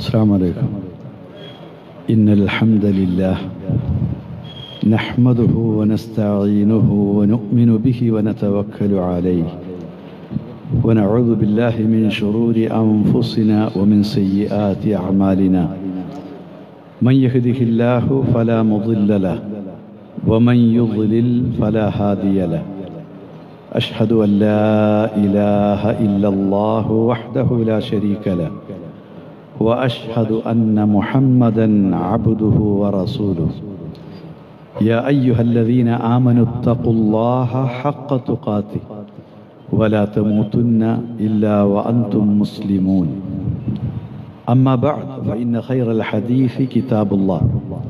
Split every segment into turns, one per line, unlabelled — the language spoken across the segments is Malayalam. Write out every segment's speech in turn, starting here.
السلام عليكم إن الحمد لله نحمده ونستعينه ونؤمن به ونتوكل عليه ونعوذ بالله من شرور أنفسنا ومن سيئات أعمالنا من يهده الله فلا مضل له ومن يضلل فلا هادي له أشهد أن لا إله إلا الله وحده لا شريك له واشهد ان محمدا عبده ورسوله يا ايها الذين امنوا اتقوا الله حق تقاته ولا تموتن الا وانتم مسلمون اما بعد فان خير الحديث كتاب الله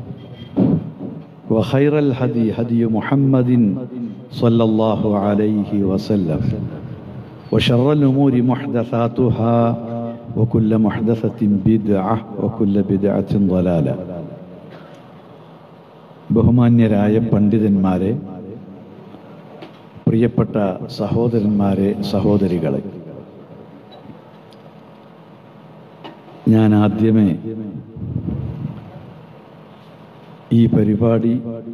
وخير الهدي هدي محمد صلى الله عليه وسلم وشر الامور محدثاتها وكل محدثة بدعة وكل بدعة ضلالة ബഹുമാന്യരായ പണ്ഡിതന്മാരെ പ്രിയപ്പെട്ട സഹോദരന്മാരെ സഹോദരികളെ ഞാൻ ആദ്യമേ ഈ പരിപാടി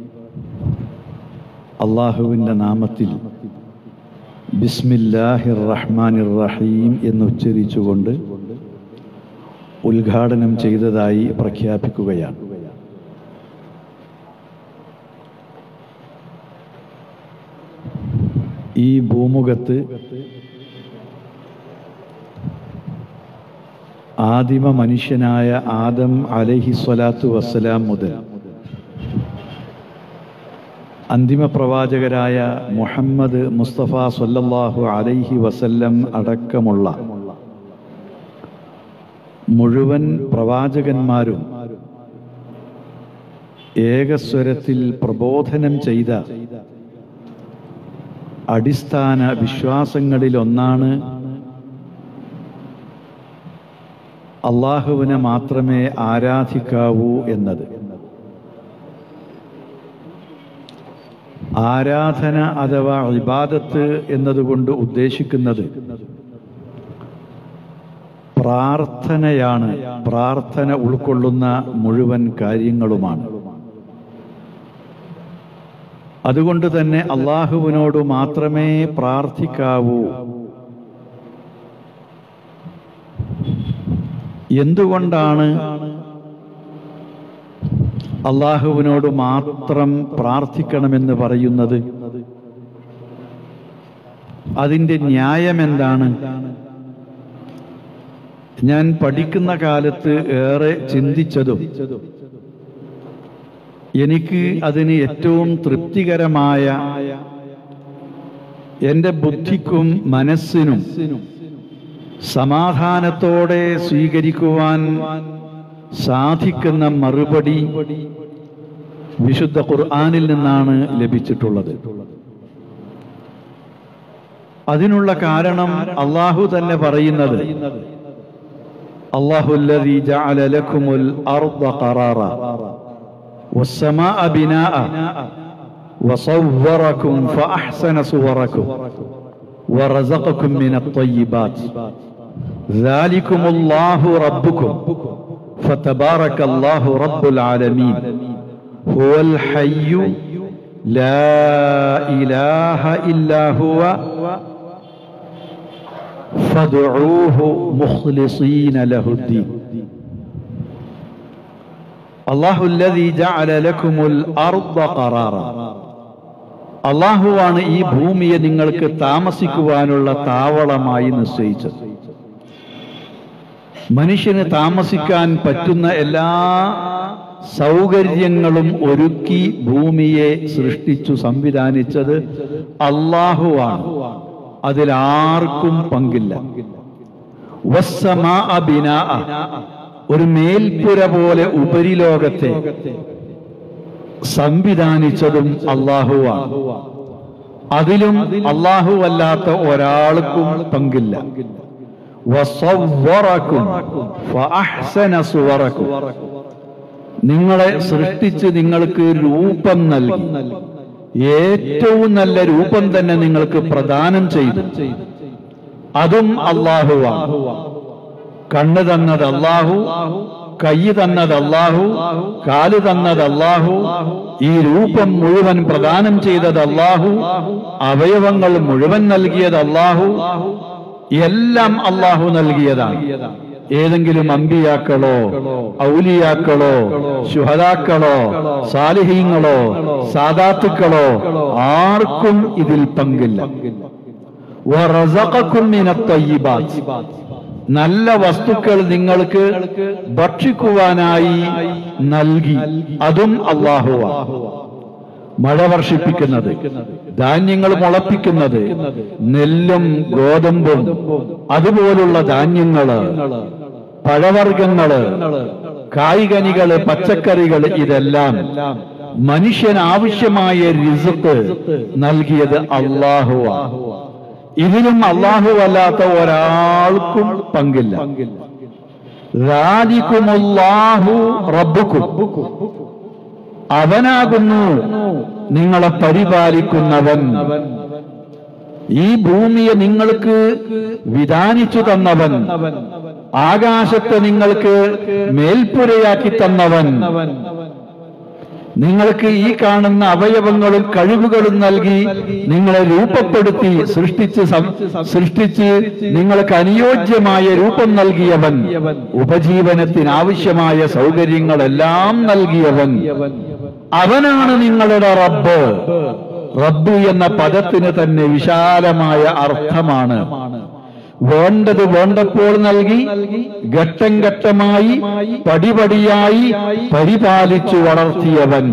അള്ളാഹുവിൻ്റെ നാമത്തിൽ ബിസ്മില്ലാഹിർ റഹ്മാനിർ റഹീം എന്ന് ഉച്ചരിച്ചുകൊണ്ട് ഉദ്ഘാടനം ചെയ്തതായി പ്രഖ്യാപിക്കുകയാണ് ഈ ഭൂമുഖത്ത് ആദിമ മനുഷ്യനായ ആദം അലഹി സ്വലാത്തു വസ്സലാം മുതൽ അന്തിമ പ്രവാചകരായ മുഹമ്മദ് മുസ്തഫ സല്ലല്ലാഹു അലൈഹി വസല്ലം അടക്കമുള്ള മുഴുവൻ പ്രവാചകന്മാരും ഏകസ്വരത്തിൽ പ്രബോധനം ചെയ്ത അടിസ്ഥാന വിശ്വാസങ്ങളിലൊന്നാണ് അള്ളാഹുവിനെ മാത്രമേ ആരാധിക്കാവൂ എന്നത് ആരാധന അഥവാ ഇബാദത്ത് എന്നതുകൊണ്ട് ഉദ്ദേശിക്കുന്നത് പ്രാർത്ഥനയാണ് പ്രാർത്ഥന ഉൾക്കൊള്ളുന്ന മുഴുവൻ കാര്യങ്ങളുമാണ് അതുകൊണ്ട് തന്നെ അള്ളാഹുവിനോട് മാത്രമേ പ്രാർത്ഥിക്കാവൂ എന്തുകൊണ്ടാണ് അള്ളാഹുവിനോട് മാത്രം പ്രാർത്ഥിക്കണമെന്ന് പറയുന്നത് അതിൻ്റെ ന്യായം എന്താണ് ഞാൻ പഠിക്കുന്ന കാലത്ത് ഏറെ ചിന്തിച്ചതും എനിക്ക് അതിന് ഏറ്റവും തൃപ്തികരമായ എൻ്റെ ബുദ്ധിക്കും മനസ്സിനും സമാധാനത്തോടെ സ്വീകരിക്കുവാൻ സാധിക്കുന്ന മറുപടി വിശുദ്ധ ഖുർആാനിൽ നിന്നാണ് ലഭിച്ചിട്ടുള്ളത് അതിനുള്ള കാരണം അള്ളാഹു തന്നെ പറയുന്നത് അള്ളാഹു ജഅല ലക്കുമുൽ അർദ ഖറാറ والسماء بناء وصوركم فأحسن صوركم ورزقكم من الطيبات ذلكم الله ربكم فتبارك الله رب العالمين هو الحي لا إله إلا هو فادعوه مخلصين له الدين الله الذي جعل لكم الأرض قرارا അള്ളാഹുവാണ് ഈ ഭൂമിയെ നിങ്ങൾക്ക് താമസിക്കുവാനുള്ള താവളമായി നിശ്ചയിച്ചത് മനുഷ്യന് താമസിക്കാൻ പറ്റുന്ന എല്ലാ സൗകര്യങ്ങളും ഒരുക്കി ഭൂമിയെ സൃഷ്ടിച്ചു സംവിധാനിച്ചത് അള്ളാഹുവാണ് അതിലാർക്കും പങ്കില്ല ഒരു മേൽപ്പുര പോലെ ഉപരിലോകത്തെ സംവിധാനിച്ചതും അള്ളാഹുവാണ് അതിലും അള്ളാഹു അല്ലാത്ത ഒരാൾക്കും പങ്കില്ല നിങ്ങളെ സൃഷ്ടിച്ച് നിങ്ങൾക്ക് രൂപം നൽകി ഏറ്റവും നല്ല രൂപം തന്നെ നിങ്ങൾക്ക് പ്രദാനം ചെയ്തു അതും അള്ളാഹുവാണ് കണ്ണ് തന്നത് അള്ളാഹു കൈ തന്നത് അള്ളാഹു കാല് തന്നത് അള്ളാഹു ഈ രൂപം മുഴുവൻ പ്രദാനം ചെയ്തത് അള്ളാഹു അവയവങ്ങൾ മുഴുവൻ നൽകിയത് അള്ളാഹു എല്ലാം അള്ളാഹു നൽകിയതാണ് ഏതെങ്കിലും അമ്പിയാക്കളോ ഔലിയാക്കളോ ശുഹതാക്കളോ സാലിഹീങ്ങളോ സാദാത്തുക്കളോ ആർക്കും ഇതിൽ പങ്കില്ല വറസഖക്കും മിനത്തയ്യിബാത്ത്. നല്ല വസ്തുക്കൾ നിങ്ങൾക്ക് ഭക്ഷിക്കുവാനായി നൽകി അതും അള്ളാഹുവാണ് മഴ വർഷിപ്പിക്കുന്നത് ധാന്യങ്ങൾ മുളപ്പിക്കുന്നത് നെല്ലും ഗോതമ്പും അതുപോലുള്ള ധാന്യങ്ങള് പഴവർഗങ്ങള് കായികനികള് പച്ചക്കറികള് ഇതെല്ലാം മനുഷ്യന് ആവശ്യമായ റിസക്ക് നൽകിയത് അള്ളാഹുവാണ് ഇതിലും അള്ളാഹു അല്ലാത്ത ഒരാൾക്കും പങ്കില്ല റാദിക്കുമുല്ലാഹു റബ്ബുക്കും അവനാകുന്നു നിങ്ങളെ പരിപാലിക്കുന്നവൻ ഈ ഭൂമിയെ നിങ്ങൾക്ക് വിധാനിച്ചു തന്നവൻ ആകാശത്തെ നിങ്ങൾക്ക് മേൽപ്പുരയാക്കി തന്നവൻ നിങ്ങൾക്ക് ഈ കാണുന്ന അവയവങ്ങളും കഴിവുകളും നൽകി നിങ്ങളെ രൂപപ്പെടുത്തി സൃഷ്ടിച്ച് സം- സൃഷ്ടിച്ച് നിങ്ങൾക്ക് അനുയോജ്യമായ രൂപം നൽകിയവൻ ഉപജീവനത്തിന് ആവശ്യമായ സൗകര്യങ്ങളെല്ലാം നൽകിയവൻ അവനാണ് നിങ്ങളുടെ റബ്ബ് റബ്ബ് എന്ന പദത്തിന് തന്നെ വിശാലമായ അർത്ഥമാണ് വേണ്ടത് വേണ്ടപ്പോൾ നൽകി ഘട്ടം ഘട്ടമായി പടിപടിയായി പരിപാലിച്ചു വളർത്തിയവൻ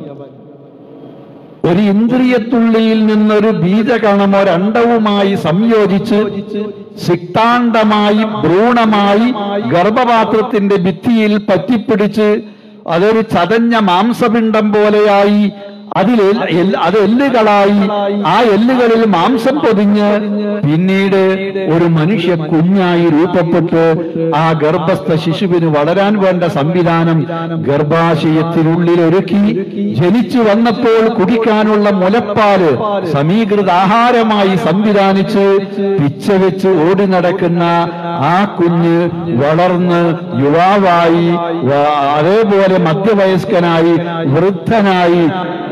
ഒരു ഇന്ദ്രിയത്തുള്ളിയിൽ നിന്നൊരു ബീജകണമോ രണ്ടവുമായി സംയോജിച്ച് സിക്താണ്ഡമായി ഭ്രൂണമായി ഗർഭപാത്രത്തിന്റെ ഭിത്തിയിൽ പറ്റിപ്പിടിച്ച് അതൊരു ചതഞ്ഞ മാംസപിണ്ഡം പോലെയായി അതിൽ എൽ- എൽ- അത് എല്ലുകളായി ആ എല്ലുകളിൽ മാംസം പൊതിഞ്ഞ് പിന്നീട് ഒരു മനുഷ്യ കുഞ്ഞായി രൂപപ്പെട്ട് ആ ഗർഭസ്ഥ ശിശുവിന് വളരാൻ വേണ്ട സംവിധാനം ഗർഭാശയത്തിനുള്ളിൽ ഒരുക്കി ജനിച്ചു വന്നപ്പോൾ കുടിക്കാനുള്ള മുലപ്പാല് സമീകൃത ആഹാരമായി സംവിധാനിച്ച് പിച്ച വെച്ച് ഓടി നടക്കുന്ന ആ കുഞ്ഞ് വളർന്ന് യുവാവായി വ- അതേപോലെ മധ്യവയസ്കനായി വൃദ്ധനായി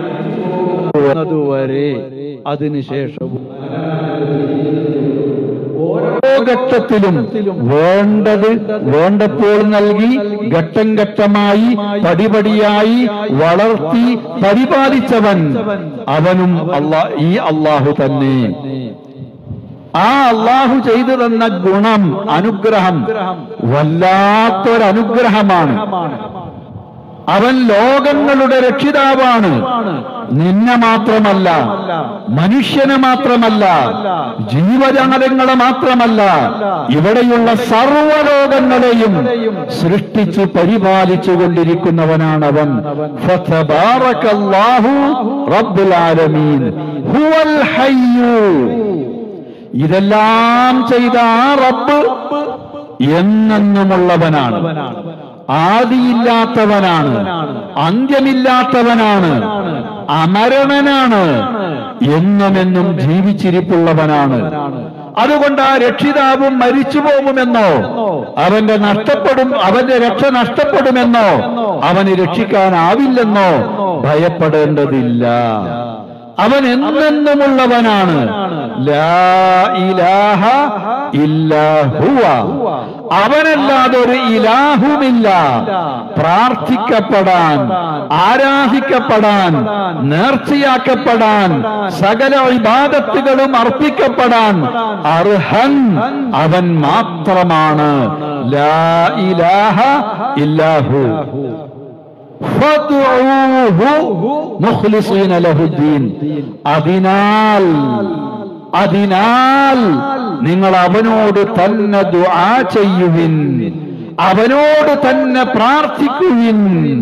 വരെ അതിനുശേഷവും ഓരോ ഘട്ടത്തിലും വേണ്ടത് വേണ്ടപ്പോൾ നൽകി ഘട്ടം ഘട്ടമായി പടിപടിയായി വളർത്തി പരിപാലിച്ചവൻ അവനും അല്ലാ ഈ അള്ളാഹു തന്നെ ആ അള്ളാഹു ചെയ്തു തന്ന ഗുണം അനുഗ്രഹം വല്ലാത്തൊരനുഗ്രഹമാണ് അവൻ ലോകങ്ങളുടെ രക്ഷിതാവാണ് നിന്നെ മാത്രമല്ല മനുഷ്യനെ മാത്രമല്ല ജീവജാലങ്ങളെ മാത്രമല്ല ഇവിടെയുള്ള സർവലോകങ്ങളെയും സൃഷ്ടിച്ചു പരിപാലിച്ചു കൊണ്ടിരിക്കുന്നവനാണവൻ ഫതബാറകല്ലാഹു റബ്ബുൽ ആലമീൻ ഹുവൽ ഹയ്യു ഇതെല്ലാം ചെയ്ത ആ റബ്ബ് എന്നെന്നുമുള്ളവനാണ് ആദിയില്ലാത്തവനാണ് അന്ത്യമില്ലാത്തവനാണ് അമരണനാണ് എന്നുമെന്നും ജീവിച്ചിരിപ്പുള്ളവനാണ് അതുകൊണ്ട് ആ രക്ഷിതാവും മരിച്ചു പോകുമെന്നോ അവന്റെ നഷ്ടപ്പെടും അവന്റെ രക്ഷ നഷ്ടപ്പെടുമെന്നോ അവന് രക്ഷിക്കാനാവില്ലെന്നോ ഭയപ്പെടേണ്ടതില്ല അവൻ എന്നെന്നുമുള്ളവനാണ് ലാ ഇലാഹ ഇല്ലാ ഹുവ അവനല്ലാതെ ഒരു ഇലാഹുമില്ല പ്രാർത്ഥിക്കപ്പെടാൻ ആരാധിക്കപ്പെടാൻ നേർച്ചയാക്കപ്പെടാൻ സകല ഇബാദത്തുകളും അർപ്പിക്കപ്പെടാൻ അർഹൻ അവൻ മാത്രമാണ് ലാ ഇലാഹ ഇല്ലാഹു ഫദ്ഉഹു മുഖ്ലിസീന ലഹുദ്ദീൻ അതിനാൽ അതിനാൽ നിങ്ങൾ അവനോട് തന്നെ ദുആ ചെയ്യുവിൻ അവനോട് തന്നെ പ്രാർത്ഥിക്കുവിൻ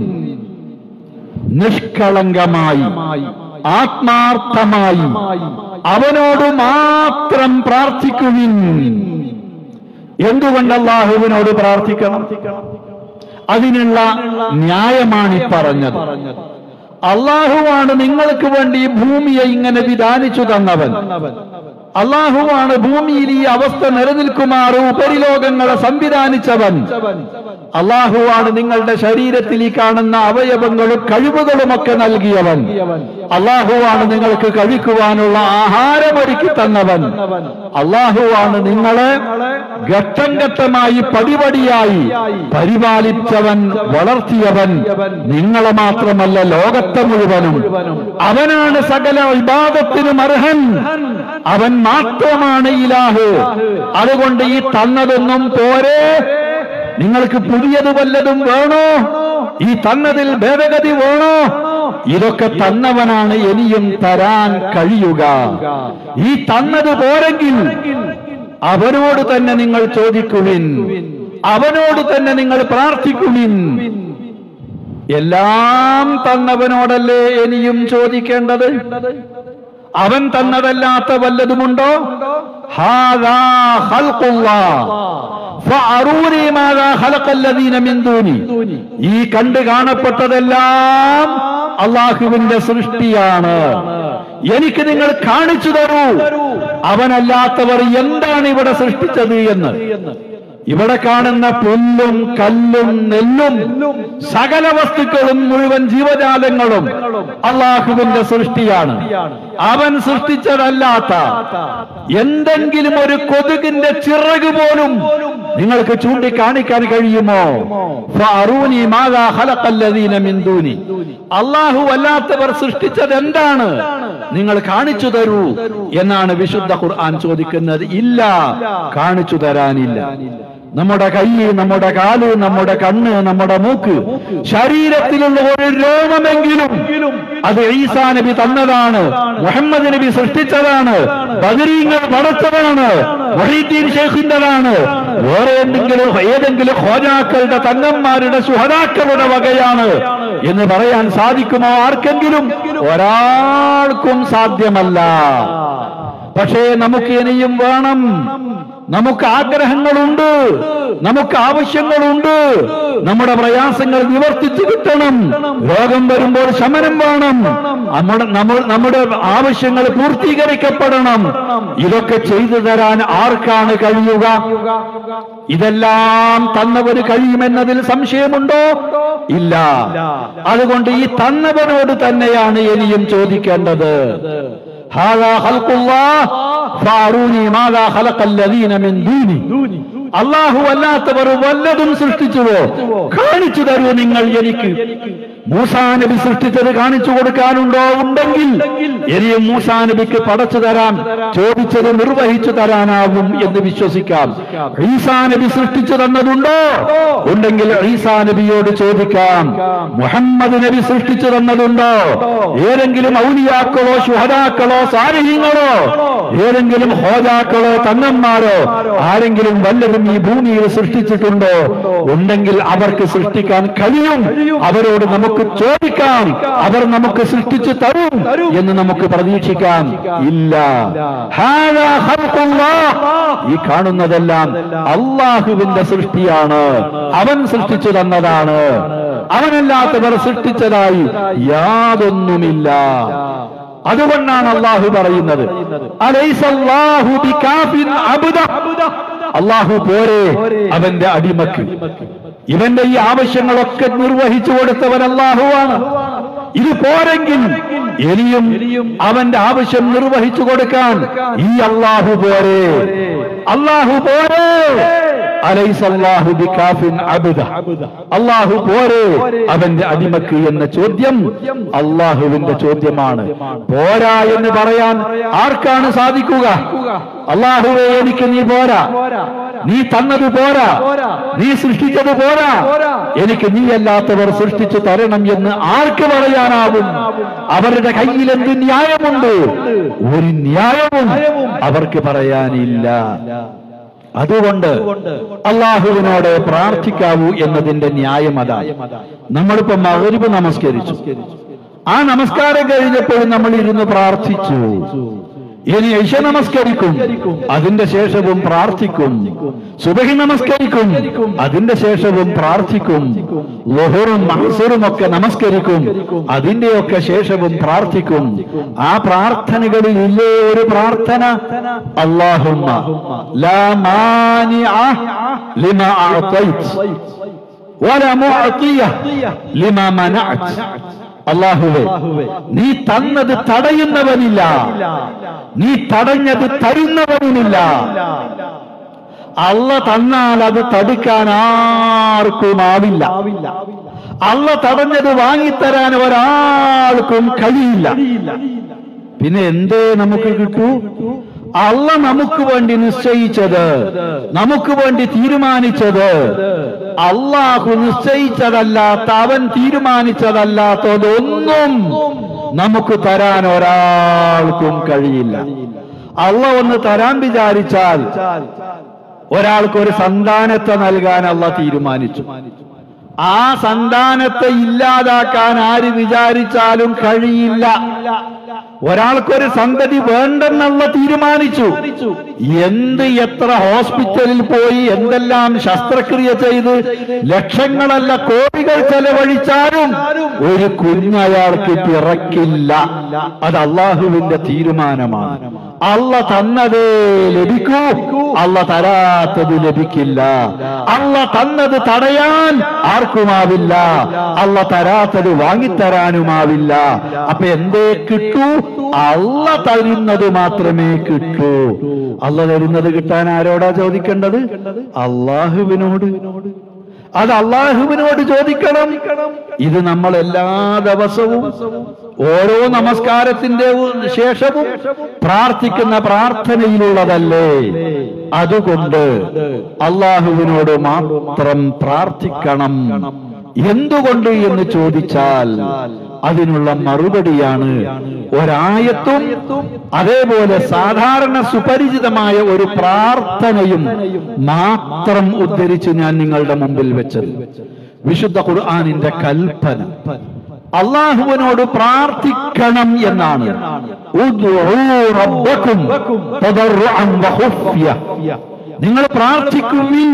നിഷ്കളങ്കമായി ആത്മാർത്ഥമായി അവനോട് മാത്രം പ്രാർത്ഥിക്കുവിൻ എന്തുകൊണ്ട് അള്ളാഹുവിനോട് പ്രാർത്ഥിക്കണം അതിനുള്ള ന്യായമാണ് ഈ പറഞ്ഞത് അള്ളാഹുവാണ് നിങ്ങൾക്ക് വേണ്ടി ഈ ഭൂമിയെ ഇങ്ങനെ വിധാനിച്ചു തന്നവൻ അള്ളാഹുവാണ് ഭൂമിയിൽ ഈ അവസ്ഥ നിലനിൽക്കുമാറ് ഉപരിലോകങ്ങളെ സംവിധാനിച്ചവൻ അള്ളാഹുവാണ് നിങ്ങളുടെ ശരീരത്തിൽ ഈ കാണുന്ന അവയവങ്ങളും കഴിവുകളുമൊക്കെ നൽകിയവൻ അള്ളാഹുവാണ് നിങ്ങൾക്ക് കഴിക്കുവാനുള്ള ആഹാരമൊരുക്കി തന്നവൻ അള്ളാഹുവാണ് നിങ്ങളെ ഘട്ടം ഘട്ടമായി പടിപടിയായി പരിപാലിച്ചവൻ വളർത്തിയവൻ നിങ്ങളെ മാത്രമല്ല ലോകത്തെ മുഴുവനും അവനാണ് സകല വിവാദത്തിനും അർഹൻ അവൻ മാത്രമാണ് ഇലാഹ് അതുകൊണ്ട് ഈ തന്നതൊന്നും പോരെ നിങ്ങൾക്ക് പുതിയത് വല്ലതും വേണോ ഈ തന്നതിൽ ഭേദഗതി വേണോ ഇതൊക്കെ തന്നവനാണ് ഇനിയും തരാൻ കഴിയുക ഈ തന്നത് പോരെങ്കിൽ അവനോട് തന്നെ നിങ്ങൾ ചോദിക്കുവിൻ അവനോട് തന്നെ നിങ്ങൾ പ്രാർത്ഥിക്കുവിൻ എല്ലാം തന്നവനോടല്ലേ ഇനിയും ചോദിക്കേണ്ടത് അവൻ തന്നതല്ലാത്ത വല്ലതുമുണ്ടോ ഹാദാ ഖൽഖുല്ലാഹ്. ഫഅറൂനി മാദാ ഖലഖല്ലദീന മിൻ ദൂനി. ഈ കണ്ടു കാണപ്പെട്ടതെല്ലാം അള്ളാഹുവിന്റെ സൃഷ്ടിയാണ് എനിക്ക് നിങ്ങൾ കാണിച്ചു തരൂ അവനല്ലാത്തവർ എന്താണ് ഇവിടെ സൃഷ്ടിച്ചത് എന്ന് ഇവിടെ കാണുന്ന പുല്ലും കല്ലും നെല്ലും സകല വസ്തുക്കളും മുഴുവൻ ജീവജാലങ്ങളും അള്ളാഹുവിന്റെ സൃഷ്ടിയാണ് അവൻ സൃഷ്ടിച്ചതല്ലാത്ത എന്തെങ്കിലും ഒരു കൊതുകിന്റെ ചിറക് പോലും നിങ്ങൾക്ക് ചൂണ്ടിക്കാണിക്കാൻ കഴിയുമോ ഫഅറൂനി മാദാ ഖലഖല്ലദീന മിൻ ദൂനി. അള്ളാഹു അല്ലാത്തവർ സൃഷ്ടിച്ചത് എന്താണ് നിങ്ങൾ കാണിച്ചു തരൂ എന്നാണ് വിശുദ്ധ ഖുർആൻ ചോദിക്കുന്നത് ഇല്ല കാണിച്ചു തരാനില്ല നമ്മുടെ കൈ നമ്മുടെ കാല് നമ്മുടെ കണ്ണ് നമ്മുടെ മൂക്ക് ശരീരത്തിലുള്ള ഒരു രോമമെങ്കിലും അത് ഈസാ നബി തന്നതാണ് മുഹമ്മദ് നബി സൃഷ്ടിച്ചതാണ് ബദരീങ്ങൾ പടച്ചതാണ് മൊഹീദ്ദീൻ ഷേഖിന്റെതാണ് വേറെ എന്തെങ്കിലും ഏതെങ്കിലും ഹോജാക്കളുടെ തങ്ങന്മാരുടെ സുഹരാക്കളുടെ വകയാണ് എന്ന് പറയാൻ സാധിക്കുമോ ആർക്കെങ്കിലും ഒരാൾക്കും സാധ്യമല്ല പക്ഷേ നമുക്ക് ഇനിയും വേണം നമുക്ക് ആഗ്രഹങ്ങളുണ്ട് നമുക്ക് ആവശ്യങ്ങളുണ്ട് നമ്മുടെ പ്രയാസങ്ങൾ നിവർത്തിച്ചു കിട്ടണം രോഗം വരുമ്പോൾ ശമനം വേണം നമ്മുടെ നമ്മൾ നമ്മുടെ ആവശ്യങ്ങൾ പൂർത്തീകരിക്കപ്പെടണം ഇതൊക്കെ ചെയ്തു തരാൻ ആർക്കാണ് കഴിയുക ഇതെല്ലാം തന്നവന് കഴിയുമെന്നതിൽ സംശയമുണ്ടോ ഇല്ല അതുകൊണ്ട് ഈ തന്നവനോട് തന്നെയാണ് ഇനിയും ചോദിക്കേണ്ടത് هذا خلق الله فاروني ماذا خلق الذين من دوني അള്ളാഹു അല്ലാത്തവർ വല്ലതും സൃഷ്ടിച്ചുവോ കാണിച്ചു തരൂ നിങ്ങൾ എനിക്ക് മൂസാ നബി സൃഷ്ടിച്ചത് കാണിച്ചു കൊടുക്കാനുണ്ടോ ഉണ്ടെങ്കിൽ ഇനിയും മൂസാ നബിക്ക് പടച്ചു തരാൻ ചോദിച്ചത് നിർവഹിച്ചു തരാനാവും എന്ന് വിശ്വസിക്കാം ഈസാ നബി സൃഷ്ടിച്ചു തന്നതുണ്ടോ ഉണ്ടെങ്കിൽ ഈസാ നബിയോട് ചോദിക്കാം മുഹമ്മദ് നബി സൃഷ്ടിച്ചു തന്നതുണ്ടോ ഏതെങ്കിലും ഔലിയാക്കളോ ശുഹരാക്കളോ സാരഹ്യങ്ങളോ ഏതെങ്കിലും ഹോജാക്കളോ തങ്ങന്മാരോ ആരെങ്കിലും വല്ലതും ഈ ഭൂമിയിൽ സൃഷ്ടിച്ചിട്ടുണ്ടോ ഉണ്ടെങ്കിൽ അവർക്ക് സൃഷ്ടിക്കാൻ കഴിയും അവരോട് നമുക്ക് ചോദിക്കാം അവർ നമുക്ക് സൃഷ്ടിച്ചു തരും എന്ന് നമുക്ക് പ്രതീക്ഷിക്കാം ഇല്ല ഹാദാ ഖൽഖുല്ലാഹ്. ഈ കാണുന്നതെല്ലാം അള്ളാഹുവിന്റെ സൃഷ്ടിയാണ് അവൻ സൃഷ്ടിച്ചു തന്നതാണ് അവനല്ലാത്തവർ സൃഷ്ടിച്ചതായി യാതൊന്നുമില്ല അതുകൊണ്ടാണ് അള്ളാഹു പറയുന്നത് അലൈസല്ലാഹു ബികാഫിൻ അബ്ദ. അള്ളാഹു പോരെ അവന്റെ അടിമക്ക് ഇവന്റെ ഈ ആവശ്യങ്ങളൊക്കെ നിർവഹിച്ചു കൊടുത്തവൻ അള്ളാഹുവാണ് ഇത് പോരെങ്കിൽ ഇനിയും അവന്റെ ആവശ്യം നിർവഹിച്ചു കൊടുക്കാൻ ഈ അള്ളാഹു പോരെ അള്ളാഹു പോരെ അലൈസല്ലാഹു ബികാഫിൻ അബ്ദ. അള്ളാഹു പോരെ അവന്റെ അടിമക്ക് എന്ന ചോദ്യം അള്ളാഹുവിന്റെ ചോദ്യമാണ് പോരാ എന്ന് പറയാൻ ആർക്കാണ് സാധിക്കുക അള്ളാഹുവെ എനിക്ക് നീ പോരാ നീ തന്നത് പോരാ നീ സൃഷ്ടിച്ചത് പോരാ എനിക്ക് നീ അല്ലാത്തവർ സൃഷ്ടിച്ചു തരണം എന്ന് ആർക്ക് പറയാനാവും അവരുടെ കയ്യിൽ എന്ത് ന്യായമുണ്ട് ഒരു ന്യായവും അവർക്ക് പറയാനില്ല അതുകൊണ്ട് അള്ളാഹുവിനോട് പ്രാർത്ഥിക്കാവൂ എന്നതിന്റെ ന്യായം അതാണ് നമ്മളിപ്പോ മകരിബ് നമസ്കരിച്ചു ആ നമസ്കാരം കഴിഞ്ഞപ്പോഴും നമ്മൾ ഇരുന്ന് പ്രാർത്ഥിച്ചു ഇനി ഐഷ നമസ്കരിക്കും അതിന്റെ ശേഷവും പ്രാർത്ഥിക്കും സുബഹി നമസ്കരിക്കും അതിന്റെ ശേഷവും പ്രാർത്ഥിക്കും ലൊഹറും മഹസറും ഒക്കെ നമസ്കരിക്കും അതിന്റെയൊക്കെ ശേഷവും പ്രാർത്ഥിക്കും ആ പ്രാർത്ഥനകളിൽ ഇല്ലേ ഒരു പ്രാർത്ഥന അള്ളാഹുമ്മ ലാ മാനിഅ ലിമാ അഅതൈത് വലാ മുഅതിയ ലിമാ മനഅത് അള്ളാഹുവേ നീ തന്നത് തടയുന്നവനില്ല നീ തടഞ്ഞത് തരുന്നവനുമില്ല അള്ള തന്നാൽ അത് തടുക്കാൻ ആർക്കും ആവില്ല അള്ള തടഞ്ഞത് വാങ്ങിത്തരാൻ ഒരാൾക്കും കഴിയില്ല പിന്നെ എന്തേ നമുക്ക് കിട്ടൂ അള്ള നമുക്ക് വേണ്ടി നിശ്ചയിച്ചത് നമുക്ക് വേണ്ടി തീരുമാനിച്ചത് അള്ളാഹു നിശ്ചയിച്ചതല്ലാത്ത അവൻ തീരുമാനിച്ചതല്ലാത്തതൊന്നും നമുക്ക് തരാൻ ഒരാൾക്കും കഴിയില്ല അള്ള ഒന്ന് തരാൻ വിചാരിച്ചാൽ ഒരാൾക്ക് ഒരു സന്താനത്തെ നൽകാൻ അള്ള തീരുമാനിച്ചു ആ സന്താനത്തെ ഇല്ലാതാക്കാൻ ആര് വിചാരിച്ചാലും കഴിയില്ല ഒരാൾക്കൊരു സന്തതി വേണ്ടെന്നുള്ള തീരുമാനിച്ചു എന്ത് എത്ര ഹോസ്പിറ്റലിൽ പോയി എന്തെല്ലാം ശസ്ത്രക്രിയ ചെയ്ത് ലക്ഷങ്ങളല്ല കോടികൾ ചെലവഴിച്ചാലും ഒരു കുഞ്ഞയാൾക്ക് പിറക്കില്ല അത് അള്ളാഹുവിന്റെ തീരുമാനമാണ് അള്ള തന്നതേ ലഭിക്കൂ അള്ള തരാത്തത് ലഭിക്കില്ല അള്ള തന്നത് തടയാൻ ആർക്കുമാവില്ല അള്ള തരാത്തത് വാങ്ങിത്തരാനുമാവില്ല അപ്പൊ എന്തേ കിട്ടൂ അള്ള തരുന്നത് മാത്രമേ കിട്ടൂ അള്ള തരുന്നത് കിട്ടാൻ ആരോടാ ചോദിക്കേണ്ടത് അള്ളാഹുവിനോട് അത് അള്ളാഹുവിനോട് ചോദിക്കണം ഇത് നമ്മൾ എല്ലാ ദിവസവും ഓരോ നമസ്കാരത്തിന്റെ ശേഷവും പ്രാർത്ഥിക്കുന്ന പ്രാർത്ഥനയിലുള്ളതല്ലേ അതുകൊണ്ട് അള്ളാഹുവിനോട് മാത്രം പ്രാർത്ഥിക്കണം എന്തുകൊണ്ട് എന്ന് ചോദിച്ചാൽ അതിനുള്ള മറുപടിയാണ് ഒരായത്തും അതേപോലെ സാധാരണ സുപരിചിതമായ ഒരു പ്രാർത്ഥനയും മാത്രം ഉദ്ധരിച്ച് ഞാൻ നിങ്ങളുടെ മുമ്പിൽ വെച്ചത് വിശുദ്ധ ഖുർആാനിന്റെ കൽപ്പന അള്ളാഹുവിനോട് പ്രാർത്ഥിക്കണം എന്നാണ് ഉദ്ഉ റബ്ബക്കും തദർറുഅൻ വഖുഫ്യ. നിങ്ങൾ പ്രാർത്ഥിക്കുവിൻ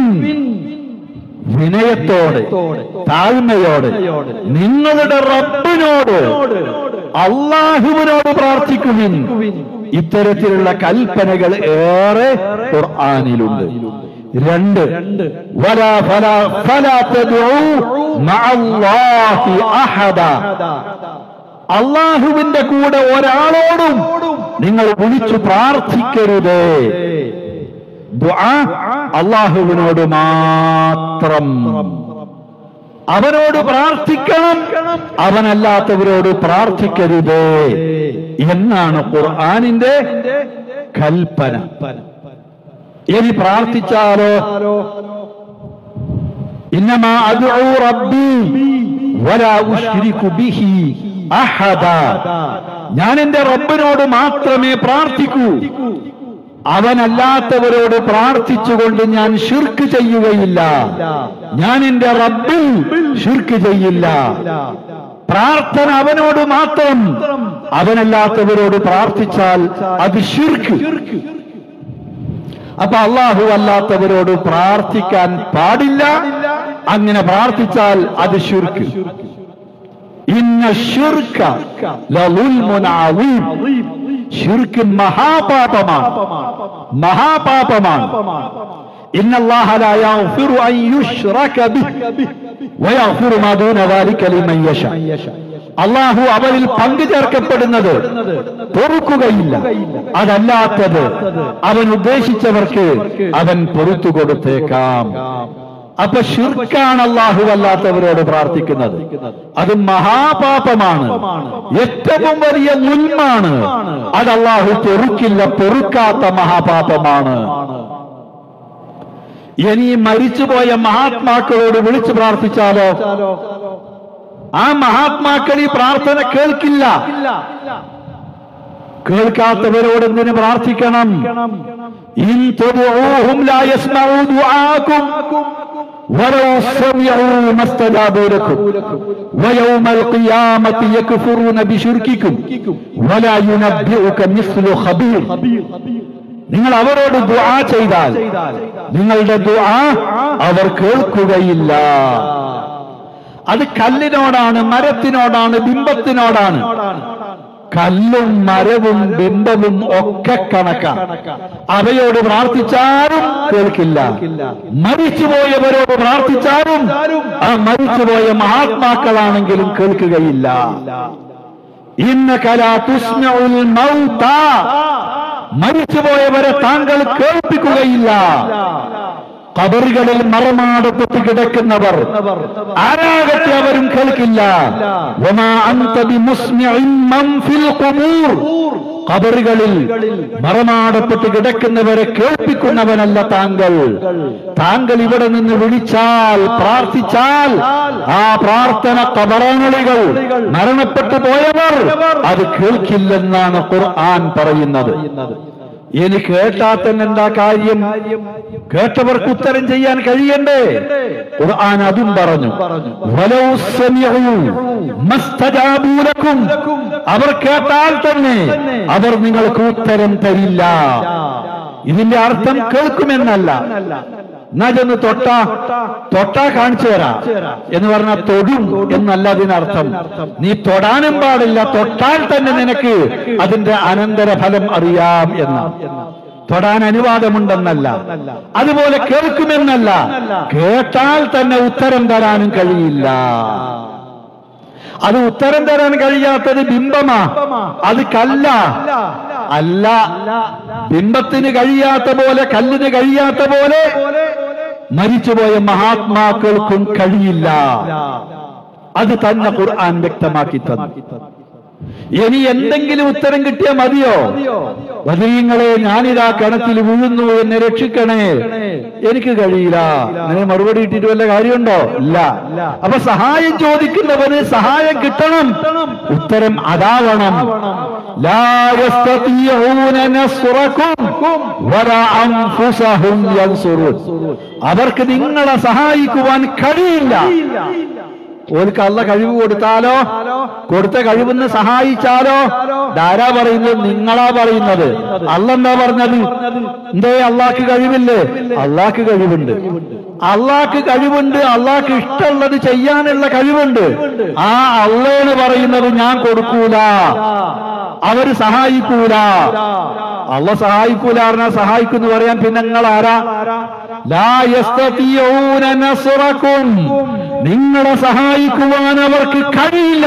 വിനയത്തോടെ താഴ്മയോടെ നിങ്ങളുടെ റബ്ബിനോട് അള്ളാഹുവിനോട് പ്രാർത്ഥിക്കുവിൻ ഇത്തരത്തിലുള്ള കൽപ്പനകൾ ഏറെ ഖുർആാനിലുണ്ട് രണ്ട് വലാ ഫലാ ഫലാ തദ്ഉ മഅല്ലാഹി അഹദ അള്ളാഹുവിന്റെ കൂടെ ഒരാളോടും നിങ്ങൾ വിളിച്ചു പ്രാർത്ഥിക്കരുത് ദുആ അള്ളാഹുവിനോട് മാത്രം അവനോട് പ്രാർത്ഥിക്കണം അവനല്ലാത്തവരോട് പ്രാർത്ഥിക്കരുത് എന്നാണ് ഖുർആാനിന്റെ കൽപ്പന ഇനി പ്രാർത്ഥിച്ചാലോ ഇന്നമാ അദ്ഉ റബ്ബി വലാ ഉശ്രികു ബിഹി അഹദ ഞാൻ എന്റെ റബ്ബിനോട് മാത്രമേ പ്രാർത്ഥിക്കൂ അവനല്ലാത്തവരോട് പ്രാർത്ഥിച്ചുകൊണ്ട് ഞാൻ ഷിർക്ക് ചെയ്യുകയില്ല ഞാൻ എന്റെ റബ്ബിൽ ഷിർക്ക് ചെയ്യില്ല പ്രാർത്ഥന അവനോട് മാത്രം അവനല്ലാത്തവരോട് പ്രാർത്ഥിച്ചാൽ അത് ഷിർക്ക് അപ്പൊ അള്ളാഹു അല്ലാത്തവരോട് പ്രാർത്ഥിക്കാൻ പാടില്ല അങ്ങനെ പ്രാർത്ഥിച്ചാൽ അത് ഷിർക്ക് ഇന്ന ഷിർക്ക ലളുൽമുൻ അളീം ഷിർക്ക് മഹാപാപമാണ് മഹാപാപമാണ് ഇന്ന അല്ലാഹ ലാ യഗ്ഫിറു അൻ യുശ്റക ബിഹി വയഗ്ഫിറു മാ ദൂന ദാലിക ലിമൻ യശാ അള്ളാഹു അവരിൽ പങ്കു ചേർക്കപ്പെടുന്നത് പൊറുക്കുകയില്ല അതല്ലാത്തത് അവൻ ഉദ്ദേശിച്ചവർക്ക് അവൻ പൊറത്തു കൊടുത്തേക്കാം അപ്പൊ ഷിർക്കാണ് അള്ളാഹു അല്ലാത്തവരോട് പ്രാർത്ഥിക്കുന്നത് അത് മഹാപാപമാണ് ഏറ്റവും വലിയ മുൽമാണ് അത് അള്ളാഹു പൊറുക്കില്ല പൊറുക്കാത്ത മഹാപാപമാണ് ഇനി മരിച്ചുപോയ മഹാത്മാക്കളോട് വിളിച്ചു പ്രാർത്ഥിച്ചാലോ ആ മഹാത്മാക്കൾ ഈ പ്രാർത്ഥന കേൾക്കില്ല കേൾക്കാത്തവരോട് എന്തിനു പ്രാർത്ഥിക്കണം ഇൻ തദ്ഉഹും ലാ യസ്മഉ ദുആക്കും ولو سمعوا ما استجابوا لكم ويوم القيامة يكفرون بشرككم ولا ينبئك مثل خبير നിങ്ങൾ അവരോട് ദുആ ചെയ്താൽ നിങ്ങളുടെ ദുആ അവർ കേൾക്കുകയില്ല അത് കല്ലിനോടാണ് മരത്തിനോടാണ് ബിംബത്തിനോടാണ് കല്ലും മരവും ബിംബവും ഒക്കെ കണക്കാ അവയോട് പ്രാർത്ഥിച്ചാലും കേൾക്കില്ല മരിച്ചുപോയവരോട് പ്രാർത്ഥിച്ചാലും ആ മരിച്ചുപോയ മഹാത്മാക്കളാണെങ്കിലും കേൾക്കുകയില്ല ഇന്ന കലാ തുസ്മഉൽ മൗത മരിച്ചുപോയവരെ താങ്കൾ കേൾപ്പിക്കുകയില്ല കബറുകളിൽ മറമാടപ്പെട്ട് കിടക്കുന്നവർ ആരാകട്ടെ അവരും കേൾക്കില്ല വമാ അൻത ബിമുസ്മിഇൻ മൻ ഫിൽ ഖുബൂർ കബറുകളിൽ മറമാടപ്പെട്ട് കിടക്കുന്നവരെ കേൾപ്പിക്കുന്നവനല്ല താങ്കൾ താങ്കൾ ഇവിടെ നിന്ന് വിളിച്ചാൽ പ്രാർത്ഥിച്ചാൽ ആ പ്രാർത്ഥന കബറങ്ങളികൾ മരണപ്പെട്ടു പോയവർ അത് കേൾക്കില്ലെന്നാണ് ഖുർആൻ പറയുന്നത് ഇനി കേട്ടാൽ തന്നെ എന്താ കാര്യം കേട്ടവർക്ക് ഉത്തരം ചെയ്യാൻ കഴിയണ്ടേ ഖുർആൻ അതും പറഞ്ഞു വലൗ സമിഉ മസ്തജാബൂ ലക്കും. അവർ കേട്ടാൽ തന്നെ അവർ നിങ്ങൾക്ക് ഉത്തരം തരില്ല ഇതിന്റെ അർത്ഥം കേൾക്കുമെന്നല്ല എന്നാ ചെന്ന് തൊട്ട തൊട്ട കാണിച്ചു തരാം എന്ന് പറഞ്ഞാൽ തൊടും എന്നല്ല അതിനർത്ഥം നീ തൊടാനും പാടില്ല തൊട്ടാൽ തന്നെ നിനക്ക് അതിന്റെ അനന്തരഫലം അറിയാം എന്ന് തൊടാൻ അനുവാദമുണ്ടെന്നല്ല അതുപോലെ കേൾക്കുമെന്നല്ല കേട്ടാൽ തന്നെ ഉത്തരം തരാനും കഴിയില്ല അത് ഉത്തരം തരാൻ കഴിയാത്തത് ബിംബമാ അത് കല്ല അല്ല ബിംബത്തിന് കഴിയാത്ത പോലെ കല്ലിന് കഴിയാത്ത പോലെ മരിച്ചുപോയ മഹാത്മാക്കൾക്കും കഴിയില്ല അത് തന്നെ ഖുർആൻ വ്യക്തമാക്കി തന്നു ഇനി എന്തെങ്കിലും ഉത്തരം കിട്ടിയാൽ മതിയോ വധീങ്ങളെ ഞാനിതാ കിണറ്റിൽ വീഴുന്നു എന്നെ രക്ഷിക്കണേ എനിക്ക് കഴിയില്ല അങ്ങനെ മറുപടി ഇട്ടിട്ട് വല്ല കാര്യമുണ്ടോ ഇല്ല അപ്പൊ സഹായം ചോദിക്കുന്നവന് സഹായം കിട്ടണം ഉത്തരം അതാവണം ലാ യസ്തതിഊന നസ്റക്കും വലാ അൻഫുസഹും യൻസുറൂൻ അവർക്ക് നിങ്ങളെ സഹായിക്കുവാൻ കഴിയില്ല ഓർക്ക് അല്ല കഴിവ് കൊടുത്താലോ കൊടുത്ത കഴിവെന്ന് സഹായിച്ചാലോ ധാരാ പറയുന്നത് നിങ്ങളാ പറയുന്നത് അല്ല എന്താ പറഞ്ഞത് എന്തേ അള്ളാക്ക് കഴിവില്ലേ അള്ളാക്ക് കഴിവുണ്ട് അള്ളാക്ക് കഴിവുണ്ട് അള്ളാക്ക് ഇഷ്ടമുള്ളത് ചെയ്യാനുള്ള കഴിവുണ്ട് ആ അള്ളേന്ന് പറയുന്നത് ഞാൻ കൊടുക്കൂല അവര് സഹായിക്കൂല അള്ള സഹായിക്കൂല പറഞ്ഞാൽ സഹായിക്കുന്നു പറയാൻ പിന്നെ നിങ്ങൾ ആരാ ലാ യസ്തതിഊന നസ്റക്കും നിങ്ങളെ സഹായിക്കുവാൻ അവർക്ക് കഴിയില്ല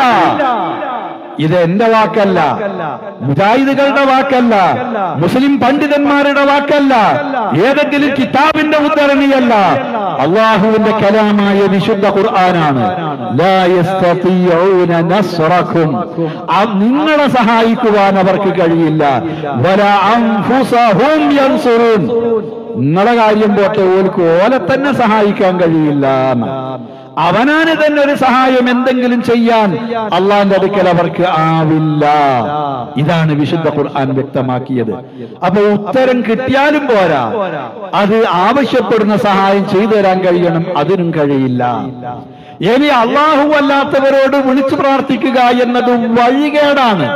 ഇത് എന്റെ വാക്കല്ല മുജാഹിദുകളുടെ വാക്കല്ല മുസ്ലിം പണ്ഡിതന്മാരുടെ വാക്കല്ല ഏതെങ്കിലും കിതാബിന്റെ ഉദ്ധരണിയല്ല അള്ളാഹുവിന്റെ കലാമായ വിശുദ്ധ ഖുർആനാണ് ലാ യസ്തതിഊന നസ്റക്കും ആ നിങ്ങളെ സഹായിക്കുവാൻ അവർക്ക് കഴിയില്ല വല അൻഫുസഹും യൻസുറൂൻ നിങ്ങളെ കാര്യം പോട്ടെ ഓൽക്ക് ഓലെ തന്നെ സഹായിക്കാൻ കഴിയില്ല എന്ന്. അവനാന് തന്നെ ഒരു സഹായം എന്തെങ്കിലും ചെയ്യാൻ അള്ളാന്റെ അടുക്കൽ അവർക്ക് ആവില്ല ഇതാണ് വിശുദ്ധ ഖുർആൻ വ്യക്തമാക്കിയത് അപ്പൊ ഉത്തരം കിട്ടിയാലും പോരാ അത് ആവശ്യപ്പെടുന്ന സഹായം ചെയ്തു തരാൻ കഴിയണം അതിനും കഴിയില്ല ഇനി അള്ളാഹു അല്ലാത്തവരോട് വിളിച്ചു പ്രാർത്ഥിക്കുക എന്നത് വഴികേടാണ്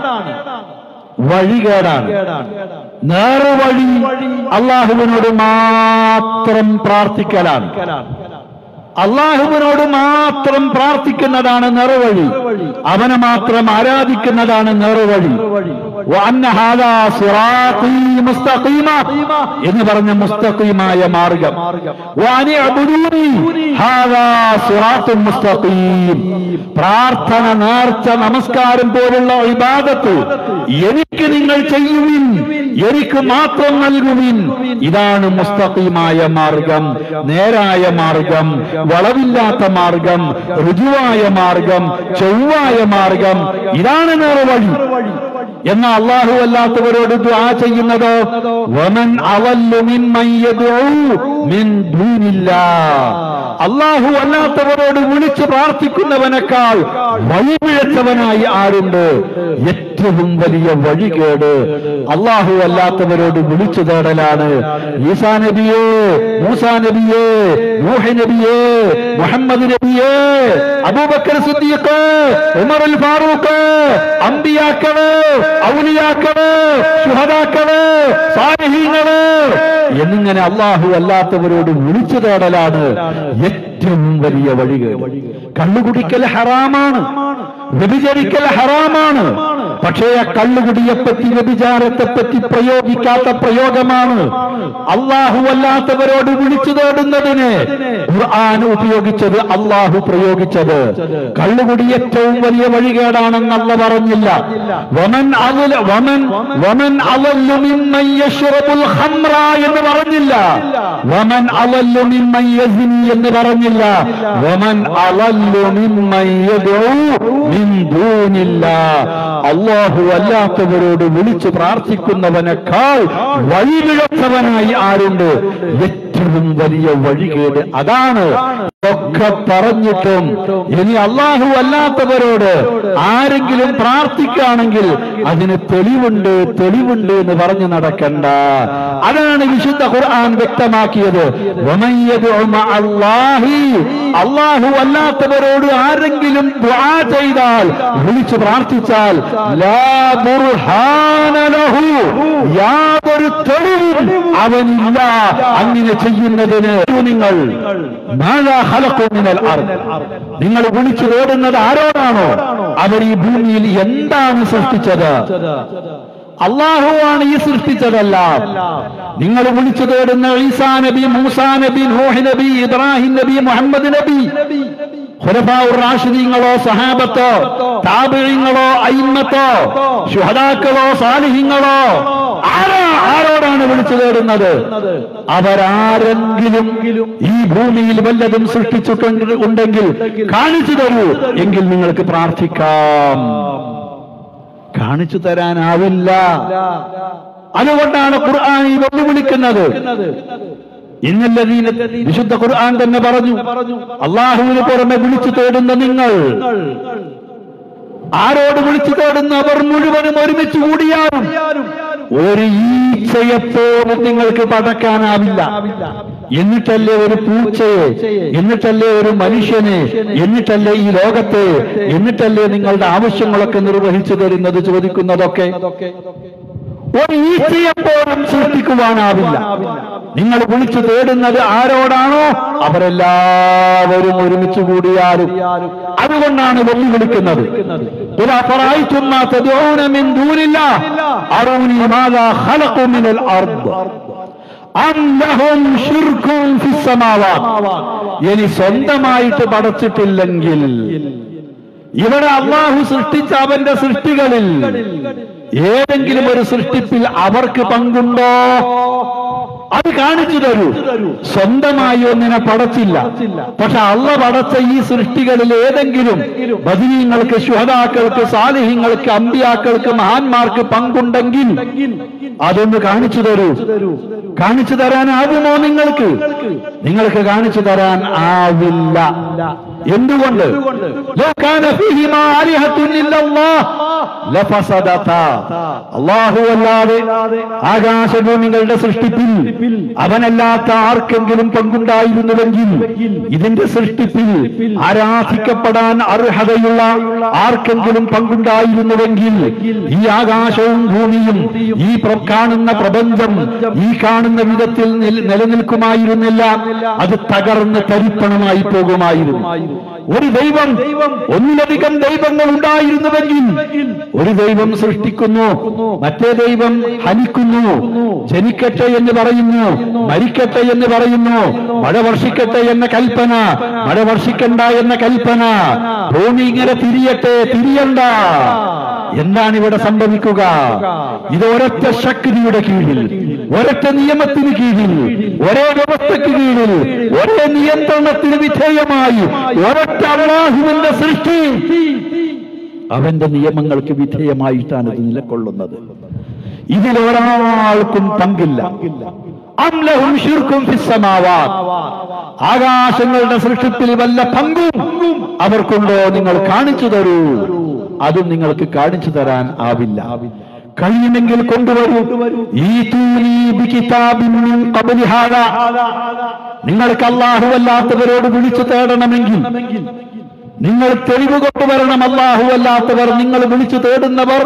വഴികേടാണ് നേർവഴി അള്ളാഹുവിനോട് മാത്രം പ്രാർത്ഥിക്കലാണ് അള്ളാഹുവിനോട് മാത്രം പ്രാർത്ഥിക്കുന്നതാണ് നെറുവഴി അവനെ മാത്രം ആരാധിക്കുന്നതാണ് നെറുവഴി വഅന്ന ഹാദാ സിറാത്തീ മുസ്തഖീമ എന്ന് പറഞ്ഞ മുസ്തഖീമായ മാർഗം വഅനി അബ്ദൂനി ഹാദാ സിറാത്തുൻ മുസ്തഖീം പ്രാർത്ഥന നേർച്ച നമസ്കാരം പോലുള്ള ഇബാദത്ത് എനിക്ക് നിങ്ങൾ ചെയ്യുവിൻ എനിക്ക് മാത്രം നൽകുവിൻ ഇതാണ് മുസ്തഖീമായ മാർഗം നേരായ മാർഗം വളവില്ലാത്ത മാർഗം ഋജുവായ മാർഗം ചൊവ്വായ മാർഗം ഇതാണ് നേർവഴി എന്ന അള്ളാഹു അല്ലാത്തവരോട് ദുആ ചെയ്യുന്നതോ വമൻ അവല്ലു മിമ്മൻ യദ്ഉ മിൻ ദൂനില്ലാ അള്ളാഹു അല്ലാത്തവരോട് വിളിച്ചു പ്രാർത്ഥിക്കുന്നവനേക്കാൾ വഴിപിഴച്ചവനായി ആരുണ്ട് ഏറ്റവും വലിയ വഴികേട് അള്ളാഹു അല്ലാത്തവരോട് വിളിച്ചു തേടലാണ് ഈസാ നബിയേ മൂസാ നബിയേ നൂഹ നബിയേ മുഹമ്മദ് നബിയേ അബൂബക്കർ സിദ്ദീഖ് ഉമർ അൽ ഫാറൂഖ് അമ്പിയാക്കള് ഔലിയാക്കള് ശുഹദാക്കള് സാലിഹീങ്ങള് എന്നിങ്ങനെ അള്ളാഹു അല്ലാത്തവരോട് വിളിച്ചു തേടലാണ് ഏറ്റവും വലിയ വഴികേട് കള്ളുകുടിക്കൽ ഹറാമാണ് വ്യഭിചരിക്കൽ ഹറാമാണ് പക്ഷേ ആ കള്ളുകുടിയെപ്പറ്റി വ്യഭിചാരത്തെപ്പറ്റി പ്രയോഗിക്കാത്ത പ്രയോഗമാണ് അള്ളാഹു അല്ലാത്തവരോട് വിളിച്ചു തേടുന്നതിന് ഖുർആൻ ഉപയോഗിച്ചത് അള്ളാഹു പ്രയോഗിച്ചത് കള്ളുകുടി ഏറ്റവും വലിയ വഴികേടാണെന്ന് അല്ല പറഞ്ഞില്ല വമൻ അവല വമൻ വമൻ അവല്ലു മിമ്മൻ യശ്റബുൽ ഖംറ എന്ന് പറഞ്ഞില്ല വമൻ അവല്ലു മിമ്മൻ യസ്നി എന്ന് പറഞ്ഞില്ല വമൻ അവല്ലു മിമ്മൻ യദ്ഉ മിൻ ദൂനില്ലാ അല്ലാഹു അല്ലാത്തവരോട് വിളിച്ചു പ്രാർത്ഥിക്കുന്നവനേക്കാൾ വഴിവിഴച്ചവനായി ആരുണ്ട് ഏറ്റവും വലിയ വഴികേട് അതാണ് ഒക്കെ പറഞ്ഞിട്ടും ഇനി അള്ളാഹു അല്ലാത്തവരോട് ആരെങ്കിലും പ്രാർത്ഥിക്കുകയാണെങ്കിൽ അതിന് തെളിവുണ്ട് തെളിവുണ്ട് എന്ന് പറഞ്ഞു നടക്കണ്ട അതാണ് വിശുദ്ധ ഖുർആൻ വ്യക്തമാക്കിയത് വമൻ യദ്ഉ മഅ അല്ലാഹി അള്ളാഹു അല്ലാത്തവരോട് ആരെങ്കിലും ദുആ ചെയ്താൽ വിളിച്ചു പ്രാർത്ഥിച്ചാൽ ലാ ബുർഹാന ലഹു യാതൊരു തെളിവും അവനില്ല അങ്ങനെ ചെയ്യുന്നതിന് നിങ്ങൾ മാതാ ഖലഖു മിനൽ അർദ് നിങ്ങൾ വിളിച്ചു ഓടുന്നത് ആരോടാണോ അവർ ഈ ഭൂമിയിൽ എന്താണ് സൃഷ്ടിച്ചത് അള്ളാഹുവാണ് ഈ സൃഷ്ടിച്ചതെല്ലാം നിങ്ങൾ വിളിച്ചു തേടുന്ന ഈസാ നബി മൂസാ നബി നൂഹ് നബി ഇബ്രാഹിം നബി മുഹമ്മദ് നബി ഖുലഫാഉർ റാഷിദീങ്ങളോ സഹാബത്തോ താബിഈങ്ങളോ അയിമ്മത്തോ ശുഹദാക്കളോ സാലിഹീങ്ങളോ ആരാ ആരോടാണ് വിളിച്ചു തേടുന്നത് അവരാരെങ്കിലും ഈ ഭൂമിയിൽ വല്ലതും സൃഷ്ടിച്ചിട്ടുണ്ട് ഉണ്ടെങ്കിൽ കാണിച്ചു തരൂ എങ്കിൽ നിങ്ങൾക്ക് പ്രാർത്ഥിക്കാം കാണിച്ചു തരാനാവില്ല അതുകൊണ്ടാണ് ഖുർആൻ ഈ വെല്ലുവിളിക്കുന്നത് ഇന്നല്ലതീന വിശുദ്ധ ഖുർആൻ തന്നെ പറഞ്ഞു അള്ളാഹുവിന് പുറമെ വിളിച്ചു തേടുന്ന നിങ്ങൾ ആരോട് വിളിച്ചു തേടുന്ന അവർ മുഴുവനും ഒരുമിച്ച് കൂടിയാലും ഒരു ഈച്ചയെപ്പോലും നിങ്ങൾക്ക് പടക്കാനാവില്ല എന്നിട്ടല്ലേ ഒരു പൂച്ചയെ എന്നിട്ടല്ലേ ഒരു മനുഷ്യനെ എന്നിട്ടല്ലേ ഈ ലോകത്തെ എന്നിട്ടല്ലേ നിങ്ങളുടെ ആവശ്യങ്ങളൊക്കെ നിർവഹിച്ചു തരുന്നത് ചോദിക്കുന്നതൊക്കെ ഒരു ഈച്ചയെപ്പോലും സൃഷ്ടിക്കുവാനാവില്ല നിങ്ങൾ വിളിച്ചു തേടുന്നത് ആരോടാണോ അവരെല്ലാവരും ഒരുമിച്ച് കൂടിയാലും അതുകൊണ്ടാണ് വെല്ലുവിളിക്കുന്നത് قل أفرأيتم ما تدعون من دون الله أروني ماذا خلقوا من الأرض أم لهم شرك في السماوات ഇനി സ്വന്തമായിട്ട് പടച്ചിട്ടില്ലെങ്കിൽ ഇവിടെ അള്ളാഹു സൃഷ്ടിച്ച അവന്റെ സൃഷ്ടികളിൽ ഏതെങ്കിലും ഒരു സൃഷ്ടിപ്പിൽ അവർക്ക് പങ്കുണ്ടോ അത് കാണിച്ചു തരൂ സ്വന്തമായി ഒന്നിനെ പടച്ചില്ല പക്ഷെ അള്ള പടച്ച ഈ സൃഷ്ടികളിൽ ഏതെങ്കിലും ബദിനീങ്ങൾക്ക് ശുഹതാക്കൾക്ക് സാലിഹ്യങ്ങൾക്ക് അമ്പിയാക്കൾക്ക് മഹാന്മാർക്ക് പങ്കുണ്ടെങ്കിൽ അതൊന്ന് കാണിച്ചു തരൂ കാണിച്ചു തരാനാവുമോ നിങ്ങൾക്ക് നിങ്ങൾക്ക് കാണിച്ചു തരാൻ ആവില്ല എന്തുകൊണ്ട് ലോ കാന ഫീഹിമാ ആലിഹത്തുൻ ഇല്ലല്ലാഹ് ലഫസദതാ. അല്ലാഹു അല്ലാതെ ആകാശഭൂമികളുടെ സൃഷ്ടിപ്പിൽ അവനല്ലാത്ത ആർക്കെങ്കിലും പങ്കുണ്ടായിരുന്നുവെങ്കിൽ ഇതിന്റെ സൃഷ്ടിപ്പിൽ ആരാധിക്കപ്പെടാൻ അർഹതയുള്ള ആർക്കെങ്കിലും പങ്കുണ്ടായിരുന്നുവെങ്കിൽ ഈ ആകാശവും ഭൂമിയും ഈ പ്ര- കാണുന്ന പ്രപഞ്ചം ഈ കാണുന്ന വിധത്തിൽ നിൽ- നിലനിൽക്കുമായിരുന്നില്ല അത് തകർന്ന് തരിപ്പണമായി പോകുമായിരുന്നു ഒരു ദൈവം ഒന്നിലധികം ദൈവങ്ങൾ ഉണ്ടായിരുന്നുവെങ്കിൽ ഒരു ദൈവം സൃഷ്ടിക്കുന്നു മറ്റേ ദൈവം ഹനിക്കുന്നു ജനിക്കട്ടെ എന്ന് പറയുന്നു മരിക്കട്ടെ എന്ന് പറയുന്നു മഴ വർഷിക്കട്ടെ എന്ന കൽപ്പന മഴ വർഷിക്കണ്ട എന്ന കൽപ്പന ഭൂമി ഇങ്ങനെ തിരിയട്ടെ തിരിയണ്ട എന്താണ് ഇവിടെ സംഭവിക്കുക ഇത് ഒരൊറ്റ ശക്തിയുടെ കീഴിൽ ഒരൊറ്റ നിയമത്തിന് കീഴിൽ ഒരേ വ്യവസ്ഥയ്ക്ക് കീഴിൽ ഒരേ നിയന്ത്രണത്തിന് വിധേയമായി ഒരൊറ്റ അള്ളാഹുവിന്റെ സൃഷ്ടി അവന്റെ നിയമങ്ങൾക്ക് വിധേയമായിട്ടാണ് ഇത് നിലകൊള്ളുന്നത് ഇതിലൊരാൾക്കും പങ്കില്ല അം ലഹും ശിർക്കും ഫിസ് സമാവാത്ത് ആകാശങ്ങളുടെ സൃഷ്ടിപ്പിൽ വല്ല പങ്കും അവർക്കുണ്ടോ നിങ്ങൾ കാണിച്ചു തരൂ അതും നിങ്ങൾക്ക് കാണിച്ചു തരാൻ ആവില്ല കഴിയുമെങ്കിൽ കൊണ്ടുവരൂ ഈ തൂനി ബികിതാബിൻ മിൻ ഖബ്ലി ഹാദാ. നിങ്ങൾക്ക് അല്ലാഹു അല്ലാത്തവരോട് വിളിച്ചു തേടണമെങ്കിൽ നിങ്ങൾ തെളിവ് കൊണ്ടുവരണം അല്ലാഹു അല്ലാത്തവർ നിങ്ങൾ വിളിച്ചു തേടുന്നവർ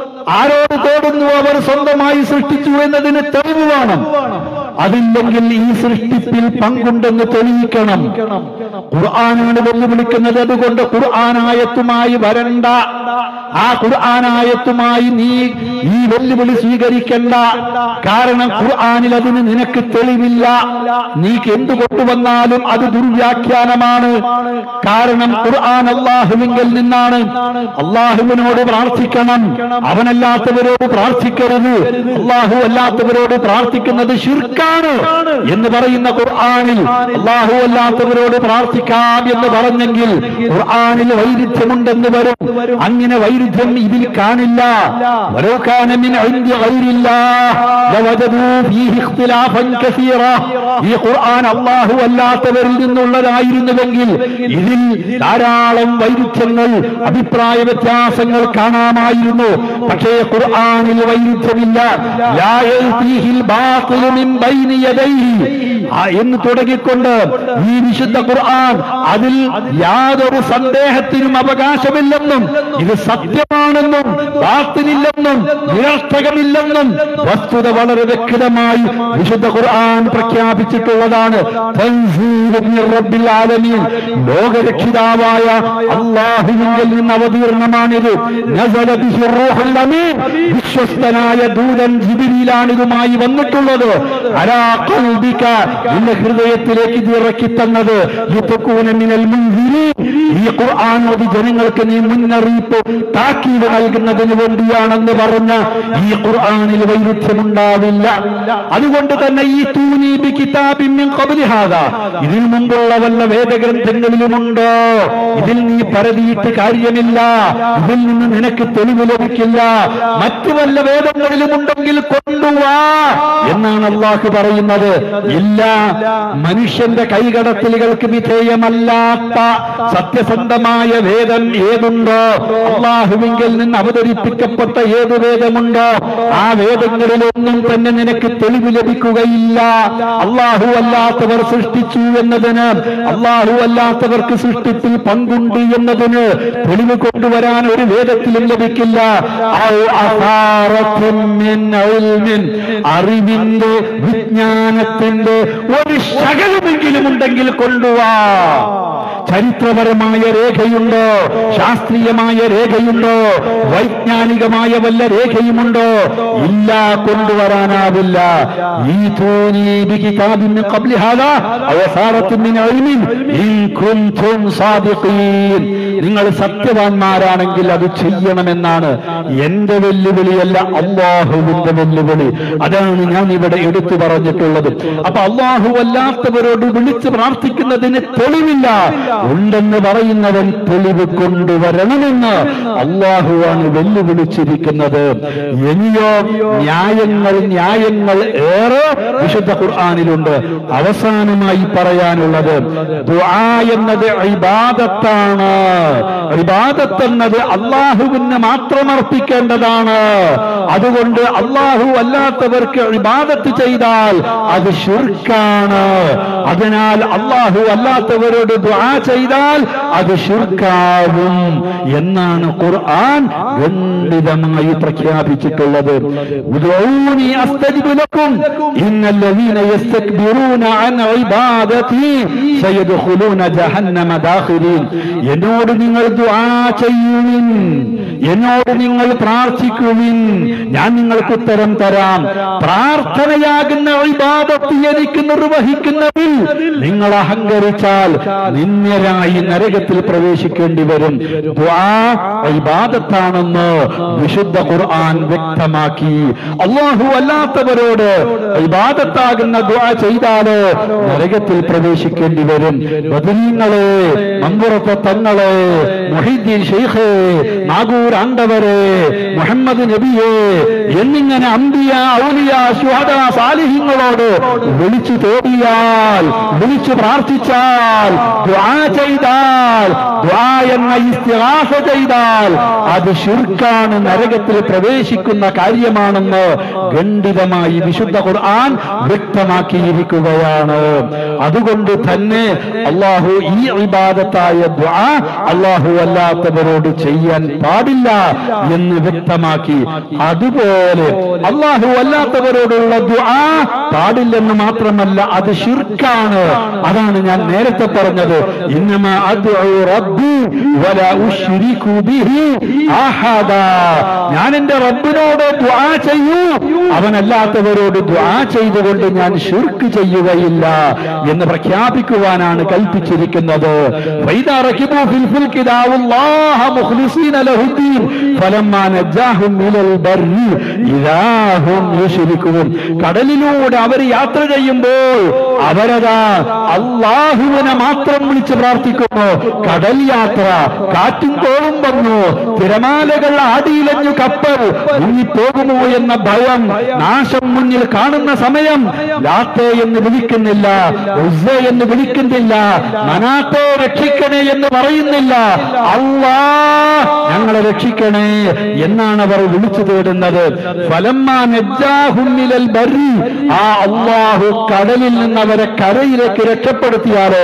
ആരോട് തേടുന്നു അവർ സ്വന്തമായി സൃഷ്ടിച്ചു എന്നതിന് തെളിവ് വേണം അതില്ലെങ്കിൽ ഈ സൃഷ്ടിപ്പിൽ പങ്കുണ്ടെന്ന് തെളിയിക്കണം ഖുർആനാണ് വെല്ലുവിളിക്കുന്നത് അതുകൊണ്ട് ഖുർആനായത്തുമായി വരണ്ട ആ ഖുർആനായത്തുമായി നീ ഈ വെല്ലുവിളി സ്വീകരിക്കണ്ട കാരണം ഖുർആനിൽ അതിന് നിനക്ക് തെളിവില്ല നീ എന്ത് കൊണ്ടുവന്നാലും അത് ദുർവ്യാഖ്യാനമാണ് കാരണം ഖുർആൻ അള്ളാഹുവിങ്കിൽ നിന്നാണ് അള്ളാഹുവിനോട് പ്രാർത്ഥിക്കണം അവനല്ലാത്തവരോട് പ്രാർത്ഥിക്കരുത് അള്ളാഹു അല്ലാത്തവരോട് പ്രാർത്ഥിക്കുന്നത് ശിർക്കാണ് എന്ന് പറയുന്ന ഖുർആനിൽ അള്ളാഹു അല്ലാത്തവരോട് പ്രാർത്ഥിക്കാം എന്ന് പറഞ്ഞെങ്കിൽ ഖുർആനിൽ വൈരുദ്ധ്യമുണ്ടെന്ന് വരും അങ്ങനെ വൈരുദ്ധ്യം ഇതിൽ കാണില്ല വലോ കാന മിൻ ഇൻദി ഗൈരില്ലാഹ് ലവജദൂ ഫീഹി ഇഖ്തിലാഫൻ കസീറ ഈ ഖുർആൻ അല്ലാഹു അല്ലാത്തവരിൽ നിന്നുള്ളതായിരുന്നുവെങ്കിൽ ഇതിൽ ധാരാളം വൈരുദ്ധ്യങ്ങൾ അഭിപ്രായ വ്യത്യാസങ്ങൾ കാണാമായിരുന്നു പക്ഷേ ഖുർആനിൽ വൈരുദ്ധ്യമില്ല ലാ യൽതീഹിൽ ബാത്തിലു മിൻ ബൈനി യദൈഹി ആ എന്ന് തുടങ്ങിക്കൊണ്ട് ഈ വിശുദ്ധ ഖുർആൻ അതിൽ യാതൊരു സന്ദേഹത്തിനും അവകാശമില്ലെന്നും ഇത് സത്യമാണെന്നും ബാത്തിലില്ലെന്നും നിരർത്ഥകമില്ലെന്നും വസ്തുത വളരെ വ്യക്തമായി വിശുദ്ധ ഖുർആൻ പ്രഖ്യാപിച്ചിട്ടുള്ളതാണ് തൻസീലും മിർ റബ്ബിൽ ആലമീൻ ലോകരക്ഷിതാവായ അള്ളാഹുവിങ്കിൽ നിന്ന് അവതീർണമാണിത് നസല ബിഹി റൂഹുൽ അമീൻ വിശ്വസ്തനായ ദൂതൻ ജിബിരിയിലാണ് ഇതുമായി വന്നിട്ടുള്ളത് അലാ ഖൽബിക നിന്റെ ഹൃദയത്തിലേക്ക് ഇത് ഇറക്കി തന്നത് ലിതകൂന മിനൽ മുൻസിരീൻ ഈ ഖുർആൻ ഓതി ജനങ്ങൾക്ക് നീ മുന്നറിയിപ്പ് താക്കീത് നൽകുന്നതിന് വേണ്ടിയാണെന്ന് പറഞ്ഞ ഈ ഖുർആനിൽ വൈരുദ്ധ്യമുണ്ടാവില്ല അതുകൊണ്ട് തന്നെ ഈ തൂനി ബി കിതാബിൻ മിൻ ഖബ്ലി ഹാദാ ഇതിനു മുമ്പുള്ള വല്ല വേദഗ്രന്ഥങ്ങളിലുമുണ്ടോ ഇതിൽ നീ പരതിയിട്ട് കാര്യമില്ല ഇതിൽ നിന്ന് നിനക്ക് തെളിവ് ലഭിക്കില്ല മറ്റു വല്ല വേദങ്ങളിലുമുണ്ടെങ്കിൽ കൊണ്ടുവാ എന്നാണ് അള്ളാഹു പറയുന്നത് ഇല്ല മനുഷ്യന്റെ കൈകടത്തലുകൾക്ക് വിധേയമല്ലാത്ത സത്യസന്ധമായ വേദം ഏതുണ്ടോ അള്ളാഹുവിങ്കിൽ നിന്ന് അവതരിപ്പിക്കപ്പെട്ട ഏത് വേദമുണ്ടോ ആ വേദങ്ങളിലൊന്നും തന്നെ നിനക്ക് തെളിവ് ലഭിക്കുകയില്ല അള്ളാഹു അല്ലാത്തവർ സൃഷ്ടിച്ചു എന്നതിന് അള്ളാഹു അല്ലാത്തവർക്ക് സൃഷ്ടിപ്പിൽ പങ്കുണ്ട് എന്നതിന് തെളിവ് കൊണ്ടുവരാൻ ഒരു വേദത്തിലും ലഭിക്കില്ല ഔ അസാറത്തിൻ മിൻ ഇൽമിൻ. അറിവിന്റെ വിജ്ഞാനത്തിന്റെ ഒരു ശകലമെങ്കിലും ഉണ്ടെങ്കിൽ കൊണ്ടുവാ ചരിത്രപരമായ രേഖയുണ്ടോ ശാസ്ത്രീയമായ രേഖയുണ്ടോ വൈജ്ഞാനികമായ വല്ല രേഖയുമുണ്ടോ ഇല്ല കൊണ്ടുവരാനാവില്ല ഈ തൂനി ബികിതാബിൻ മിൻ ഖബ്ലി ഹാദാ അവ സാറത്തിൻ മിൻ ഇൽമിൻ ഇൻ കുൻതും സാദിഖീൻ നിങ്ങൾ സത്യവാന്മാരാണെങ്കിൽ അത് ചെയ്യണമെന്നാണ് എന്റെ വെല്ലുവിളിയല്ല അള്ളാഹുവിന്റെ വെല്ലുവിളി അതാണ് ഞാൻ ഇവിടെ എടുത്തു പറഞ്ഞിട്ടുള്ളത് അപ്പൊ അള്ളാഹു അല്ലാത്തവരോട് വിളിച്ച് പ്രാർത്ഥിക്കുന്നതിന് തെളിവില്ല ഉണ്ടെന്ന് പറയുന്നവൻ തെളിവ് കൊണ്ടുവരണമെന്ന് അള്ളാഹുവാണ് വെല്ലുവിളിച്ചിരിക്കുന്നത് ഇനിയോ ന്യായങ്ങൾ ന്യായങ്ങൾ ഏറെ വിശുദ്ധ ഖുർആാനിലുണ്ട് അവസാനമായി പറയാനുള്ളത് ദുആ എന്നത് ഇബാദത്താണ് ഇബാദത്ത് എന്നത് അള്ളാഹുവിന് മാത്രം അർപ്പിക്കേണ്ടതാണ് അതുകൊണ്ട് അള്ളാഹു അല്ലാത്തവർക്ക് ഇബാദത്ത് ചെയ്താൽ അത് ഷിർക്കാണ് അതിനാൽ അള്ളാഹു അല്ലാത്തവരോട് ദുആ ചെയ്താൽ അത് ഷിർക്കാവും എന്നാണ് ഖുർആൻ ഖണ്ഡിതമായി പ്രഖ്യാപിച്ചിട്ടുള്ളത് ഉദ്ഊനി അസ്തജിബ് ലക്കും ഇന്നല്ലദീന യസ്തക്ബിറൂന അൻ ഇബാദതി സയദ്ഖുലൂന ജഹന്നമ ദാഖിലീൻ എന്നോട് നിങ്ങൾ ദുആ ചെയ്യുവിൻ എന്നോട് നിങ്ങൾ പ്രാർത്ഥിക്കുവിൻ ഞാൻ നിങ്ങൾക്ക് ഉത്തരം തരാം പ്രാർത്ഥനയാകുന്ന ഇബാദത്ത് എനിക്ക് നിർവഹിക്കുന്നതിൽ നിങ്ങൾ അഹങ്കരിച്ചാൽ നിന്ദ്യരായി നരകത്തിൽ പ്രവേശിക്കേണ്ടി വരും ദുആ ഇബാദത്താണെന്ന് വിശുദ്ധ ഖുർആൻ വ്യക്തമാക്കി അള്ളാഹു അല്ലാത്തവരോട് ഇബാദത്താകുന്ന ദുആ ചെയ്താല് നരകത്തിൽ പ്രവേശിക്കേണ്ടി വരും ബദരീങ്ങളെ മമ്പുറത്തെ തങ്ങളെ മൊഹീദ്ദീൻ ഷെയ്ഖേ നാഗൂർ ആണ്ടവരെ മുഹമ്മദ് നബിയെ എന്നിങ്ങനെ അമ്പിയ ഔലിയ ശുഹദ സാലിഹിങ്ങളോട് വിളിച്ചു തോടിയാൽ വിളിച്ചു പ്രാർത്ഥിച്ചാൽ ദുആ ചെയ്താൽ ദുആ എന്ന ഇസ്തിഗാസ ചെയ്താൽ അത് ശിർക്കാണ് നരകത്തിൽ പ്രവേശിക്കുന്ന കാര്യമാണെന്ന് ഖണ്ഡിതമായി വിശുദ്ധ ഖുർആൻ വ്യക്തമാക്കിയിരിക്കുകയാണ് അതുകൊണ്ട് തന്നെ അള്ളാഹു ഈ ഇബാദത്തായ ദുആ അള്ളാഹു അല്ലാത്തവരോട് ചെയ്യാൻ പാടില്ല എന്ന് വ്യക്തമാക്കി അതുപോലെ അള്ളാഹു അല്ലാത്തവരോടുള്ള ദുആ പാടില്ലെന്ന് മാത്രമല്ല അത് ശിർക്കാണ് അതാണ് ഞാൻ നേരത്തെ പറഞ്ഞത് ഇന്നമ അദ്ഉ റബ്ബി വലാ ഉശ്രികു ബിഹി അഹദാ ഞാൻ എന്റെ റബ്ബിനോട് ദുആ ചെയ്യൂ അവനല്ലാത്തവരോട് ദുആ ചെയ്തുകൊണ്ട് ഞാൻ ഷിർക്ക് ചെയ്യുകയില്ല എന്ന് പ്രഖ്യാപിക്കുവാനാണ് കൽപ്പിച്ചിരിക്കുന്നത് ഫൈദാ റകിബു ഫിൽ ഫുൽകി ദാവുല്ലാഹ മുഖ്ലിസീന ലഹുദ്ദീൻ ഫലമ്മാ നജാഹും മിനൽ ബർരി ഇദാ ഹും യുശ്രികൂൻ കടലിലൂടെ അവർ യാത്ര ചെയ്യുമ്പോൾ അവരതാ അള്ളാഹുവിനെ മാത്രം വിളിച്ച് പ്രാർത്ഥിക്കുന്നു കടൽ യാത്ര കാറ്റും കോളും വന്നു തിരമാലകൾ ആടിയിലഞ്ഞു കപ്പൽ മുങ്ങിപ്പോകുമോ എന്ന ഭയം നാശം മുന്നിൽ കാണുന്ന സമയം ലാത്തെ എന്ന് വിളിക്കുന്നില്ല ഉസ്സ എന്ന് വിളിക്കുന്നില്ല മനാത്തെ രക്ഷിക്കണേ എന്ന് പറയുന്നില്ല അള്ളാ ഞങ്ങളെ രക്ഷിക്കണേ എന്നാണ് അവർ വിളിച്ചു തേടുന്നത് ഫലമ്മാ നജ്ജാഹും മിനൽ ബർരി ആ അള്ളാഹു കടലിൽ നിന്ന് അവരെ കരയിലേക്ക് രക്ഷപ്പെടുത്തിയാലോ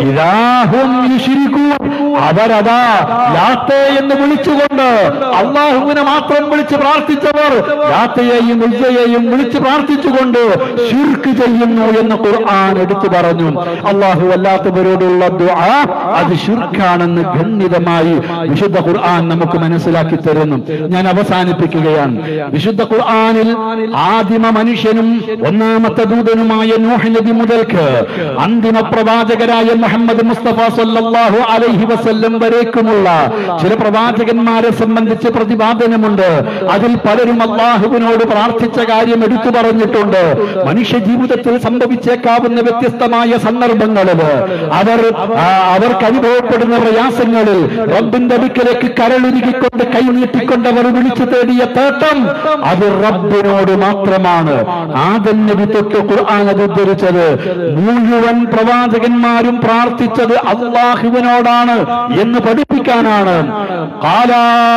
ഇതാഹും യുശ്രികൂൻ അവരതാ ലാത്തെ എന്ന് വിളിച്ചുകൊണ്ട് അള്ളാഹുവിനെ മാത്രം വിളിച്ച് പ്രാർത്ഥിച്ചവർ ലാത്തയെയും ഉജ്ജയെയും വിളിച്ച് പ്രാർത്ഥിച്ചുകൊണ്ട് ഷിർക്ക് ചെയ്യുന്നു എന്ന് ഖുർആൻ എടുത്തു പറഞ്ഞു അള്ളാഹു അല്ലാത്തവരോടുള്ള ദുആ അത് ഷിർക്കാണെന്ന് ഖണ്ഡിതമായി വിശുദ്ധ ഖുർആൻ നമുക്ക് മനസ്സിലാക്കി തരുന്നു ഞാൻ അവസാനിപ്പിക്കുകയാണ് വിശുദ്ധ ഖുർആനിൽ ആദിമ മനുഷ്യനും ഒന്നാമത്തെ ദൂതനുമായ നൂഹ് നബി മുതൽക്ക് അന്തിമ പ്രവാചകരായ മുഹമ്മദ് മുസ്തഫ സല്ലല്ലാഹു അലൈഹി വസല്ലം വരേക്കുമുള്ള ചില പ്രവാചകന്മാരെ സംബന്ധിച്ച് പ്രതിപാദനമുണ്ട് അതിൽ പലരും അള്ളാഹുവിനോട് പ്രാർത്ഥിച്ച കാര്യം എടുത്തു പറഞ്ഞിട്ടുണ്ട് മനുഷ്യ ജീവിതത്തിൽ സംഭവിച്ചേക്കാവുന്ന വ്യത്യസ്തമായ സന്ദർഭങ്ങളിൽ അവർ ആ, അവർക്ക് അനുഭവപ്പെടുന്ന പ്രയാസങ്ങളിൽ റബ്ബിന്റെ അടുക്കലേക്ക് കരളുരുകിക്കൊണ്ട് കൈനീട്ടിക്കൊണ്ട് അവർ വിളിച്ചു തേടിയ തേട്ടം അത് റബ്ബിനോട് മാത്രമാണ് ആദൻ നബി തൊട്ട് ഖുർആൻ അത് ഉദ്ധരിച്ചത് മുഴുവൻ പ്രവാചകന്മാരും പ്രാർത്ഥിച്ചത് അള്ളാഹുവിനോടാണ് എന്ന് പഠിപ്പിക്കാനാണ് قال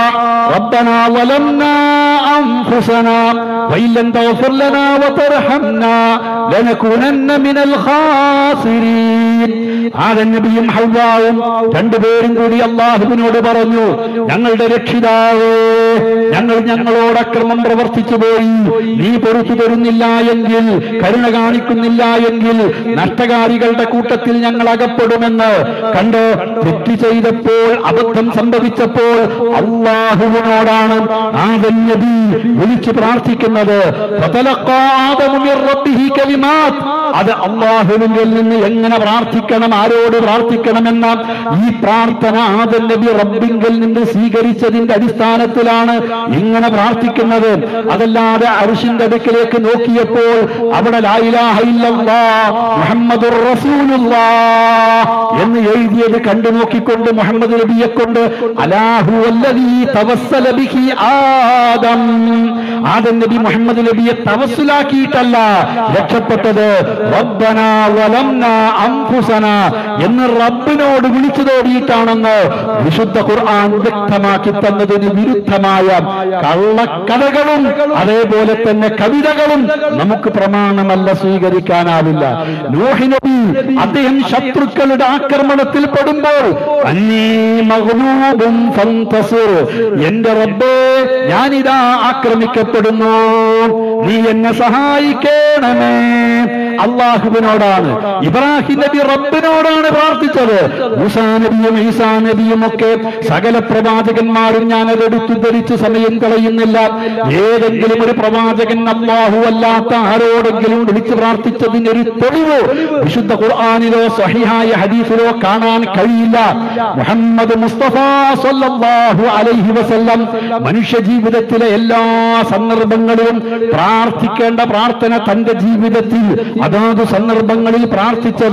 ربنا ظلمنا أنفسنا وإن لم تغفر لنا وترحمنا لنكونن من الخاسرين ആദൻ നബിയും ഹൗവാവും രണ്ടുപേരും കൂടി അള്ളാഹുവിനോട് പറഞ്ഞു ഞങ്ങളുടെ രക്ഷിതാവേ ഞങ്ങൾ ഞങ്ങളോട് അക്രമം പ്രവർത്തിച്ചു പോയി നീ പൊറത്തു തരുന്നില്ല എങ്കിൽ കരുണ കാണിക്കുന്നില്ല എങ്കിൽ നഷ്ടകാരികളുടെ കൂട്ടത്തിൽ ഞങ്ങൾ അകപ്പെടുമെന്ന് കണ്ട് തെറ്റ് ചെയ്തപ്പോൾ അബദ്ധം സംഭവിച്ചപ്പോൾ അള്ളാഹുവിനോടാണ് ആദൻ നബി വിളിച്ചു പ്രാർത്ഥിക്കുന്നത് ഫതലഖാ ആദമു മിർ റബ്ബിഹി കലിമാത്ത്. അത് അള്ളാഹുവിൽ നിന്ന് എങ്ങനെ പ്രാർത്ഥിക്കണം ആരോട് പ്രാർത്ഥിക്കണമെന്ന ഈ പ്രാർത്ഥന ആദൻ നബി റബ്ബിങ്കിൽ നിന്ന് സ്വീകരിച്ചതിന്റെ അടിസ്ഥാനത്തിലാണ് ഇങ്ങനെ പ്രാർത്ഥിക്കുന്നത് അതല്ലാതെ അരിശിന്റെ അടുക്കിലേക്ക് നോക്കിയപ്പോൾ അവിടെ ലാ ഇലാഹ ഇല്ലല്ലാഹ് മുഹമ്മദുർ റസൂലുള്ളാഹ് എന്ന് എഴുതിയത് കണ്ടു നോക്കിക്കൊണ്ട് മുഹമ്മദ് നബിയെ കൊണ്ട് അലാഹു വല്ലദീ തവസ്സല ബിഹി ആദം ആദം നബി മുഹമ്മദ് നബിയെ തവസ്സുലാക്കിയിട്ടല്ല രക്ഷപ്പെട്ടത് റബ്ബനാ വലംനാ അൻഫുസനാ എന്ന് റബ്ബിനോട് വിളിച്ചു തോടിയിട്ടാണെന്ന് വിശുദ്ധ ഖുർആൻ വ്യക്തമാക്കി തന്നതിന് വിരുദ്ധമായ കള്ളക്കഥകളും അതേപോലെ തന്നെ കവിതകളും നമുക്ക് പ്രമാണമല്ല സ്വീകരിക്കാനാവില്ല നൂഹ് നബി അദ്ദേഹം ശത്രുക്കളുടെ ആക്രമണത്തിൽ പെടുമ്പോൾ അന്നീ മഗ്ലൂബും ഫന്തസിർ എന്റെ റബ്ബേ ഞാനിതാ ആക്രമിക്കപ്പെടുന്നു നീ എന്നെ സഹായിക്കണമേ അള്ളാഹുവിനോടാണ് ഇബ്രാഹിം നബി റബ്ബിനോടാണ് പ്രാർത്ഥിച്ചത് മൂസാ നബിയും ഈസാ നബിയും ഒക്കെ സകല പ്രവാചകന്മാരും ഞാൻ അതെടുത്തു ധരിച്ച് സമയം കളയുന്നില്ല ഏതെങ്കിലും ഒരു പ്രവാചകൻ അള്ളാഹു അല്ലാത്ത ആരോടെങ്കിലും വിളിച്ച് പ്രാർത്ഥിച്ചതിന് ഒരു തെളിവ് വിശുദ്ധ ഖുർആാനിലോ സഹിഹായ ഹദീസിലോ കാണാൻ കഴിയില്ല മുഹമ്മദ് മുസ്തഫ സല്ലല്ലാഹു അലൈഹി വസല്ലം മനുഷ്യ ജീവിതത്തിലെ എല്ലാ സന്ദർഭങ്ങളിലും പ്രാർത്ഥിക്കേണ്ട പ്രാർത്ഥന തന്റെ ജീവിതത്തിൽ അതാത് സന്ദർഭങ്ങളിൽ പ്രാർത്ഥിച്ചത്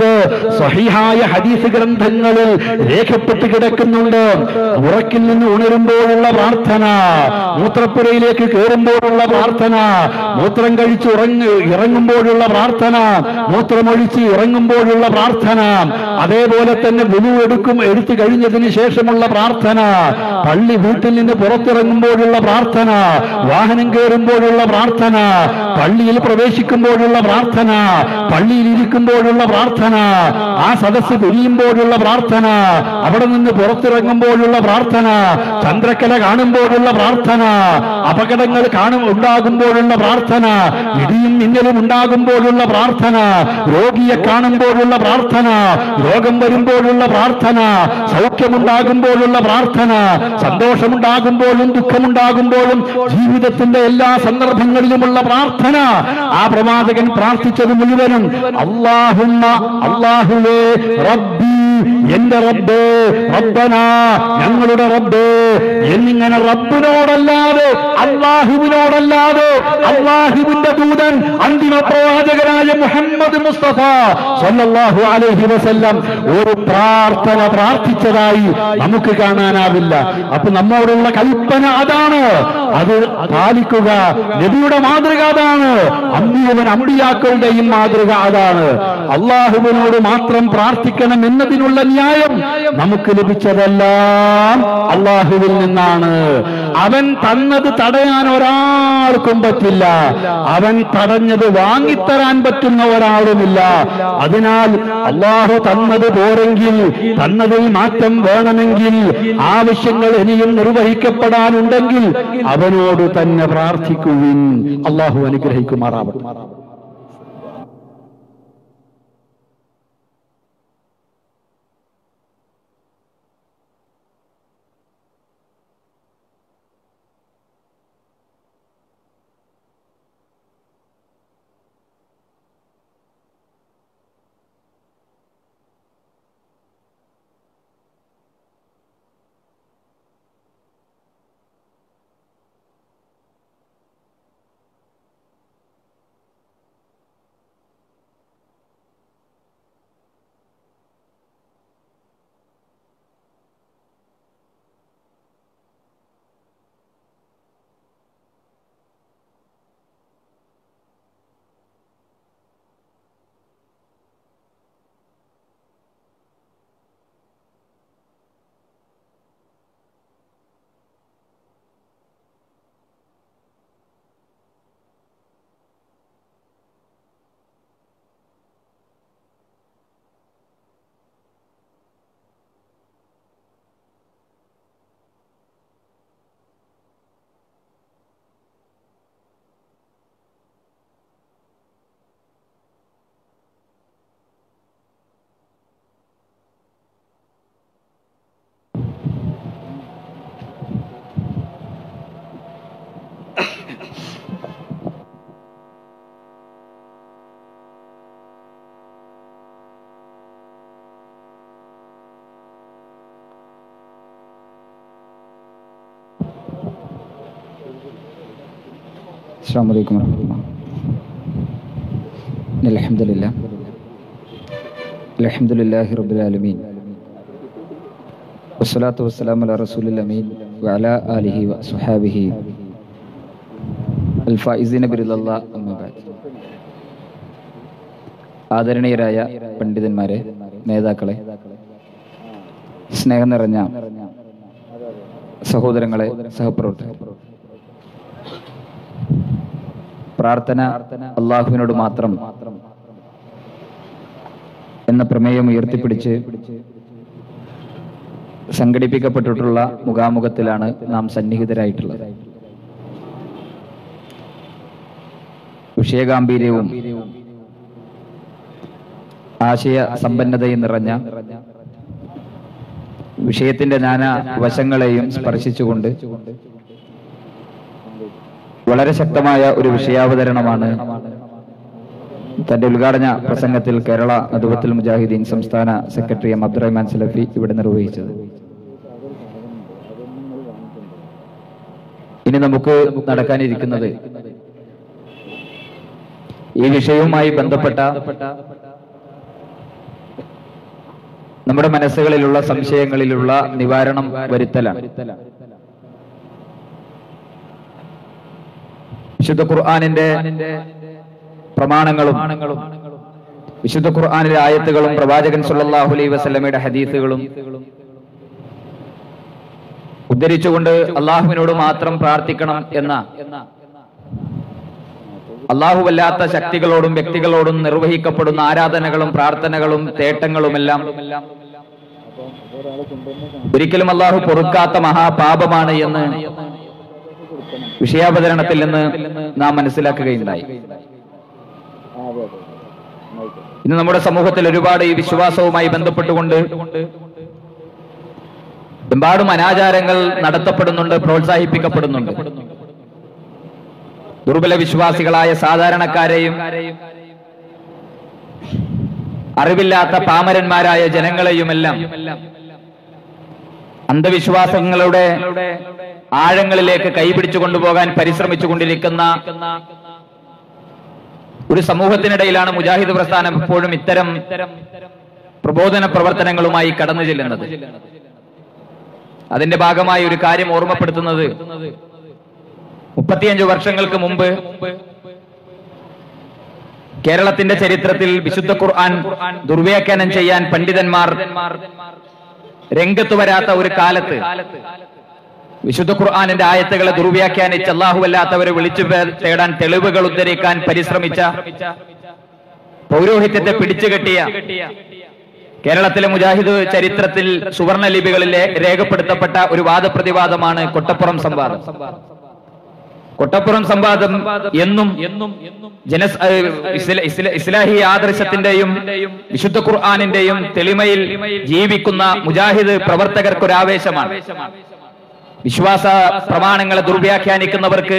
സഹിഹായ ഹദീസ് ഗ്രന്ഥങ്ങളിൽ രേഖപ്പെട്ട് കിടക്കുന്നുണ്ട് ഉറക്കിൽ നിന്ന് ഉണരുമ്പോഴുള്ള പ്രാർത്ഥന മൂത്രപ്പുരയിലേക്ക് കയറുമ്പോഴുള്ള പ്രാർത്ഥന മൂത്രം കഴിച്ച് ഉറങ്ങ് ഇറങ്ങുമ്പോഴുള്ള പ്രാർത്ഥന മൂത്രമൊഴിച്ച് ഇറങ്ങുമ്പോഴുള്ള പ്രാർത്ഥന അതേപോലെ തന്നെ ഗുരു എടുക്കും എടുത്തു കഴിഞ്ഞതിന് ശേഷമുള്ള പ്രാർത്ഥന പള്ളി വീട്ടിൽ നിന്ന് പുറത്തിറങ്ങുമ്പോഴുള്ള പ്രാർത്ഥന വാഹനം കയറുമ്പോഴുള്ള പ്രാർത്ഥന പള്ളിയിൽ പ്രവേശിക്കുമ്പോഴുള്ള പ്രാർത്ഥന പള്ളിയിൽ ഇരിക്കുമ്പോഴുള്ള പ്രാർത്ഥന ആ സദസ്സ് പിരിയുമ്പോഴുള്ള പ്രാർത്ഥന അവിടെ നിന്ന് പുറത്തിറങ്ങുമ്പോഴുള്ള പ്രാർത്ഥന ചന്ദ്രക്കല കാണുമ്പോഴുള്ള പ്രാർത്ഥന അപകടങ്ങൾ കാണും ഉണ്ടാകുമ്പോഴുള്ള പ്രാർത്ഥന ഇടിയും മിന്നലും ഉണ്ടാകുമ്പോഴുള്ള പ്രാർത്ഥന രോഗിയെ കാണുമ്പോഴുള്ള പ്രാർത്ഥന രോഗം വരുമ്പോഴുള്ള പ്രാർത്ഥന സൗഖ്യമുണ്ടാകുമ്പോഴുള്ള പ്രാർത്ഥന സന്തോഷമുണ്ടാകുമ്പോഴും ദുഃഖമുണ്ടാകുമ്പോഴും ജീവിതത്തിന്റെ എല്ലാ സന്ദർഭങ്ങളിലുമുള്ള പ്രാർത്ഥന ആ പ്രവാചകൻ പ്രാർത്ഥിച്ചത് മുഴുവനും അള്ളാഹുമ്മ അള്ളാഹുവേ റബ്ബി എന്റെ റബ്ബ് റബ്ബന ഞങ്ങളുടെ റബ്ബ് എന്നിങ്ങനെ റബ്ബിനോടല്ലാതെ അള്ളാഹുവിനോടല്ലാതെ അള്ളാഹുവിന്റെ ദൂതൻ അന്തിമ പ്രവാചകനായ മുഹമ്മദ് മുസ്തഫ സല്ലല്ലാഹു അലൈഹി വസല്ലം ഒരു പ്രാർത്ഥന പ്രാർത്ഥിച്ചതായി നമുക്ക് കാണാനാവില്ല അപ്പൊ നമ്മോടുള്ള കൽപ്പന അതാണ് അത് പാലിക്കുക നബിയുടെ മാതൃക അതാണ് അമ്മിയവൻ അമ്പിയാക്കളുടെയും മാതൃക അതാണ് അള്ളാഹുവിനോട് മാത്രം പ്രാർത്ഥിക്കണം എന്നതിനുള്ള ന്യായം നമുക്ക് ലഭിച്ചതെല്ലാം അള്ളാഹുവിൽ നിന്നാണ് അവൻ തന്നത് തടയാൻ ഒരാൾക്കും പറ്റില്ല അവൻ തടഞ്ഞത് വാങ്ങിത്തരാൻ പറ്റുന്ന ഒരാളുമില്ല അതിനാൽ അള്ളാഹു തന്നത് പോരെങ്കിൽ തന്നതിൽ മാറ്റം വേണമെങ്കിൽ ആവശ്യങ്ങൾ ഇനിയും നിർവഹിക്കപ്പെടാനുണ്ടെങ്കിൽ അവനോട് തന്നെ പ്രാർത്ഥിക്കുവിൻ അള്ളാഹു അനുഗ്രഹിക്കുമാറാവട്ടെ
السلام عليكم ورحمة الله إن الحمد لله الحمد لله رب العالمين والصلاة والسلام على رسول الأمين وعلى آله وصحابه الفائزين برضا الله أما بعد ആദരണീയരായ പണ്ഡിതന്മാരെ നേതാക്കളെ സ്നേഹം നിറഞ്ഞ സഹോദരങ്ങളെ സഹപ്രവർത്തകർ പ്രാർത്ഥന അള്ളാഹുവിനോട് മാത്രം എന്ന പ്രമേയം ഉയർത്തിപ്പിടിച്ച് സംഘടിപ്പിക്കപ്പെട്ടിട്ടുള്ള മുഖാമുഖത്തിലാണ് നാം സന്നിഹിതരായിട്ടുള്ളത് വിഷയഗാംഭീര്യവും ആശയ സമ്പന്നതയും നിറഞ്ഞ വിഷയത്തിന്റെ നാനാ വശങ്ങളെയും സ്പർശിച്ചുകൊണ്ട് വളരെ ശക്തമായ ഒരു വിഷയാവതരണമാണ് തന്റെ ഉദ്ഘാടന പ്രസംഗത്തിൽ കേരള അതുവത്തുൽ മുജാഹിദീൻ സംസ്ഥാന സെക്രട്ടറി എം അബ്ദുറഹ്മാൻ സലഫി ഇവിടെ നിർവഹിച്ചത് ഇനി നമുക്ക് നടക്കാനിരിക്കുന്നത് ഈ വിഷയവുമായി ബന്ധപ്പെട്ട നമ്മുടെ മനസ്സുകളിലുള്ള സംശയങ്ങളിലുള്ള നിവാരണം വരുത്തലാണ് വിശുദ്ധ ഖുർആാനിന്റെ പ്രമാണങ്ങളും വിശുദ്ധ ഖുർആാനിലെ ആയത്തുകളും പ്രവാചകൻ സല്ലല്ലാഹു അലൈഹി വസല്ലമയുടെ ഹദീസുകളും ഉദ്ധരിച്ചുകൊണ്ട് അള്ളാഹുവിനോട് മാത്രം പ്രാർത്ഥിക്കണം എന്ന അള്ളാഹുവല്ലാത്ത ശക്തികളോടും വ്യക്തികളോടും നിർവഹിക്കപ്പെടുന്ന ആരാധനകളും പ്രാർത്ഥനകളും തേട്ടങ്ങളുമെല്ലാം ഒരിക്കലും അള്ളാഹു പൊറുക്കാത്ത മഹാപാപമാണ് എന്ന് വിഷയാവതരണത്തിൽ നിന്ന് നാം മനസ്സിലാക്കുകയുണ്ടായി ഇന്ന് നമ്മുടെ സമൂഹത്തിൽ ഒരുപാട് ഈ വിശ്വാസവുമായി ബന്ധപ്പെട്ടുകൊണ്ട് എമ്പാടും അനാചാരങ്ങൾ നടത്തപ്പെടുന്നുണ്ട് പ്രോത്സാഹിപ്പിക്കപ്പെടുന്നുണ്ട് ദുർബല വിശ്വാസികളായ സാധാരണക്കാരെയും അറിവില്ലാത്ത പാമരന്മാരായ ജനങ്ങളെയുമെല്ലാം അന്ധവിശ്വാസങ്ങളുടെ ആഴങ്ങളിലേക്ക് കൈപിടിച്ചു കൊണ്ടുപോകാൻ പരിശ്രമിച്ചു കൊണ്ടിരിക്കുന്ന ഒരു സമൂഹത്തിനിടയിലാണ് മുജാഹിദ് പ്രസ്ഥാനം എപ്പോഴും ഇത്തരം പ്രബോധന പ്രവർത്തനങ്ങളുമായി കടന്നു ചെല്ലുന്നത് അതിന്റെ ഭാഗമായി ഒരു കാര്യം ഓർമ്മപ്പെടുത്തുന്നത് മുപ്പത്തിയഞ്ചു വർഷങ്ങൾക്ക് മുമ്പ് കേരളത്തിന്റെ ചരിത്രത്തിൽ വിശുദ്ധ ഖുർആൻ ദുർവ്യാഖ്യാനം ചെയ്യാൻ പണ്ഡിതന്മാർ രംഗത്ത് വരാത്ത ഒരു കാലത്ത് വിശുദ്ധ ഖുർആാനിന്റെ ആയത്തുകളെ ദുർവ്യാഖ്യാനിച്ച് അല്ലാഹുവല്ലാത്തവരെ വിളിച്ചു പേ- തേടാൻ തെളിവുകൾ ഉദ്ധരിക്കാൻ പരിശ്രമിച്ച പൗരോഹിത്യത്തെ പിടിച്ചുകെട്ടിയ കേരളത്തിലെ മുജാഹിദ് ചരിത്രത്തിൽ സുവർണ ലിപികളിലെ രേഖപ്പെടുത്തപ്പെട്ട ഒരു വാദപ്രതിവാദമാണ് കൊട്ടപ്പുറം സംവാദം കൊട്ടപ്പുറം സംവാദം എന്നും ജന ഇസ്ലാഹി ആദർശത്തിന്റെയും വിശുദ്ധ ഖുർആാനിന്റെയും തെളിമയിൽ ജീവിക്കുന്ന മുജാഹിദ് പ്രവർത്തകർക്കൊരാവേശമാണ് വിശ്വാസ പ്രമാണങ്ങളെ ദുർവ്യാഖ്യാനിക്കുന്നവർക്ക്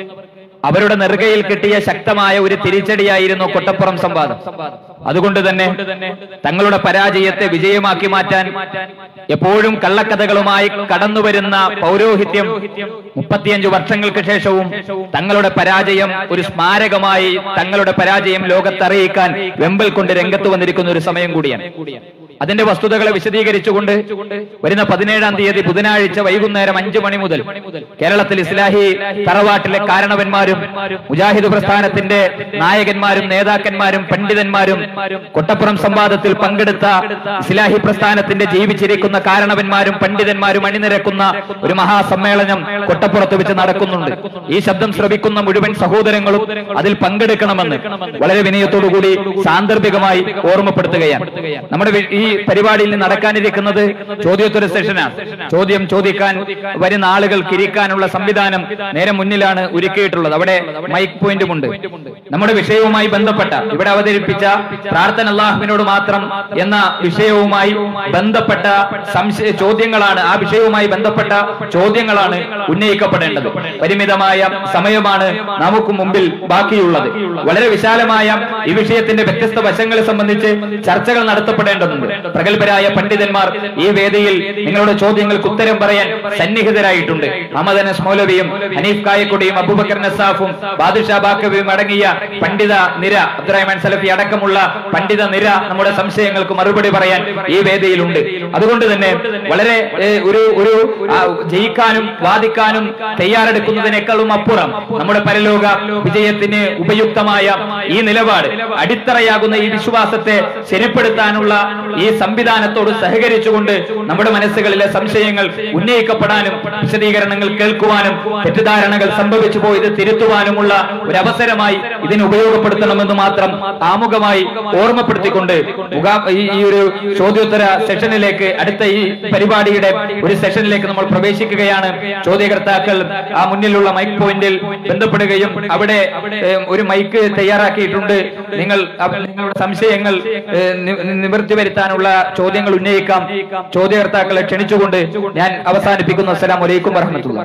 അവരുടെ നെറുകയിൽ കിട്ടിയ ശക്തമായ ഒരു തിരിച്ചടിയായിരുന്നു കൊട്ടപ്പുറം സംവാദം അതുകൊണ്ട് തന്നെ തങ്ങളുടെ പരാജയത്തെ വിജയമാക്കി മാറ്റാൻ എപ്പോഴും കള്ളക്കഥകളുമായി കടന്നുവരുന്ന പൗരോഹിത്യം മുപ്പത്തിയഞ്ചു വർഷങ്ങൾക്ക് ശേഷവും തങ്ങളുടെ പരാജയം ഒരു സ്മാരകമായി തങ്ങളുടെ പരാജയം ലോകത്തറിയിക്കാൻ വെമ്പൽ കൊണ്ട് രംഗത്ത് വന്നിരിക്കുന്ന ഒരു സമയം കൂടിയാണ് അതിന്റെ വസ്തുതകളെ വിശദീകരിച്ചുകൊണ്ട് വരുന്ന പതിനേഴാം തീയതി ബുധനാഴ്ച വൈകുന്നേരം അഞ്ചു മണി മുതൽ കേരളത്തിൽ ഇസ്ലാഹി തറവാട്ടിലെ കാരണവന്മാരും മുജാഹിദ് പ്രസ്ഥാനത്തിന്റെ നായകന്മാരും നേതാക്കന്മാരും പണ്ഡിതന്മാരും കൊട്ടപ്പുറം സംവാദത്തിൽ പങ്കെടുത്ത ഇസ്ലാഹി പ്രസ്ഥാനത്തിന്റെ ജീവിച്ചിരിക്കുന്ന കാരണവന്മാരും പണ്ഡിതന്മാരും അണിനിരക്കുന്ന ഒരു മഹാസമ്മേളനം കൊട്ടപ്പുറത്ത് വെച്ച് നടക്കുന്നുണ്ട് ഈ ശബ്ദം ശ്രവിക്കുന്ന മുഴുവൻ സഹോദരങ്ങളും അതിൽ പങ്കെടുക്കണമെന്ന് വളരെ വിനയത്തോടുകൂടി സാന്ദർഭികമായി ഓർമ്മപ്പെടുത്തുകയാണ് നമ്മുടെ വി- ഈ പരിപാടിയിൽ നിന്ന് നടക്കാനിരിക്കുന്നത് ചോദ്യോത്തര സെഷനാണ് ചോദ്യം ചോദിക്കാൻ വരുന്ന ആളുകൾക്ക് ഇരിക്കാനുള്ള സംവിധാനം നേരെ മുന്നിലാണ് ഒരുക്കിയിട്ടുള്ളത് അവിടെ മൈക്ക് പോയിന്റും ഉണ്ട് നമ്മുടെ വിഷയവുമായി ബന്ധപ്പെട്ട ഇവിടെ അവതരിപ്പിച്ച പ്രാർത്ഥന അള്ളാഹുവിനോട് മാത്രം എന്ന വിഷയവുമായി ബന്ധപ്പെട്ട സംശയ ചോദ്യങ്ങളാണ് ആ വിഷയവുമായി ബന്ധപ്പെട്ട ചോദ്യങ്ങളാണ് ഉന്നയിക്കപ്പെടേണ്ടത് പരിമിതമായ സമയമാണ് നമുക്ക് മുമ്പിൽ ബാക്കിയുള്ളത് വളരെ വിശാലമായ ഈ വിഷയത്തിന്റെ വ്യത്യസ്ത വശങ്ങളെ സംബന്ധിച്ച് ചർച്ചകൾ നടത്തപ്പെടേണ്ടതുണ്ട് പ്രഗത്ഭരായ പണ്ഡിതന്മാർ ഈ വേദിയിൽ നിങ്ങളുടെ ചോദ്യങ്ങൾക്ക് ഉത്തരം പറയാൻ സന്നിഹിതരായിട്ടുണ്ട് അഹമ്മദ് അനസ് മൗലവിയും ഹനീഫ് കായക്കുടിയും അബൂബക്കർ നസാഫും ബാദുഷാ ബാക്കവിയും അടങ്ങിയ പണ്ഡിത നിര അബ്ദുറഹ്മാൻ സലഫി അടക്കമുള്ള പണ്ഡിത നിര നമ്മുടെ സംശയങ്ങൾക്ക് മറുപടി പറയാൻ ഈ വേദിയിലുണ്ട് അതുകൊണ്ട് തന്നെ വളരെ ഏ, ഒരു ഒരു ആ, ജയിക്കാനും വാദിക്കാനും തയ്യാറെടുക്കുന്നതിനേക്കാളും അപ്പുറം നമ്മുടെ പരലോക വിജയത്തിന് ഉപയുക്തമായ ഈ നിലപാട് അടിത്തറയാകുന്ന ഈ വിശ്വാസത്തെ ശരിപ്പെടുത്താനുള്ള ഈ സംവിധാനത്തോട് സഹകരിച്ചുകൊണ്ട് നമ്മുടെ മനസ്സുകളിലെ സംശയങ്ങൾ ഉന്നയിക്കപ്പെടാനും വിശദീകരണങ്ങൾ കേൾക്കുവാനും തെറ്റിദ്ധാരണകൾ സംഭവിച്ചു പോയത് തിരുത്തുവാനുമുള്ള ഒരു അവസരമായി ഇതിനെ ഉപയോഗപ്പെടുത്തണമെന്ന് മാത്രം ആമുഖമായി ഓർമ്മപ്പെടുത്തിക്കൊണ്ട് മുഖാ- ഈ- ഈ ഒരു ചോദ്യോത്തര സെഷനിലേക്ക് അടുത്ത ഈ പരിപാടിയുടെ ഒരു സെഷനിലേക്ക് നമ്മൾ പ്രവേശിക്കുകയാണ് ചോദ്യകർത്താക്കൾ ആ മുന്നിലുള്ള മൈക്ക് പോയിന്റിൽ ബന്ധപ്പെടുകയും അവിടെ ഏഹ്, ഒരു മൈക്ക് തയ്യാറാക്കിയിട്ടുണ്ട് നിങ്ങൾ അവ- നിങ്ങളുടെ സംശയങ്ങൾ ഏഹ്, നി- നിവൃത്തി വരുത്താനുള്ള ചോദ്യങ്ങൾ ഉന്നയിക്കാം ചോദ്യകർത്താക്കളെ ക്ഷണിച്ചുകൊണ്ട് ഞാൻ അവസാനിപ്പിക്കുന്നു അസ്സലാം വലൈക്കും വറഹമത്തുള്ള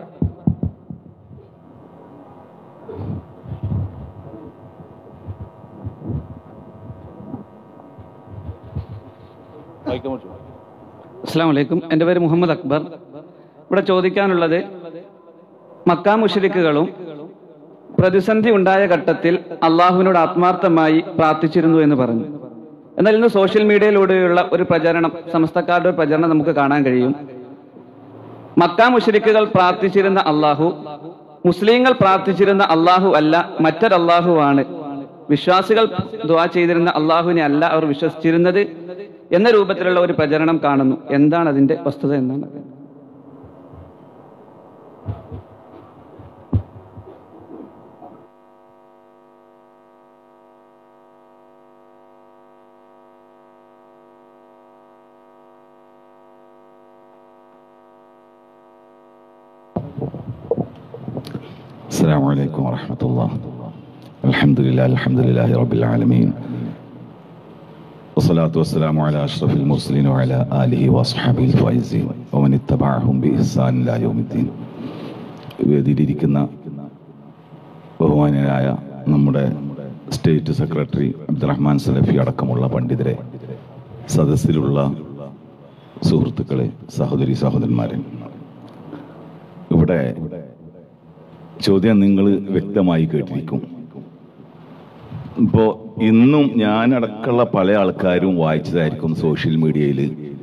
അസ്സാം വലൈക്കും എൻ്റെ പേര് മുഹമ്മദ് അക്ബർ ഇവിടെ ചോദിക്കാനുള്ളത് മക്കാ മുഷരിക്കുകളും പ്രതിസന്ധി ഉണ്ടായ ഘട്ടത്തിൽ അള്ളാഹുവിനോട് ആത്മാർത്ഥമായി പ്രാർത്ഥിച്ചിരുന്നു എന്ന് പറഞ്ഞു എന്നാൽ ഇന്ന് സോഷ്യൽ മീഡിയയിലൂടെയുള്ള ഒരു പ്രചരണം സമസ്തക്കാരുടെ ഒരു പ്രചരണം നമുക്ക് കാണാൻ കഴിയും മക്ക മുഷരിക്കുകൾ പ്രാർത്ഥിച്ചിരുന്ന അള്ളാഹു മുസ്ലിങ്ങൾ പ്രാർത്ഥിച്ചിരുന്ന അള്ളാഹു അല്ല മറ്റൊരു അള്ളാഹുവാണ് വിശ്വാസികൾ ദുആ ചെയ്തിരുന്ന അള്ളാഹുവിനെ അല്ല അവർ വിശ്വസിച്ചിരുന്നത് എന്ന രൂപത്തിലുള്ള ഒരു പ്രചരണം കാണുന്നു എന്താണ് അതിന്റെ വസ്തുത എന്നാണ്
السلام عليكم ورحمة الله الحمد لله الحمد لله رب العالمين والصلاة والسلام على أشرف المرسلين وعلى آله وأصحابه الفائزين ومن اتبعهم بإحسان إلى يوم الدين വേദിയിലിരിക്കുന്ന ബഹുമാനരായ നമ്മുടെ സ്റ്റേറ്റ് സെക്രട്ടറി അബ്ദുറഹ്മാൻ സലഫി അടക്കമുള്ള പണ്ഡിതരെ സദസ്സിലുള്ള സുഹൃത്തുക്കളെ സഹോദരി സഹോദരന്മാരെ ഇവിടെ ചോദ്യം നിങ്ങൾ വ്യക്തമായി കേട്ടിരിക്കും ഇപ്പോ ഇന്നും ഞാനടക്കമുള്ള പല ആൾക്കാരും വായിച്ചതായിരിക്കും സോഷ്യൽ മീഡിയയിൽ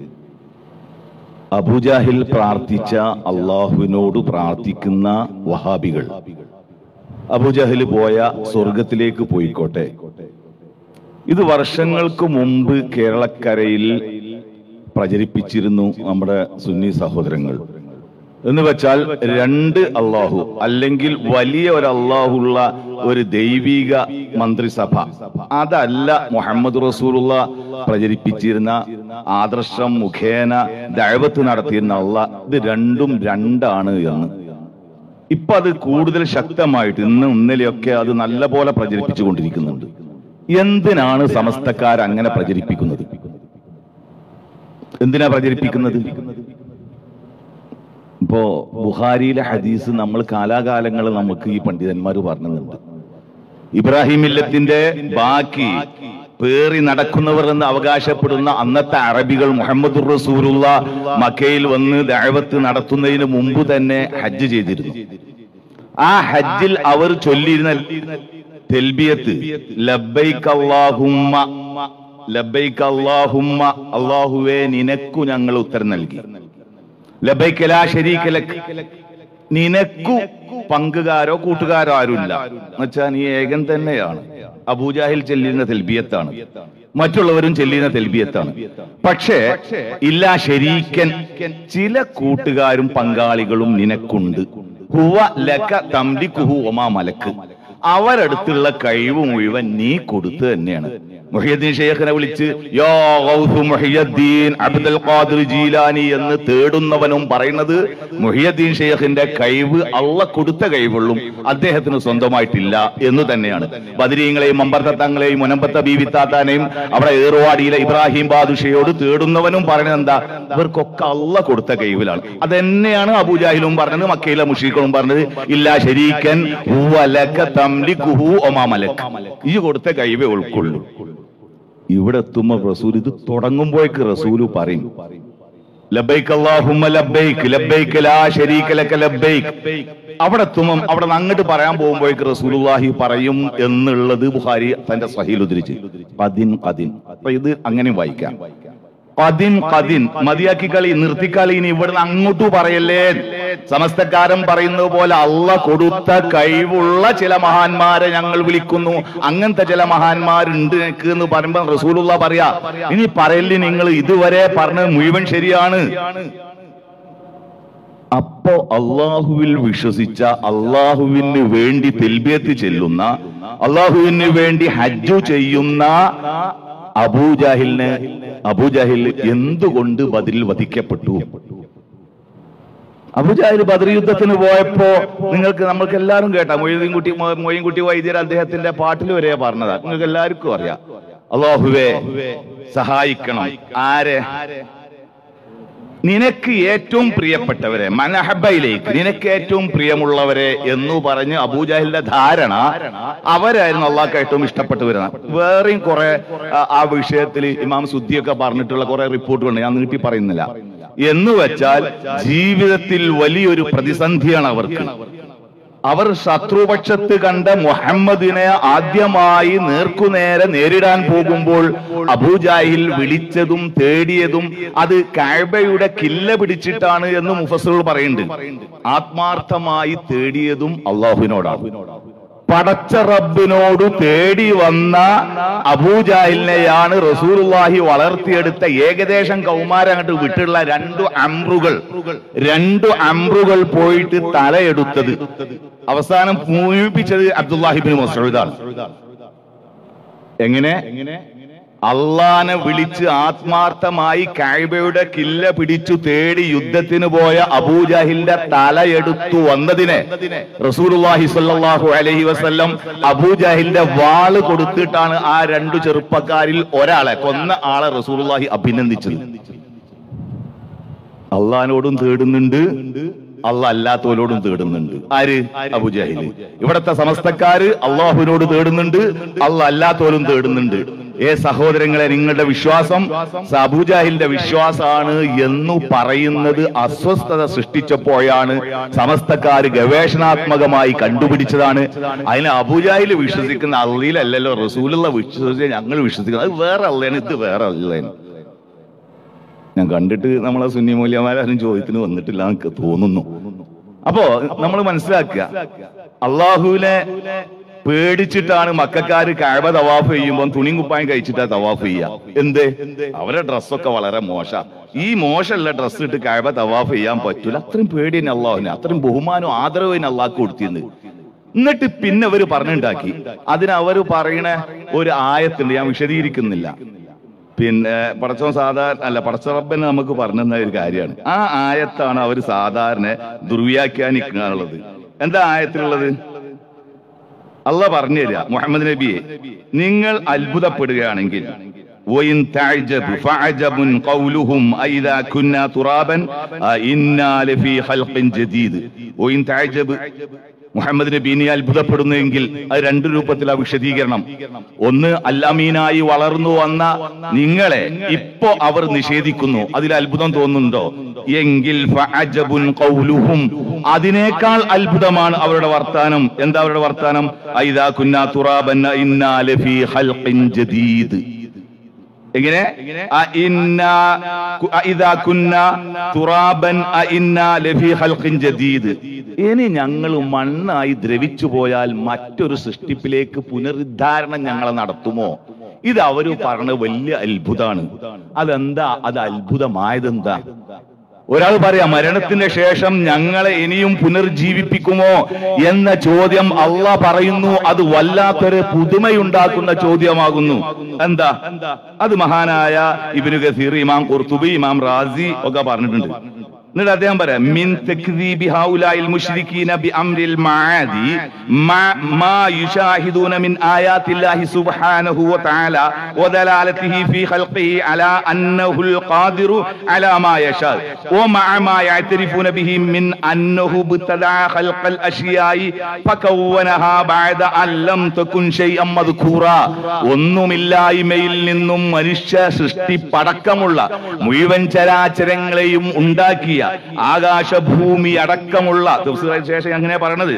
അബുജാഹിൽ പ്രാർത്ഥിച്ച അള്ളാഹുവിനോട് പ്രാർത്ഥിക്കുന്ന വഹാബികൾ അബുജാഹിൽ പോയ സ്വർഗത്തിലേക്ക് പോയിക്കോട്ടെ ഇത് വർഷങ്ങൾക്ക് മുമ്പ് കേരളക്കരയിൽ പ്രചരിപ്പിച്ചിരുന്നു നമ്മുടെ സുന്നി സഹോദരങ്ങൾ എന്ന് വെച്ചാൽ രണ്ട് അള്ളാഹു അല്ലെങ്കിൽ വലിയ ഒരു അള്ളാഹുള്ള ഒരു ദൈവിക മന്ത്രിസഭ അതല്ല മുഹമ്മദ് റസൂലുള്ള പ്രചരിപ്പിച്ചിരുന്ന ആദർശം മുഖേന ദഴവത്ത് നടത്തിയിരുന്ന അള്ളാഹ് ഇത് രണ്ടും രണ്ടാണ് എന്ന് ഇപ്പൊ അത് കൂടുതൽ ശക്തമായിട്ട് ഇന്ന് ഇന്നലെയൊക്കെ അത് നല്ല പോലെ പ്രചരിപ്പിച്ചുകൊണ്ടിരിക്കുന്നുണ്ട് എന്തിനാണ് സമസ്തക്കാർ അങ്ങനെ പ്രചരിപ്പിക്കുന്നത് എന്തിനാ പ്രചരിപ്പിക്കുന്നത് ഇപ്പോ ബുഹാരിയിലെ ഹദീസ് നമ്മൾ കാലാകാലങ്ങൾ നമുക്ക് ഈ പണ്ഡിതന്മാർ പറഞ്ഞിട്ടുണ്ട് ഇബ്രാഹിം മില്ലത്തിന്റെ ബാക്കി പേറി നടക്കുന്നവർ എന്ന് അവകാശപ്പെടുന്ന അന്നത്തെ അറബികൾ മുഹമ്മദ് റസൂലുള്ള മക്കയിൽ വന്ന് ദഅവത്ത് നടത്തുന്നതിന് മുമ്പ് തന്നെ ഹജ്ജ് ചെയ്തിരുന്നു ആ ഹജ്ജിൽ അവർ ചൊല്ലിയിരുന്ന തെൽബിയത്ത് ലബ്ബൈക്ക് അല്ലാഹുമ്മ ലബ്ബൈക്ക് അല്ലാഹുമ്മ അല്ലാഹുവേ നിനക്കു ഞങ്ങൾ ഉത്തരം നൽകി ലബൈക്ക് ലാ ശരീക ലക് നിനക്കു പങ്കുകാരോ കൂട്ടുകാരോ ആരുമില്ല എന്നുവെച്ചാൽ നീ ഏകൻ തന്നെയാണ് അബൂജാഹിൽ ചെല്ലുന്ന തെൽബിയത്താണ് മറ്റുള്ളവരും ചെല്ലുന്ന തെൽബിയത്താണ് പക്ഷേ ഇല്ലാ ശരീക്കൻ ചില കൂട്ടുകാരും പങ്കാളികളും നിനക്കുണ്ട് ഹുവ ലക തംലിക്കുഹു ഒമാ മലക്ക് അവരടുത്തുള്ള കഴിവ് മുഴുവൻ നീ കൊടുത്തു തന്നെയാണ് മുഹിയദ്ദീൻ ഷെയ്ഖിനെ വിളിച്ച് യോ ഗൗസ് മുഹിയദ്ദീൻ അബ്ദുൽ ഖാദിർ ജീലാനി എന്ന് തേടുന്നവനും പറയുന്നത് മുഹിയദ്ദീൻ ഷെയ്ഖിന്റെ കഴിവ് അള്ള കൊടുത്ത കഴിവുള്ളും അദ്ദേഹത്തിന് സ്വന്തമായിട്ടില്ല എന്ന് തന്നെയാണ് ബദരീങ്ങളെയും അമ്പർത്തങ്ങളെയും മുനമ്പത്ത ബീവിത്താത്താനെയും അവിടെ ഏറുവാടിയിലെ ഇബ്രാഹിം ബാദുഷയോട് തേടുന്നവനും പറയുന്നത് എന്താ ഇവർക്കൊക്കെ അള്ള കൊടുത്ത കഴിവിലാണ് അതെന്നെയാണ് അബൂജാഹിലും പറഞ്ഞത് മക്കയിലെ മുഷീഖും പറഞ്ഞത് ഇല്ലാ ശരീക്കൻ ഹുവലക തംലിക്കുഹു ഒമാ മലക് ഈ കൊടുത്ത കഴിവേ ഉൾക്കൊള്ളൂ ഇവിടെ എത്തുമ്പോ റസൂൽ ഇത് തുടങ്ങുമ്പോഴേക്ക് റസൂല് പറയും ലബൈക്ക് അല്ലാഹുമ്മ ലബൈക്ക് ലബൈക്ക് ലാ ശരീക ലക ലബൈക്ക് അവിടെ എത്തുമ്പം അവിടെ നിന്ന് അങ്ങോട്ട് പറയാൻ പോകുമ്പോഴേക്ക് റസൂലുള്ളാഹി പറയും എന്നുള്ളത് ബുഖാരി തന്റെ സഹീൽ ഉദ്ധരിച്ച് പതിൻ പതിൻ അപ്പൊ ഇത് അങ്ങനെ വായിക്കാം പതിൻ പതിൻ മതിയാക്കി കളി നിർത്തിക്കളി ഇനി ഇവിടുന്ന് അങ്ങോട്ട് പറയല്ലേ സമസ്തക്കാരൻ പറയുന്നത് പോലെ അള്ള കൊടുത്ത കഴിവുള്ള ചില മഹാന്മാരെ ഞങ്ങൾ വിളിക്കുന്നു അങ്ങനത്തെ ചില മഹാന്മാരുണ്ട് എനിക്ക് എന്ന് പറയുമ്പോ റസൂലുള്ള പറയാ ഇനി പറയല് നിങ്ങൾ ഇതുവരെ പറഞ്ഞത് മുഴുവൻ ശരിയാണ് അപ്പോ അള്ളാഹുവിൽ വിശ്വസിച്ച അള്ളാഹുവിന് വേണ്ടി തെൽബിയത്ത് ചെല്ലുന്ന അള്ളാഹുവിന് വേണ്ടി ഹജ്ജു ചെയ്യുന്ന അബൂജാഹിലിന് അബൂജാഹിൽ എന്തുകൊണ്ട് ബദരിൽ വധിക്കപ്പെട്ടു അബുജാഹിൽ ബദർ യുദ്ധത്തിന് പോയപ്പോ നിങ്ങൾക്ക് നമ്മൾക്ക് എല്ലാവരും കേട്ടാ മൊയ്തീൻകുട്ടി മൊയ്യൻകുട്ടി വൈദ്യർ അദ്ദേഹത്തിന്റെ പാട്ടിൽ വരെ പറഞ്ഞതാ നിങ്ങൾക്ക് എല്ലാവർക്കും അറിയാം അള്ളാഹുവേ സഹായിക്കണം ആരെ നിനക്ക് ഏറ്റവും പ്രിയപ്പെട്ടവരെ മനഹബയിലേക്ക് നിനക്ക് ഏറ്റവും പ്രിയമുള്ളവരെ എന്ന് പറഞ്ഞ് അബൂജാഹിലിന്റെ ധാരണ അവരായിരുന്നു അള്ളാഹ്ക്ക് ഏറ്റവും ഇഷ്ടപ്പെട്ടവരാണ് വേറെയും കുറെ ആ- ആ വിഷയത്തിൽ ഇമാം സുദ്ദിയൊക്കെ പറഞ്ഞിട്ടുള്ള കുറെ റിപ്പോർട്ടുകളുണ്ട് ഞാൻ നീട്ടി പറയുന്നില്ല എന്ന് വെച്ചാൽ ജീവിതത്തിൽ വലിയൊരു പ്രതിസന്ധിയാണ് അവർക്ക്
അവർ ശത്രുപക്ഷത്ത് കണ്ട മുഹമ്മദിനെ ആദ്യമായി നേർക്കുനേരെ നേരിടാൻ പോകുമ്പോൾ അബൂജാഹിൽ വിളിച്ചതും തേടിയതും അത് കാഴ്ബയുടെ കില്ല പിടിച്ചിട്ടാണ് എന്ന് മുഫസറുകൾ പറയുന്നുണ്ട് ആത്മാർത്ഥമായി തേടിയതും അള്ളാഹുവിനോടാണ് പടച്ച റബ്ബിനോട് തേടി വന്ന അബൂജാഹിലിനെയാണ് റസൂലുള്ളാഹി വളർത്തിയെടുത്ത ഏകദേശം കൗമാരം അങ്ങോട്ട് വിട്ടുള്ള രണ്ടു അമ്രുകൾ രണ്ടു അമ്രുകൾ പോയിട്ട് തലയെടുത്തത് അവസാനം മുഴുപ്പിച്ചത് അബ്ദുല്ലാഹിബിൻ മസൂദാണ് എങ്ങനെ അള്ളാനെ വിളിച്ച് ആത്മാർത്ഥമായി കാഴ്ബയുടെ കില്ല പിടിച്ചു തേടി യുദ്ധത്തിന് പോയ അബൂജാഹിലിന്റെ തലയെടുത്തു വന്നതിനെ റസൂലുള്ളാഹി സ്വല്ലല്ലാഹു അലൈഹി വസല്ലം അബൂജാഹിലിന്റെ വാള് കൊടുത്തിട്ടാണ് ആ രണ്ടു ചെറുപ്പക്കാരിൽ ഒരാളെ കൊന്ന ആളെ റസൂലുള്ളാഹി അഭിനന്ദിച്ചത് അള്ളഹാനോടും തേടുന്നുണ്ട് അല്ല അല്ലാത്തവരോടും തേടുന്നുണ്ട് ആര് അബുജാഹില് ഇവിടത്തെ സമസ്തക്കാര് അള്ളാഹുവിനോട് തേടുന്നുണ്ട് അല്ല അല്ലാത്തവരും തേടുന്നുണ്ട് ഏ സഹോദരങ്ങളെ നിങ്ങളുടെ വിശ്വാസം അബൂജാഹിലിന്റെ വിശ്വാസമാണ് എന്നു പറയുന്നത് അസ്വസ്ഥത സൃഷ്ടിച്ചപ്പോഴാണ് സമസ്തക്കാര് ഗവേഷണാത്മകമായി കണ്ടുപിടിച്ചതാണ് അതിന് അബൂജാഹിൽ വിശ്വസിക്കുന്ന അള്ളിയിലല്ലല്ലോ റസൂലുള്ള വിശ്വസിച്ച് ഞങ്ങൾ വിശ്വസിക്കുന്നത് അത് വേറെ അല്ലേന് ഇത് വേറെ അല്ലേന് ഞാൻ കണ്ടിട്ട് നമ്മളെ സുന്നി മൂല്യമാരും ചോദ്യത്തിന് വന്നിട്ടില്ല എനിക്ക് തോന്നുന്നു അപ്പോ നമ്മൾ മനസ്സിലാക്കുക അള്ളാഹുവിനെ പേടിച്ചിട്ടാണ് മക്കാര് കഴബ തവാഫ് ചെയ്യുമ്പോൾ തുണിയും കുപ്പായം കഴിച്ചിട്ടാ തവാഫ് ചെയ്യുക എന്ത് അവരെ ഡ്രസ്സൊക്കെ വളരെ മോശ ഈ മോശമുള്ള ഡ്രസ്സ് ഇട്ട് കഴബ തവാഫ് ചെയ്യാൻ പറ്റൂല അത്രയും പേടി തന്നെ അള്ളാഹുവിനെ അത്രയും ബഹുമാനവും ആദരവും തന്നെ അള്ളാഹ് കൊടുത്തിരുന്നു എന്നിട്ട് പിന്നെ അവര് പറഞ്ഞുണ്ടാക്കി അതിന് അവര് പറയണ ഒരു ആയത്തുണ്ട് ഞാൻ വിശദീകരിക്കുന്നില്ല പിന്നെ പടച്ചോൻ സാധാരണ അല്ല പടച്ചറബനെ നമുക്ക് പറഞ്ഞു തന്ന ഒരു കാര്യമാണ് ആ ആയത്താണ് അവർ സാധാരണ ദുർവ്യാഖ്യാനിക്കാനുള്ളത് എന്താ ആയത്തിലുള്ളത് അല്ല പറഞ്ഞു തരിക മുഹമ്മദ് നബിയെ നിങ്ങൾ അത്ഭുതപ്പെടുകയാണെങ്കിൽ وإن تعجب فعجب قولهم أئذا كنا ترابا أئنا لفي خلق جديد وإن تعجب മുഹമ്മദ് നബി ഇനി അത്ഭുതപ്പെടുന്നെങ്കിൽ അത് രണ്ട് രൂപത്തിലാ വിശദീകരണം ഒന്ന് അല്ലമീനായി വളർന്നു വന്ന നിങ്ങളെ ഇപ്പോ അവർ നിഷേധിക്കുന്നു അതിൽ അത്ഭുതം തോന്നുന്നുണ്ടോ എങ്കിൽ ഫഅജബുൻ ഖൗലുഹും അതിനേക്കാൾ അത്ഭുതമാണ് അവരുടെ വർത്താനം എന്താ അവരുടെ വർത്താനം ഐദാ കുന്നാ തുറാബൻ ഇന്നാ ലഫീ ഖൽഖിൻ ജദീദ് എങ്ങനെ അ ഇന്നാ കു- അ ഇദാ കുന്നാ തുറാബൻ അ ഇന്നാ ലഫീ ഖൽഖിൻ ജദീദ് ഇനി ഞങ്ങൾ മണ്ണായി ദ്രവിച്ചു പോയാൽ മറ്റൊരു സൃഷ്ടിപ്പിലേക്ക് പുനരുദ്ധാരണം ഞങ്ങളെ നടത്തുമോ ഇത് അവര് പറഞ്ഞ വലിയ അത്ഭുതമാണ് അതെന്താ അത് അത്ഭുതമായതെന്താ ഒരാൾ പറയാം മരണത്തിന് ശേഷം ഞങ്ങളെ ഇനിയും പുനർജീവിപ്പിക്കുമോ എന്ന ചോദ്യം അള്ള പറയുന്നു അത് വല്ലാത്തൊരു പുതുമയുണ്ടാക്കുന്ന ചോദ്യമാകുന്നു എന്താ അത് മഹാനായ ഇബിനു ഗസീർ ഇമാം കുർത്തുബി ഇമാം റാസി ഒക്കെ പറഞ്ഞിട്ടുണ്ട് എന്നിട്ട് അദ്ദേഹം പറയാം മിൻ തക്ദീബി ഹൗലായിൽ മുശ്രിക്കീന ബി അംരിൽ മആദി മാ- മാ യുശാഹിദൂന മിൻ ആയാത്തില്ലാഹി സുബ്ഹാനഹു വതആല വദലാലതിഹി ഫീ ഖൽഖിഹി അലാ അന്നഹുൽ ഖാദിറു അലാ മാ യശാ ومع ما يعترفون به من أنه ابتدع خلق الأشياء فكونها بعد أن لم تكن شيئا مذكورا ഒന്നുമില്ലായ്മയിൽ നിന്നും മനുഷ്യ സൃഷ്ടി പടക്കമുള്ള മുഴുവൻ ചരാചരങ്ങളെയും ഉണ്ടാക്കിയ ആകാശഭൂമി അടക്കമുള്ള തീർച്ചയായും ശേഷം അങ്ങനെ പറയണത്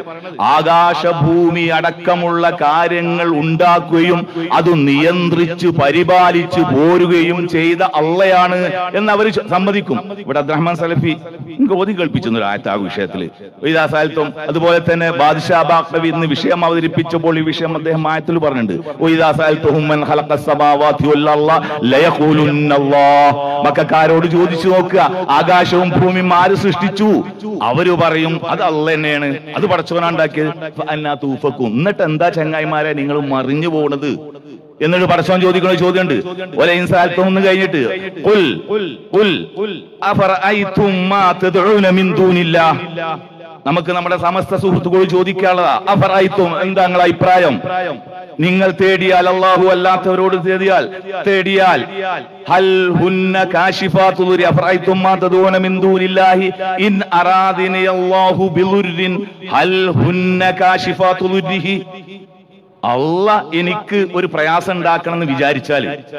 ആകാശഭൂമി അടക്കമുള്ള കാര്യങ്ങൾ ഉണ്ടാക്കുകയും അത് നിയന്ത്രിച്ച് പരിപാലിച്ച് പോരുകയും ചെയ്ത അള്ളയാണ് എന്ന് അവർ സമ്മതിക്കും ഇവിടെ അബ്ദുറഹ്മാൻ സലഫി എനിക്ക് ഓതി കേൾപ്പിച്ചു ആയത്ത് ആ വിഷയത്തിൽ വൈദാസാലത്തും അതുപോലെ തന്നെ ബാദ്ഷാ ബാഖവി ഇന്ന് വിഷയം അവതരിപ്പിച്ചപ്പോൾ ഈ വിഷയം അദ്ദേഹം ആയത്തിൽ പറഞ്ഞിട്ടുണ്ട് വൈദാസാലത്തുഹും മൻ ഖലഖസ് സമാവാതി വൽ അർള ലയഖൂലുന്നല്ലാഹ് മക്കാരോട് ചോദിച്ചു നോക്കുക ആകാശവും ഭൂമിയും ആര് സൃഷ്ടിച്ചു അവര് പറയും അത് അല്ല തന്നെയാണ് അത് പടച്ചവനാണ്ടാക്കിയത് അന്നാ തൂഫക്കും എന്നിട്ട് എന്താ ചങ്ങായിമാരെ നിങ്ങൾ മറിഞ്ഞു പോണത് എന്നിട്ട് പടച്ചവൻ ചോദിക്കുന്ന ഒരു ചോദ്യമുണ്ട് ഒല ഇൻസാൽത്തൊന്ന് കഴിഞ്ഞിട്ട് ഖുൽ ഖുൽ അഫറഅയ്തും മാ തദ്ഊന മിൻ ദൂനില്ലാഹ് നമുക്ക് നമ്മുടെ സമസ്ത സുഹൃത്തുക്കളോട് ചോദിക്കാനുള്ളതാ അഫറഅയ്തും എന്താ നിങ്ങളുടെ അഭിപ്രായം നിങ്ങൾ തേടിയാൽ അല്ലാഹു അല്ലാത്തവരോട് തേടിയാൽ തേടിയാൽ ഹൽ ഹുന്ന കാശിഫാത്തു ദുരി അഫറഅയ്തും മാ തദ്ഊന മിൻ ദൂനില്ലാഹി ഇൻ അറാദിനി അല്ലാഹു ബിദുർരിൻ ഹൽ ഹുന്ന കാശിഫാത്തു ദുരിഹി അള്ള എനിക്ക് ഒരു പ്രയാസം ഉണ്ടാക്കണം എന്ന് വിചാരിച്ചാല്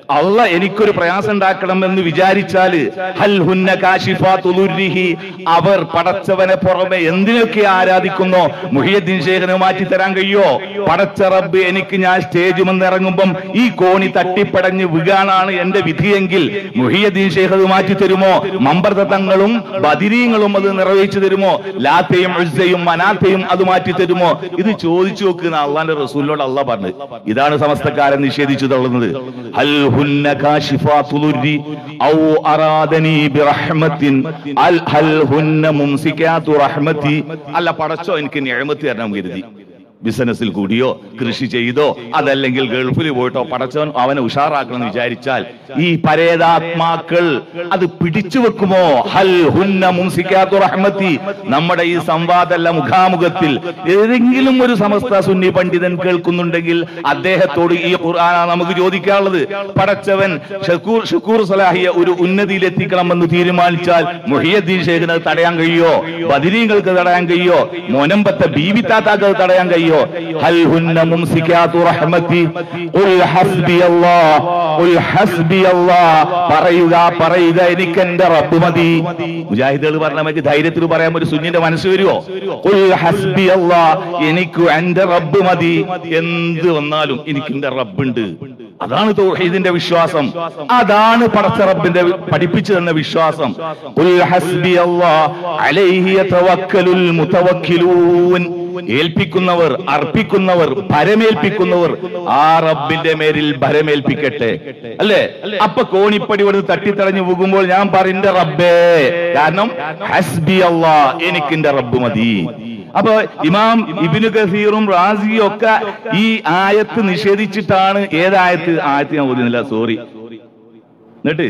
അള്ള എനിക്കൊരു പ്രയാസം ഉണ്ടാക്കണം എന്ന് വിചാരിച്ചാല് ഹൽ ഹുന്ന കാശിഫാത്തു ദുർരിഹി. അവർ പടച്ചവനെ പുറമെ എന്തിനൊക്കെ ആരാധിക്കുന്നോ മുഹിയദ്ദീൻ ശേഖരനെ മാറ്റി തരാൻ കഴിയോ പടച്ച റബ്ബ് എനിക്ക് ഞാൻ സ്റ്റേജ് വന്ന് ഇറങ്ങുമ്പം ഈ കോണി തട്ടിപ്പടഞ്ഞ് വീഴാനാണ് എന്റെ വിധിയെങ്കിൽ മുഹിയദ്ദീൻ ശേഖ് അത് മാറ്റി തരുമോ മമ്പർദത്തങ്ങളും ബദിരീങ്ങളും അത് നിറവേറ്റി തരുമോ ലാത്തയും ഉസ്സയും മനാത്തയും അത് മാറ്റി തരുമോ ഇത് ചോദിച്ചു നോക്കുന്ന അള്ളാന്റെ റസൂലിനോട് അള്ളാഹ് പറഞ്ഞു ഇതാണ് സമസ്തക്കാരൻ നിഷേധിച്ചു തള്ളുന്നത് ഹൽ ഹുന്ന കാശിഫാത്തു ദുർരി ഔ അറാദനി ബിറഹ്മത്തിൻ അൽ ഹൽ ഹുന്ന മുംസികാത്തു റഹ്മത്തി അല്ല പടച്ചോ എനിക്ക് നിഅമത്ത് തരണം കരുതി ബിസിനസ്സിൽ കൂടിയോ കൃഷി ചെയ്തോ അതല്ലെങ്കിൽ ഗൾഫിൽ പോയിട്ടോ പടച്ചവൻ അവനെ ഉഷാറാക്കണം എന്ന് വിചാരിച്ചാൽ ഈ പരേതാത്മാക്കൾ അത് പിടിച്ചു വെക്കുമോ ഹൽ ഹുന്ന മുംസിക്കാത്തു റഹ്മത്തി നമ്മുടെ ഈ സംവാദല്ല മുഖാമുഖത്തിൽ ഏതെങ്കിലും ഒരു സമസ്ത സുന്നി പണ്ഡിതൻ കേൾക്കുന്നുണ്ടെങ്കിൽ അദ്ദേഹത്തോട് ഈ ഖുർആന നമുക്ക് ചോദിക്കാനുള്ളത് പടച്ചവൻ ഷക്കൂർ ഷുക്കൂർ സലാഹിയ ഒരു ഉന്നതിയിൽ എത്തിക്കണമെന്ന് തീരുമാനിച്ചാൽ മുഹിയദ്ദീൻ ഷേഖിന് അത് തടയാൻ കഴിയോ ബദിരീങ്ങൾക്ക് തടയാൻ കഴിയോ മോനമ്പത്തെ ബീവിത്താത്താക്ക് അത് തടയാൻ കഴിയോ ഹൽ ഹുന്ന മുംസിക്കാത്തു റഹ്മത്തി ഖുൽ ഹസ്ബി അല്ലാഹ് ഖുൽ ഹസ്ബി അല്ലാഹ് പറയുക പറയുക എനിക്ക് എന്റെ റബ്ബ് മതി മുജാഹിദുകൾ പറഞ്ഞ മതി ധൈര്യത്തിൽ പറയാൻ ഒരു സുന്നിന്റെ മനസ്സ് വരുമോ ഖുൽ ഹസ്ബി അല്ലാഹ് എനിക്ക് എന്റെ റബ്ബ് മതി എന്ത് വന്നാലും എനിക്ക് എന്റെ റബ്ബുണ്ട് അതാണ് തൗഹീദിന്റെ വിശ്വാസം അതാണ് പടച്ച റബ്ബിന്റെ പഠിപ്പിച്ചു തന്ന വിശ്വാസം ഖുൽ ഹസ്ബി അല്ലാഹ് അലൈഹി യതവക്കലുൽ മുതവക്കിലൂൻ ഏൽപ്പിക്കുന്നവർ അർപ്പിക്കുന്നവർ ഭരമേൽപ്പിക്കുന്നവർ ആ റബ്ബിന്റെ മേലിൽ ഭരമേൽപ്പിക്കട്ടെ അല്ലേ അപ്പൊ കോണിപ്പടി ഇവിടുന്ന് തട്ടിത്തടഞ്ഞു പോകുമ്പോൾ ഞാൻ പറയും റബ്ബേ കാരണം ഹസ്ബി അള്ളാ എനിക്ക് എന്റെ റബ്ബ് മതി അപ്പൊ ഇമാം ഇബിനു കസീറും റാസിയും ഒക്കെ ഈ ആയത്ത് നിഷേധിച്ചിട്ടാണ് ഏതായത്ത് ആയത്ത് ഞാൻ ഓതുന്നില്ല സോറി എന്നിട്ട്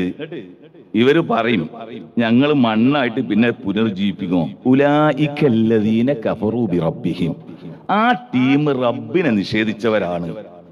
ഇവര് പറയും ഞങ്ങൾ മണ്ണായിട്ട് പിന്നെ പുനർജീവിപ്പിക്കുമോ ഉലായിക്കല്ലദീന കഫറു ബി റബ്ബിഹിം ആ ടീം റബ്ബിനെ നിഷേധിച്ചവരാണ്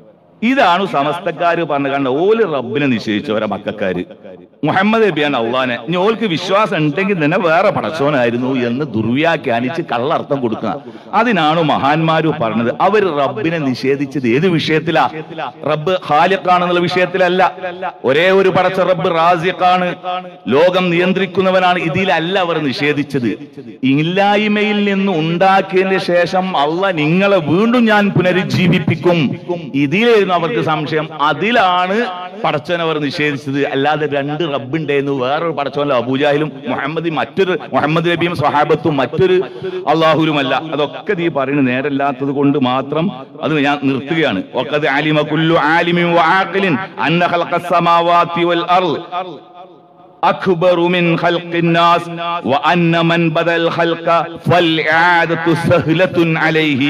ഇതാണ് സമസ്തക്കാര് പറഞ്ഞ കണ്ട ഓല് റബ്ബിനെ നിഷേധിച്ചവരാ മക്കാര് മുഹമ്മദ് നബിയാണ് അള്ളഹാനെ ഇനി ഓൽക്ക് വിശ്വാസം ഉണ്ടെങ്കിൽ തന്നെ വേറെ പടച്ചോനായിരുന്നു എന്ന് ദുർവ്യാഖ്യാനിച്ച് കള്ളർത്ഥം കൊടുക്കുക അതിനാണ് മഹാന്മാര് പറഞ്ഞത് അവർ റബ്ബിനെ നിഷേധിച്ചത് ഏത് വിഷയത്തിലാ റബ്ബ് ഖാലിഖാണെന്നുള്ള വിഷയത്തിലല്ല ഒരേ ഒരു പടച്ച റബ്ബ് റാസിഖാണ് ലോകം നിയന്ത്രിക്കുന്നവനാണ് ഇതിലല്ല അവർ നിഷേധിച്ചത് ഇല്ലായ്മയിൽ നിന്ന് ഉണ്ടാക്കിയതിന് ശേഷം അള്ള നിങ്ങളെ വീണ്ടും ഞാൻ പുനരുജ്ജീവിപ്പിക്കും ഇതിലായിരുന്നു അവർക്ക് സംശയം അതിലാണ് പടച്ചവൻ നിഷേധിച്ചത് അല്ലാതെ രണ്ട് റബ്ബുണ്ടെന്ന് വേറൊരു പടച്ചവനല്ല അബൂജാഹിലും മുഹമ്മദ് മറ്റൊരു മുഹമ്മദ് നബിയും സ്വഹാബത്തും മറ്റൊരു അള്ളാഹുലുമല്ല അതൊക്കെ നീ പറയുന്നത് നേരല്ലാത്തത് കൊണ്ട് മാത്രം അത് ഞാൻ നിർത്തുകയാണ് ഒക്കത് ആലിമ കുല്ലു ആലിമിൻ വആഖിലിൻ അന്ന ഖൽഖസ് സമാവാതി വൽ അർള് أكبر من خلق الناس وأن من بدا الخلق فالإعادة سهلة عليه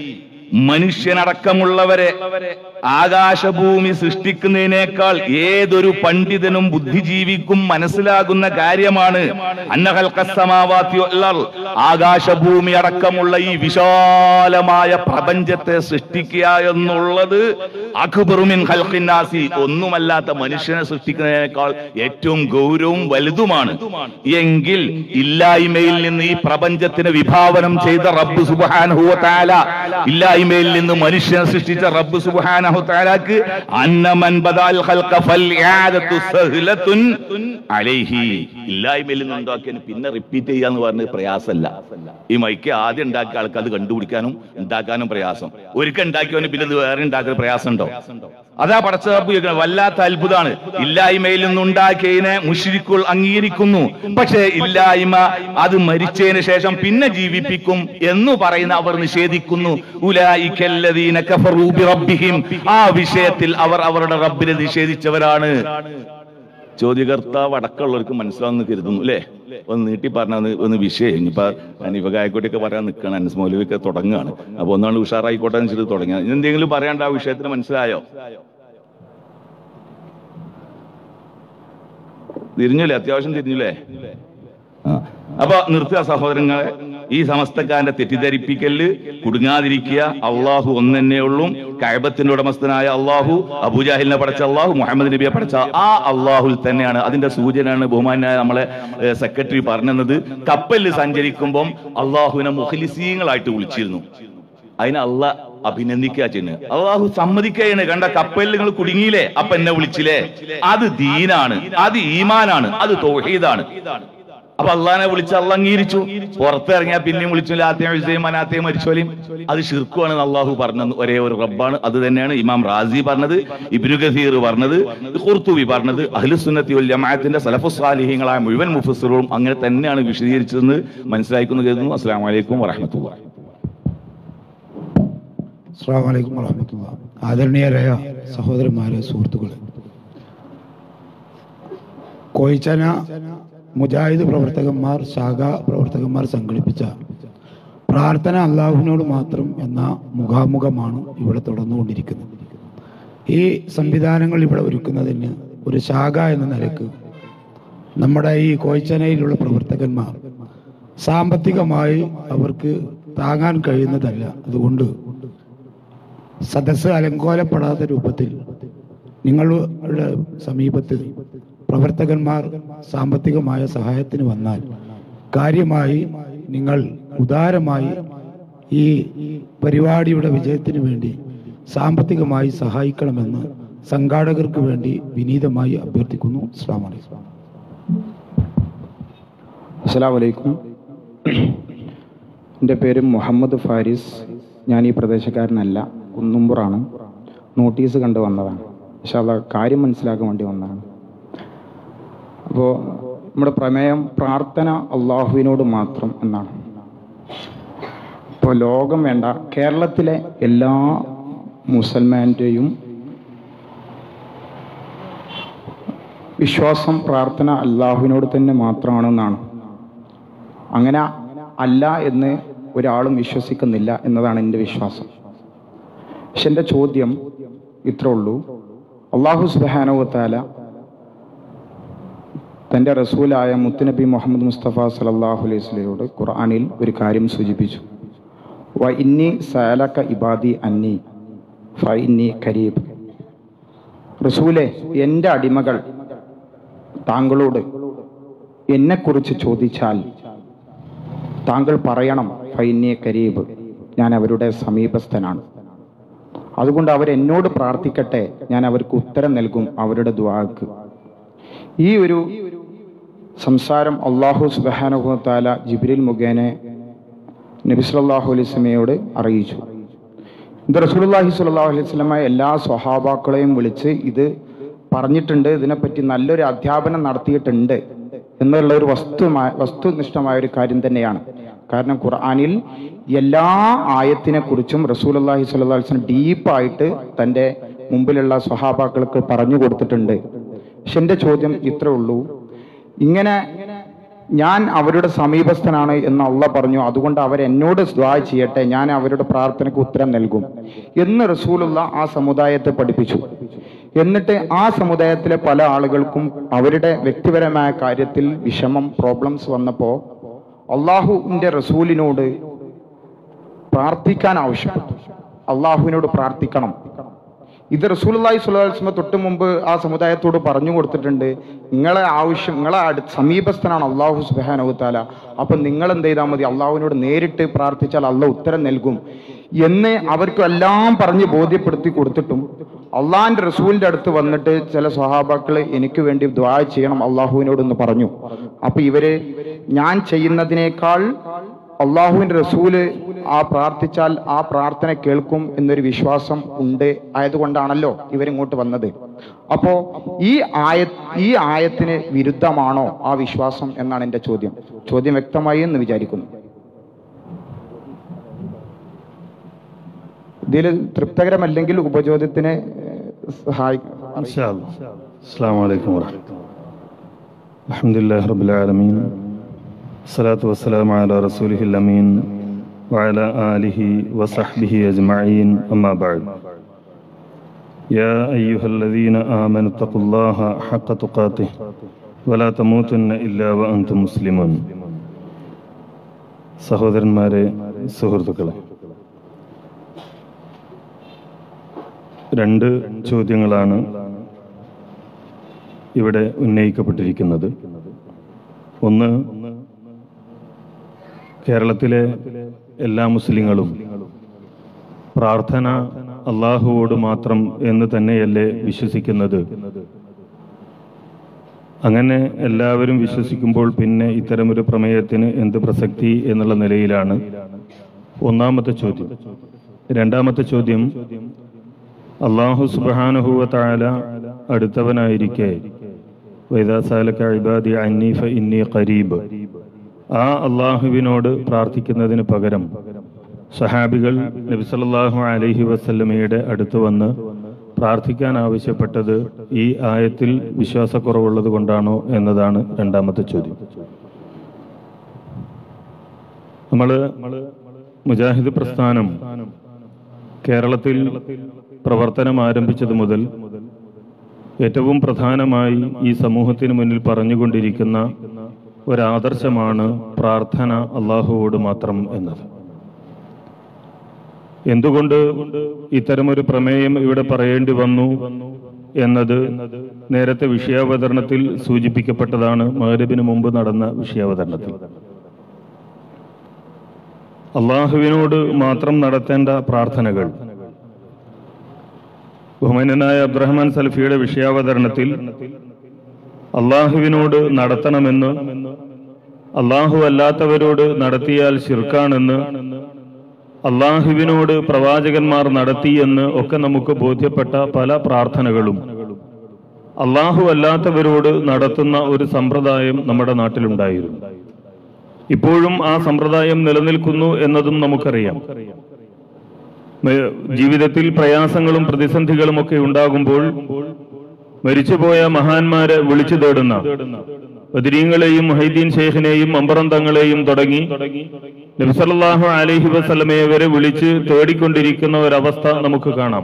മനുഷ്യനടക്കമുള്ളവരെ ആകാശഭൂമി സൃഷ്ടിക്കുന്നതിനേക്കാൾ ഏതൊരു പണ്ഡിതനും ബുദ്ധിജീവിക്കും മനസ്സിലാകുന്ന കാര്യമാണ് അന്നഹൽക്കസമാവാത്തി ആകാശഭൂമി അടക്കമുള്ള ഈ വിശാലമായ പ്രപഞ്ചത്തെ സൃഷ്ടിക്കുക എന്നുള്ളത് അക്ബറുമിൻ ഹൽഖിന്നാസി ഒന്നുമല്ലാത്ത മനുഷ്യനെ സൃഷ്ടിക്കുന്നതിനേക്കാൾ ഏറ്റവും ഗൗരവവും വലുതുമാണ് എങ്കിൽ ഇല്ലായ്മയിൽ നിന്ന് ഈ പ്രപഞ്ചത്തിന് വിഭാവനം ചെയ്ത റബ്ബ് സുബാനഹുവ താല ഇല്ലായ്മയിൽ നിന്ന് മനുഷ്യനെ സൃഷ്ടിച്ച റബ്ബ് സുബ്ഹാനഹു തആലാക്ക് അന്നമൻ ബദാൽ ഖൽഖ ഫൽ ഇആദത്തു സഹ്ലത്തുൻ അലൈഹി ഇല്ലായ്മയിൽ നിന്ന് ഉണ്ടാക്കിയതിന് പിന്നെ റിപ്പീറ്റ് ചെയ്യാന്ന് പറഞ്ഞത് പ്രയാസമല്ല ഈ മൈക്ക് ആദ്യം ഉണ്ടാക്കിയ ആൾക്ക് അത് കണ്ടുപിടിക്കാനും ഉണ്ടാക്കാനും പ്രയാസം ഒരിക്കൽ ഉണ്ടാക്കിയവന് പിന്നെ ഇത് വേറെ ഉണ്ടാക്കുന്ന പ്രയാസം ഉണ്ടോ അതാ പടച്ചറപ്പ് ചോദിക്കുന്നത് വല്ലാത്ത അത്ഭുതമാണ് ഇല്ലായ്മയിൽ നിന്നുണ്ടാക്കിയതിനെ മുഷിരിക്കുൾ അംഗീകരിക്കുന്നു പക്ഷേ ഇല്ലായ്മ അത് മരിച്ചതിന് ശേഷം പിന്നെ ജീവിപ്പിക്കും എന്ന് പറയുന്ന അവർ നിഷേധിക്കുന്നു ഉലായിക്കല്ലദീന കഫറൂ ബിറബ്ബിഹിം ആ വിഷയത്തിൽ അവർ അവരുടെ റബ്ബിനെ നിഷേധിച്ചവരാണ് ചോദ്യകർത്താവ് അടക്കമുള്ളവർക്ക് മനസ്സിലാവുന്ന കരുതുന്നു അല്ലേ ഒന്ന് നീട്ടി പറഞ്ഞ ഒന്ന് ഒന്ന് വിഷയം ഇനിയിപ്പോ അനീഫ ഗായക്കോട്ടിയൊക്കെ പറയാൻ നിൽക്കണം അനസ് മൗലവിയൊക്കെ തുടങ്ങുകയാണ് അപ്പൊ ഒന്നാണ് ഉഷാറായിക്കോട്ടെ എന്ന് വെച്ചിട്ട് തുടങ്ങി എന്തെങ്കിലും പറയാണ്ട് ആ വിഷയത്തിന് മനസ്സിലായോ തിരിഞ്ഞില്ലേ അത്യാവശ്യം തിരിഞ്ഞില്ലേ ആ. അപ്പൊ നിർത്തുക സഹോദരങ്ങളെ ഈ സമസ്തക്കാരന്റെ തെറ്റിദ്ധരിപ്പിക്കല് കുടുങ്ങാതിരിക്കുക അള്ളാഹു ഒന്നെന്നെ ഉള്ളൂ കഴബത്തിന്റെ ഉടമസ്ഥനായ അള്ളാഹു അബൂജാഹിലിനെ പഠിച്ച അള്ളാഹു മുഹമ്മദ് നബിയെ പഠിച്ച ആ അള്ളാഹുൽ തന്നെയാണ് അതിന്റെ സൂചനയാണ് ബഹുമാനായ നമ്മളെ സെക്രട്ടറി പറഞ്ഞത് കപ്പലിൽ സഞ്ചരിക്കുമ്പം അള്ളാഹുവിനെ മുഖലിസീങ്ങളായിട്ട് വിളിച്ചിരുന്നു അതിന് അള്ളാഹ് അഭിനന്ദിക്കുക ചെയ്യുന്നത് അള്ളാഹു സമ്മതിക്കുകയാണ് കണ്ട കപ്പലിൽ നിങ്ങൾ കുടുങ്ങിയില്ലേ അപ്പൊ എന്നെ വിളിച്ചില്ലേ അത് ദീനാണ് അത് ഈമാനാണ് അത് തൗഹീദാണ് അപ്പൊ അള്ളാഹിനെ വിളിച്ച് അള്ള അംഗീകരിച്ചു പുറത്തിറങ്ങിയാൽ പിന്നെയും വിളിച്ചു ലാത്തയും വിജയും മനാത്തയും മരിച്ചോലെയും അത് ഷിർക്കുമാണ് അള്ളാഹു പറഞ്ഞത് ഒരേ ഒരു റബ്ബാണ് അത് തന്നെയാണ് ഇമാം റാസി പറഞ്ഞത് ഇബ്നു ഗസീർ പറഞ്ഞത് ഖുർത്തുബി പറഞ്ഞത് അഹ്ലുസുന്നത്തി വൽ ജമാഅത്തിന്റെ സലഫു സാലിഹ്യങ്ങളായ മുഴുവൻ മുഫസ്സിറുകളും അങ്ങനെ തന്നെയാണ് വിശദീകരിച്ചതെന്ന് മനസ്സിലാക്കുന്നു കരുതുന്നു അസ്സലാമു അലൈക്കും വറഹ്മത്തുള്ളാഹി
അസ്സാം വലൈക്കും വറഹമത്തുള്ള ആദരണീയരായ സഹോദരന്മാരെ സുഹൃത്തുക്കളെ കോയിച്ചന മുജാഹിദ് പ്രവർത്തകന്മാർ ശാഖ പ്രവർത്തകന്മാർ സംഘടിപ്പിച്ച പ്രാർത്ഥന അള്ളാഹുവിനോട് മാത്രം എന്ന മുഖാമുഖമാണ് ഇവിടെ തുടർന്നുകൊണ്ടിരിക്കുന്നത് ഈ സംവിധാനങ്ങൾ ഇവിടെ ഒരുക്കുന്നതിന് ഒരു ശാഖ എന്ന നിലക്ക് നമ്മുടെ ഈ കോയിച്ചനയിലുള്ള പ്രവർത്തകന്മാർ സാമ്പത്തികമായി അവർക്ക് താങ്ങാൻ കഴിയുന്നതല്ല അതുകൊണ്ട് സദസ്സ് അലങ്കോലപ്പെടാത്ത രൂപത്തിൽ നിങ്ങളുടെ സമീപത്ത് പ്രവർത്തകന്മാർ സാമ്പത്തികമായ സഹായത്തിന് വന്നാൽ കാര്യമായി നിങ്ങൾ ഉദാരമായി ഈ പരിപാടിയുടെ വിജയത്തിന് വേണ്ടി സാമ്പത്തികമായി സഹായിക്കണമെന്ന് സംഘാടകർക്ക് വേണ്ടി വിനീതമായി അഭ്യർത്ഥിക്കുന്നു അസ്സാം വലൈക്കും
അസ്സലാമു അലൈക്കും എൻ്റെ പേര് മുഹമ്മദ് ഫാരിസ് ഞാൻ ഈ പ്രദേശക്കാരനല്ല കുന്നുമ്പുറാണ് നോട്ടീസ് കണ്ട് വന്നതാണ് പക്ഷെ അത് കാര്യം മനസ്സിലാക്കാൻ വേണ്ടി വന്നതാണ് അപ്പോൾ നമ്മുടെ പ്രമേയം പ്രാർത്ഥന അള്ളാഹുവിനോട് മാത്രം എന്നാണ് ഇപ്പോൾ ലോകം വേണ്ട കേരളത്തിലെ എല്ലാ മുസൽമാൻ്റെയും വിശ്വാസം പ്രാർത്ഥന അള്ളാഹുവിനോട് തന്നെ മാത്രമാണെന്നാണ് അങ്ങനെ അല്ല എന്ന് ഒരാളും വിശ്വസിക്കുന്നില്ല എന്നതാണ് എൻ്റെ വിശ്വാസം പക്ഷെ എൻ്റെ ചോദ്യം ഇത്രേ ഉള്ളൂ അള്ളാഹു സുബാനുവത്താല തൻ്റെ റസൂലായ മുത്തുനബി മുഹമ്മദ് മുസ്തഫ സലല്ലാഹു അലൈഹി സ്വലയോട് ഖുർആാനിൽ ഒരു കാര്യം സൂചിപ്പിച്ചു വ ഇന്നി സലക ഇബാദി അന്നി ഫ ഇന്നി കരീബ് റസൂലെ എൻ്റെ അടിമകൾ താങ്കളോട് എന്നെക്കുറിച്ച് ചോദിച്ചാൽ താങ്കൾ പറയണം ഫൈന്യ കരീബ് ഞാൻ അവരുടെ സമീപസ്ഥനാണ് അതുകൊണ്ട് അവരെന്നോട് പ്രാർത്ഥിക്കട്ടെ ഞാൻ അവർക്ക് ഉത്തരം നൽകും അവരുടെ ദ്വാക്ക് ഈ ഒരു സംസാരം അള്ളാഹു സുബാനുഭവത്താല ജിബ്രിൽ മുഖേന നബി സല്ലല്ലാഹു അലൈഹി സ്വലമയോട് അറിയിച്ചു ഇത് റസൂലുള്ളാഹി സ്വല്ലല്ലാഹു അലൈഹി വസല്ലമ എല്ലാ സ്വഹാബാക്കളെയും വിളിച്ച് ഇത് പറഞ്ഞിട്ടുണ്ട് ഇതിനെപ്പറ്റി നല്ലൊരു അധ്യാപനം നടത്തിയിട്ടുണ്ട് എന്നുള്ള ഒരു വസ്തുമായ വസ്തുനിഷ്ഠമായ ഒരു കാര്യം തന്നെയാണ് കാരണം ഖുർആനിൽ എല്ലാ ആയത്തിനെ കുറിച്ചും റസൂലുള്ളാഹി സ്വല്ലല്ലാഹു അലൈഹി വസല്ലം ഡീപ്പായിട്ട് തൻ്റെ മുമ്പിലുള്ള സ്വഹാബാക്കൾക്ക് പറഞ്ഞു കൊടുത്തിട്ടുണ്ട് പക്ഷെ എൻ്റെ ചോദ്യം ഇത്രേ ഉള്ളൂ ഇങ്ങനെ ഞാൻ അവരുടെ സമീപസ്ഥനാണ് എന്ന് അള്ള പറഞ്ഞു അതുകൊണ്ട് അവർ എന്നോട് ദ്വാ ചെയ്യട്ടെ ഞാൻ അവരുടെ പ്രാർത്ഥനയ്ക്ക് ഉത്തരം നൽകും എന്ന് റസൂലുള്ള ആ സമുദായത്തെ പഠിപ്പിച്ചു എന്നിട്ട് ആ സമുദായത്തിലെ പല ആളുകൾക്കും അവരുടെ വ്യക്തിപരമായ കാര്യത്തിൽ വിഷമം പ്രോബ്ലംസ് വന്നപ്പോൾ അള്ളാഹുവിൻ്റെ റസൂലിനോട് പ്രാർത്ഥിക്കാൻ ആവശ്യപ്പെട്ടു അള്ളാഹുവിനോട് പ്രാർത്ഥിക്കണം ഇത് റസൂലി സ്വലാസ്മ തൊട്ട് മുമ്പ് ആ സമുദായത്തോട് പറഞ്ഞു കൊടുത്തിട്ടുണ്ട് നിങ്ങളെ ആവശ്യം നിങ്ങളെ അടു സമീപസ്ഥനാണ് അള്ളാഹു സുബാനവുത്താല അപ്പം നിങ്ങൾ എന്ത് ചെയ്താൽ മതി അള്ളാഹുവിനോട് നേരിട്ട് പ്രാർത്ഥിച്ചാൽ അള്ളാഹ് ഉത്തരം നൽകും എന്ന് അവർക്ക് എല്ലാം പറഞ്ഞ് ബോധ്യപ്പെടുത്തി കൊടുത്തിട്ടും അള്ളാഹിന്റെ റസൂലിന്റെ അടുത്ത് വന്നിട്ട് ചില സ്വഹാബാക്കൾ എനിക്ക് വേണ്ടി ദ്വാ ചെയ്യണം അള്ളാഹുവിനോടൊന്ന് പറഞ്ഞു അപ്പൊ ഇവര് ഞാൻ ചെയ്യുന്നതിനേക്കാൾ അള്ളാഹുവിന്റെ റസൂല് ആ പ്രാർത്ഥിച്ചാൽ ആ പ്രാർത്ഥന കേൾക്കും എന്നൊരു വിശ്വാസം ഉണ്ട് ആയതുകൊണ്ടാണല്ലോ ഇവരിങ്ങോട്ട് വന്നത് അപ്പോ ഈ ആയ ഈ ആയത്തിന് വിരുദ്ധമാണോ ആ വിശ്വാസം എന്നാണ് എന്റെ ചോദ്യം ചോദ്യം വ്യക്തമായി എന്ന് വിചാരിക്കുന്നു ഇതിൽ തൃപ്തകരമല്ലെങ്കിൽ ഉപചോദ്യത്തിന് സഹായിക്കും
إن شاء الله السلام عليكم ورحمة الله الحمد لله رب العالمين الصلاة والسلام على رسوله الأمين وعلى آله وصحبه أجمعين أما بعد يا أيها الذين آمنوا اتقوا الله حق تقاته ولا تموتن إلا وأنتم مسلمون സഹോദരന്മാരെ സുഹൃത്തുക്കളെ രണ്ട് ചോദ്യങ്ങളാണ് ഇവിടെ ഉന്നയിക്കപ്പെട്ടിരിക്കുന്നത് ഒന്ന് കേരളത്തിലെ എല്ലാ മുസ്ലിങ്ങളും പ്രാർത്ഥന അള്ളാഹുവോട് മാത്രം എന്ന് തന്നെയല്ലേ വിശ്വസിക്കുന്നത് അങ്ങനെ എല്ലാവരും വിശ്വസിക്കുമ്പോൾ പിന്നെ ഇത്തരമൊരു പ്രമേയത്തിന് എന്ത് പ്രസക്തി എന്നുള്ള നിലയിലാണ് ഒന്നാമത്തെ ചോദ്യം രണ്ടാമത്തെ ചോദ്യം അള്ളാഹു സുബാനുഹുവ താല അടുത്തവനായിരിക്കെ വൈദാസാലക്ക ഇബാദി അന്നീഫ ഇന്നി ഖരീബ് ആ അള്ളാഹുവിനോട് പ്രാർത്ഥിക്കുന്നതിന് പകരം സഹാബികൾ നബിസല്ലാഹു അലൈഹി വസല്ലമയുടെ അടുത്ത് വന്ന് പ്രാർത്ഥിക്കാൻ ആവശ്യപ്പെട്ടത് ഈ ആയത്തിൽ വിശ്വാസക്കുറവുള്ളത് കൊണ്ടാണോ എന്നതാണ് രണ്ടാമത്തെ ചോദ്യം നമ്മള് മുജാഹിദ് പ്രസ്ഥാനം കേരളത്തിൽ പ്രവർത്തനം ആരംഭിച്ചത് മുതൽ ഏറ്റവും പ്രധാനമായി ഈ സമൂഹത്തിന് മുന്നിൽ പറഞ്ഞുകൊണ്ടിരിക്കുന്ന ഒരാദർശമാണ് പ്രാർത്ഥന അള്ളാഹുവോട് മാത്രം എന്നത് എന്തുകൊണ്ട് ഇത്തരമൊരു പ്രമേയം ഇവിടെ പറയേണ്ടി വന്നു എന്നത് നേരത്തെ വിഷയാവതരണത്തിൽ സൂചിപ്പിക്കപ്പെട്ടതാണ് മകരബിന് മുമ്പ് നടന്ന വിഷയാവതരണത്തിൽ അള്ളാഹുവിനോട് മാത്രം നടത്തേണ്ട പ്രാർത്ഥനകൾ ബഹുമാനനായ അബ്ദുറഹ്മാൻ സൽഫിയുടെ വിഷയാവതരണത്തിൽ അള്ളാഹുവിനോട് നടത്തണമെന്ന് അള്ളാഹു അല്ലാത്തവരോട് നടത്തിയാൽ ശിർക്കാണെന്ന് അള്ളാഹുവിനോട് പ്രവാചകന്മാർ നടത്തിയെന്ന് ഒക്കെ നമുക്ക് ബോധ്യപ്പെട്ട പല പ്രാർത്ഥനകളും അള്ളാഹു അല്ലാത്തവരോട് നടത്തുന്ന ഒരു സമ്പ്രദായം നമ്മുടെ നാട്ടിലുണ്ടായിരുന്നു ഇപ്പോഴും ആ സമ്പ്രദായം നിലനിൽക്കുന്നു എന്നതും നമുക്കറിയാം മ- ജീവിതത്തിൽ പ്രയാസങ്ങളും പ്രതിസന്ധികളും ഒക്കെ ഉണ്ടാകുമ്പോൾ മരിച്ചുപോയ മഹാന്മാരെ വിളിച്ചു തേടുന്ന ബദരീങ്ങളെയും മൊഹീദ്ദീൻ ഷെയ്ഖിനെയും അമ്പറം തങ്ങളെയും തുടങ്ങി നബിസല്ലാഹു അലൈഹി വസല്ലമയെ വരെ വിളിച്ച് തേടിക്കൊണ്ടിരിക്കുന്ന ഒരവസ്ഥ നമുക്ക് കാണാം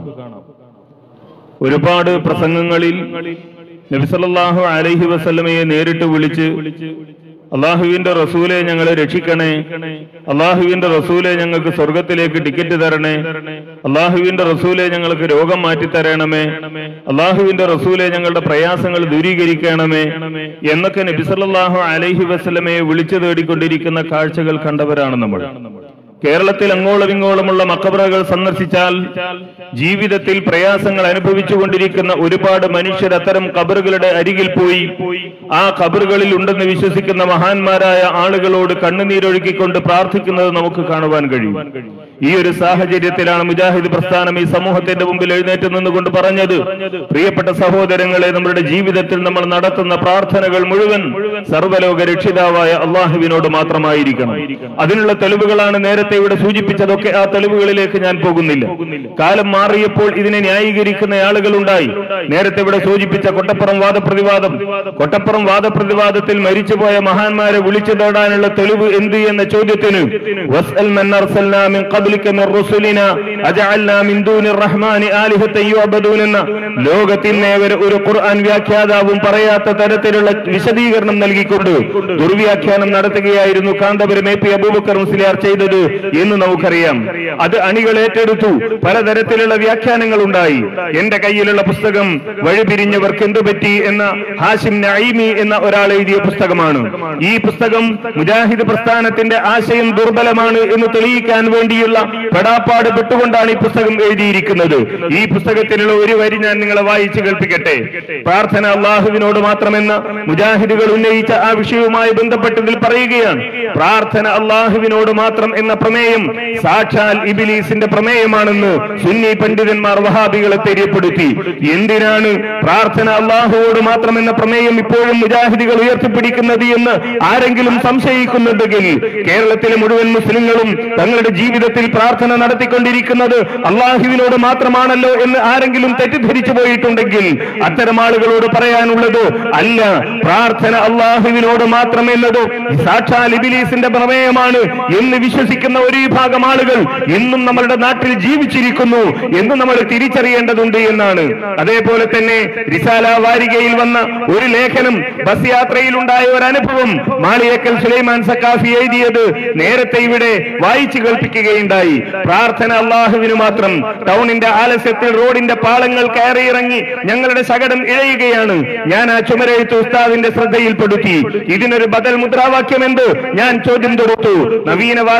ഒരുപാട് പ്രസംഗങ്ങളിൽ നബിസല്ലാഹു അലൈഹി വസല്ലമയെ നേരിട്ട് വിളിച്ച് അള്ളാഹുവിന്റെ റസൂലെ ഞങ്ങളെ രക്ഷിക്കണേ അള്ളാഹുവിന്റെ റസൂലെ ഞങ്ങൾക്ക് സ്വർഗത്തിലേക്ക് ടിക്കറ്റ് തരണേ അള്ളാഹുവിന്റെ റസൂലെ ഞങ്ങൾക്ക് രോഗം മാറ്റി തരണമേ അള്ളാഹുവിന്റെ റസൂലെ ഞങ്ങളുടെ പ്രയാസങ്ങൾ ദൂരീകരിക്കണമേ എന്നൊക്കെ നബിസല്ലാഹു അലൈഹി വസല്ലമയെ വിളിച്ചു തേടിക്കൊണ്ടിരിക്കുന്ന കാഴ്ചകൾ കണ്ടവരാണ് നമ്മൾ കേരളത്തിൽ അങ്ങോളം ഇങ്ങോളമുള്ള മക്കബറകൾ സന്ദർശിച്ചാൽ ജീവിതത്തിൽ പ്രയാസങ്ങൾ അനുഭവിച്ചുകൊണ്ടിരിക്കുന്ന ഒരുപാട് മനുഷ്യർ അത്തരം കബറുകളുടെ അരികിൽ പോയി ആ കബറുകളിൽ ഉണ്ടെന്ന് വിശ്വസിക്കുന്ന മഹാന്മാരായ ആളുകളോട് കണ്ണുനീരൊഴുക്കിക്കൊണ്ട് പ്രാർത്ഥിക്കുന്നത് നമുക്ക് കാണുവാൻ കഴിയും ഈ ഒരു സാഹചര്യത്തിലാണ് മുജാഹിദ് പ്രസ്ഥാനം ഈ സമൂഹത്തിന്റെ മുമ്പിൽ എഴുന്നേറ്റ് നിന്നുകൊണ്ട് പറഞ്ഞത് പ്രിയപ്പെട്ട സഹോദരങ്ങളെ നമ്മുടെ ജീവിതത്തിൽ നമ്മൾ നടത്തുന്ന പ്രാർത്ഥനകൾ മുഴുവൻ സർവ്വലോക രക്ഷിതാവായ അള്ളാഹുവിനോട് മാത്രമായിരിക്കണം അതിനുള്ള തെളിവുകളാണ് നേരത്തെ ഇവിടെ സൂചിപ്പിച്ചതൊക്കെ ആ തെളിവുകളിലേക്ക് ഞാൻ പോകുന്നില്ല കാലം മാറിയപ്പോൾ ഇതിനെ ന്യായീകരിക്കുന്ന ആളുകളുണ്ടായി നേരത്തെ ഇവിടെ സൂചിപ്പിച്ച കൊട്ടപ്പുറം വാദപ്രതിവാദം കൊട്ടപ്പുറം വാദപ്രതിവാദത്തിൽ മരിച്ചുപോയ മഹാന്മാരെ വിളിച്ചു തേടാനുള്ള തെളിവ് എന്ത് എന്ന ചോദ്യത്തിന് വസ്അൽ മൻ അർസൽനാ മിൻ ഖബ്ലിക മിൻ റുസുലിനാ അജഅൽനാ മിൻ ദൂനിർ റഹ്മാനി ആലിഹത്തൻ യുഅബദൂൻ എന്ന ലോകത്തിനെ വരെ ഒരു ഖുർആൻ വ്യാഖ്യാതാവും പറയാത്ത തരത്തിലുള്ള വിശദീകരണം നൽകിക്കൊണ്ട് ദുർവ്യാഖ്യാനം നടത്തുകയായിരുന്നു കാന്തപുരം എ പി അബൂബക്കർ മുസ്ലിയാർ ചെയ്തത് എന്ന് നമുക്കറിയാം അത് അണികൾ ഏറ്റെടുത്തു പലതരത്തിലുള്ള വ്യാഖ്യാനങ്ങൾ ഉണ്ടായി എന്റെ കയ്യിലുള്ള പുസ്തകം വഴിപിരിഞ്ഞവർക്ക് എന്തു പറ്റി എന്ന ഹാഷിം നഈമി എന്ന ഒരാൾ എഴുതിയ പുസ്തകമാണ് ഈ പുസ്തകം മുജാഹിദ് പ്രസ്ഥാനത്തിന്റെ ആശയം ദുർബലമാണ് എന്ന് തെളിയിക്കാൻ വേണ്ടിയുള്ള പെടാപ്പാട് പെട്ടുകൊണ്ടാണ് ഈ പുസ്തകം എഴുതിയിരിക്കുന്നത് ഈ പുസ്തകത്തിലുള്ള ഒരു വരി ഞാൻ നിങ്ങളെ വായിച്ചു കേൾപ്പിക്കട്ടെ പ്രാർത്ഥന അള്ളാഹുവിനോട് മാത്രമെന്ന് മുജാഹിദുകൾ ഉന്നയിച്ച ആ വിഷയവുമായി ബന്ധപ്പെട്ടതിൽ പറയുകയാണ് പ്രാർത്ഥന അള്ളാഹുവിനോട് മാത്രം എന്ന പ്രമേയം സാക്ഷാൽ ഇബിലീസിന്റെ പ്രമേയമാണെന്ന് സുന്നി പണ്ഡിതന്മാർ വഹാബികളെ തെര്യപ്പെടുത്തി എന്തിനാണ് പ്രാർത്ഥന അള്ളാഹുവോട് മാത്രം എന്ന പ്രമേയം ഇപ്പോഴും മുജാഹിദികൾ ഉയർത്തിപ്പിടിക്കുന്നത് എന്ന് ആരെങ്കിലും സംശയിക്കുന്നുണ്ടെങ്കിൽ കേരളത്തിലെ മുഴുവൻ മുസ്ലിങ്ങളും തങ്ങളുടെ ജീവിതത്തിൽ പ്രാർത്ഥന നടത്തിക്കൊണ്ടിരിക്കുന്നത് അള്ളാഹുവിനോട് മാത്രമാണല്ലോ എന്ന് ആരെങ്കിലും തെറ്റിദ്ധരിച്ചു പോയിട്ടുണ്ടെങ്കിൽ അത്തരം ആളുകളോട് പറയാനുള്ളത് അല്ല പ്രാർത്ഥന അള്ളാഹുവിനോട് മാത്രമെന്നത് സാക്ഷാൽ ഇബിലീസിന്റെ പ്രമേയമാണ് എന്ന് വിശ്വസിക്കുന്ന ഒരു വിഭാഗം ആളുകൾ ഇന്നും നമ്മളുടെ നാട്ടിൽ ജീവിച്ചിരിക്കുന്നു എന്ന് നമ്മൾ തിരിച്ചറിയേണ്ടതുണ്ട് എന്നാണ് അതേപോലെ തന്നെ റിസാല വാരികയിൽ വന്ന ഒരു ലേഖനം ബസ് യാത്രയിൽ ഉണ്ടായ ഒരു അനുഭവം മാളിയക്കൽ സുലൈമാൻ സക്കാഫി എഴുതിയത് നേരത്തെ ഇവിടെ വായിച്ചു കേൾപ്പിക്കുകയുണ്ടായി പ്രാർത്ഥന അള്ളാഹുവിന് മാത്രം ടൗണിന്റെ ആലസ്യത്തിൽ റോഡിന്റെ പാളങ്ങൾ കയറിയിറങ്ങി ഞങ്ങളുടെ ശകടം ഇഴയുകയാണ് ഞാൻ ആ ചുമരെഴുത്ത് ഉസ്താദിന്റെ ശ്രദ്ധയിൽപ്പെടുത്തി ഇതിനൊരു ബദൽ മുദ്രാവാക്യം എന്ത് ഞാൻ ചോദ്യം തൊടുത്തു നവീനവാദികളുടെ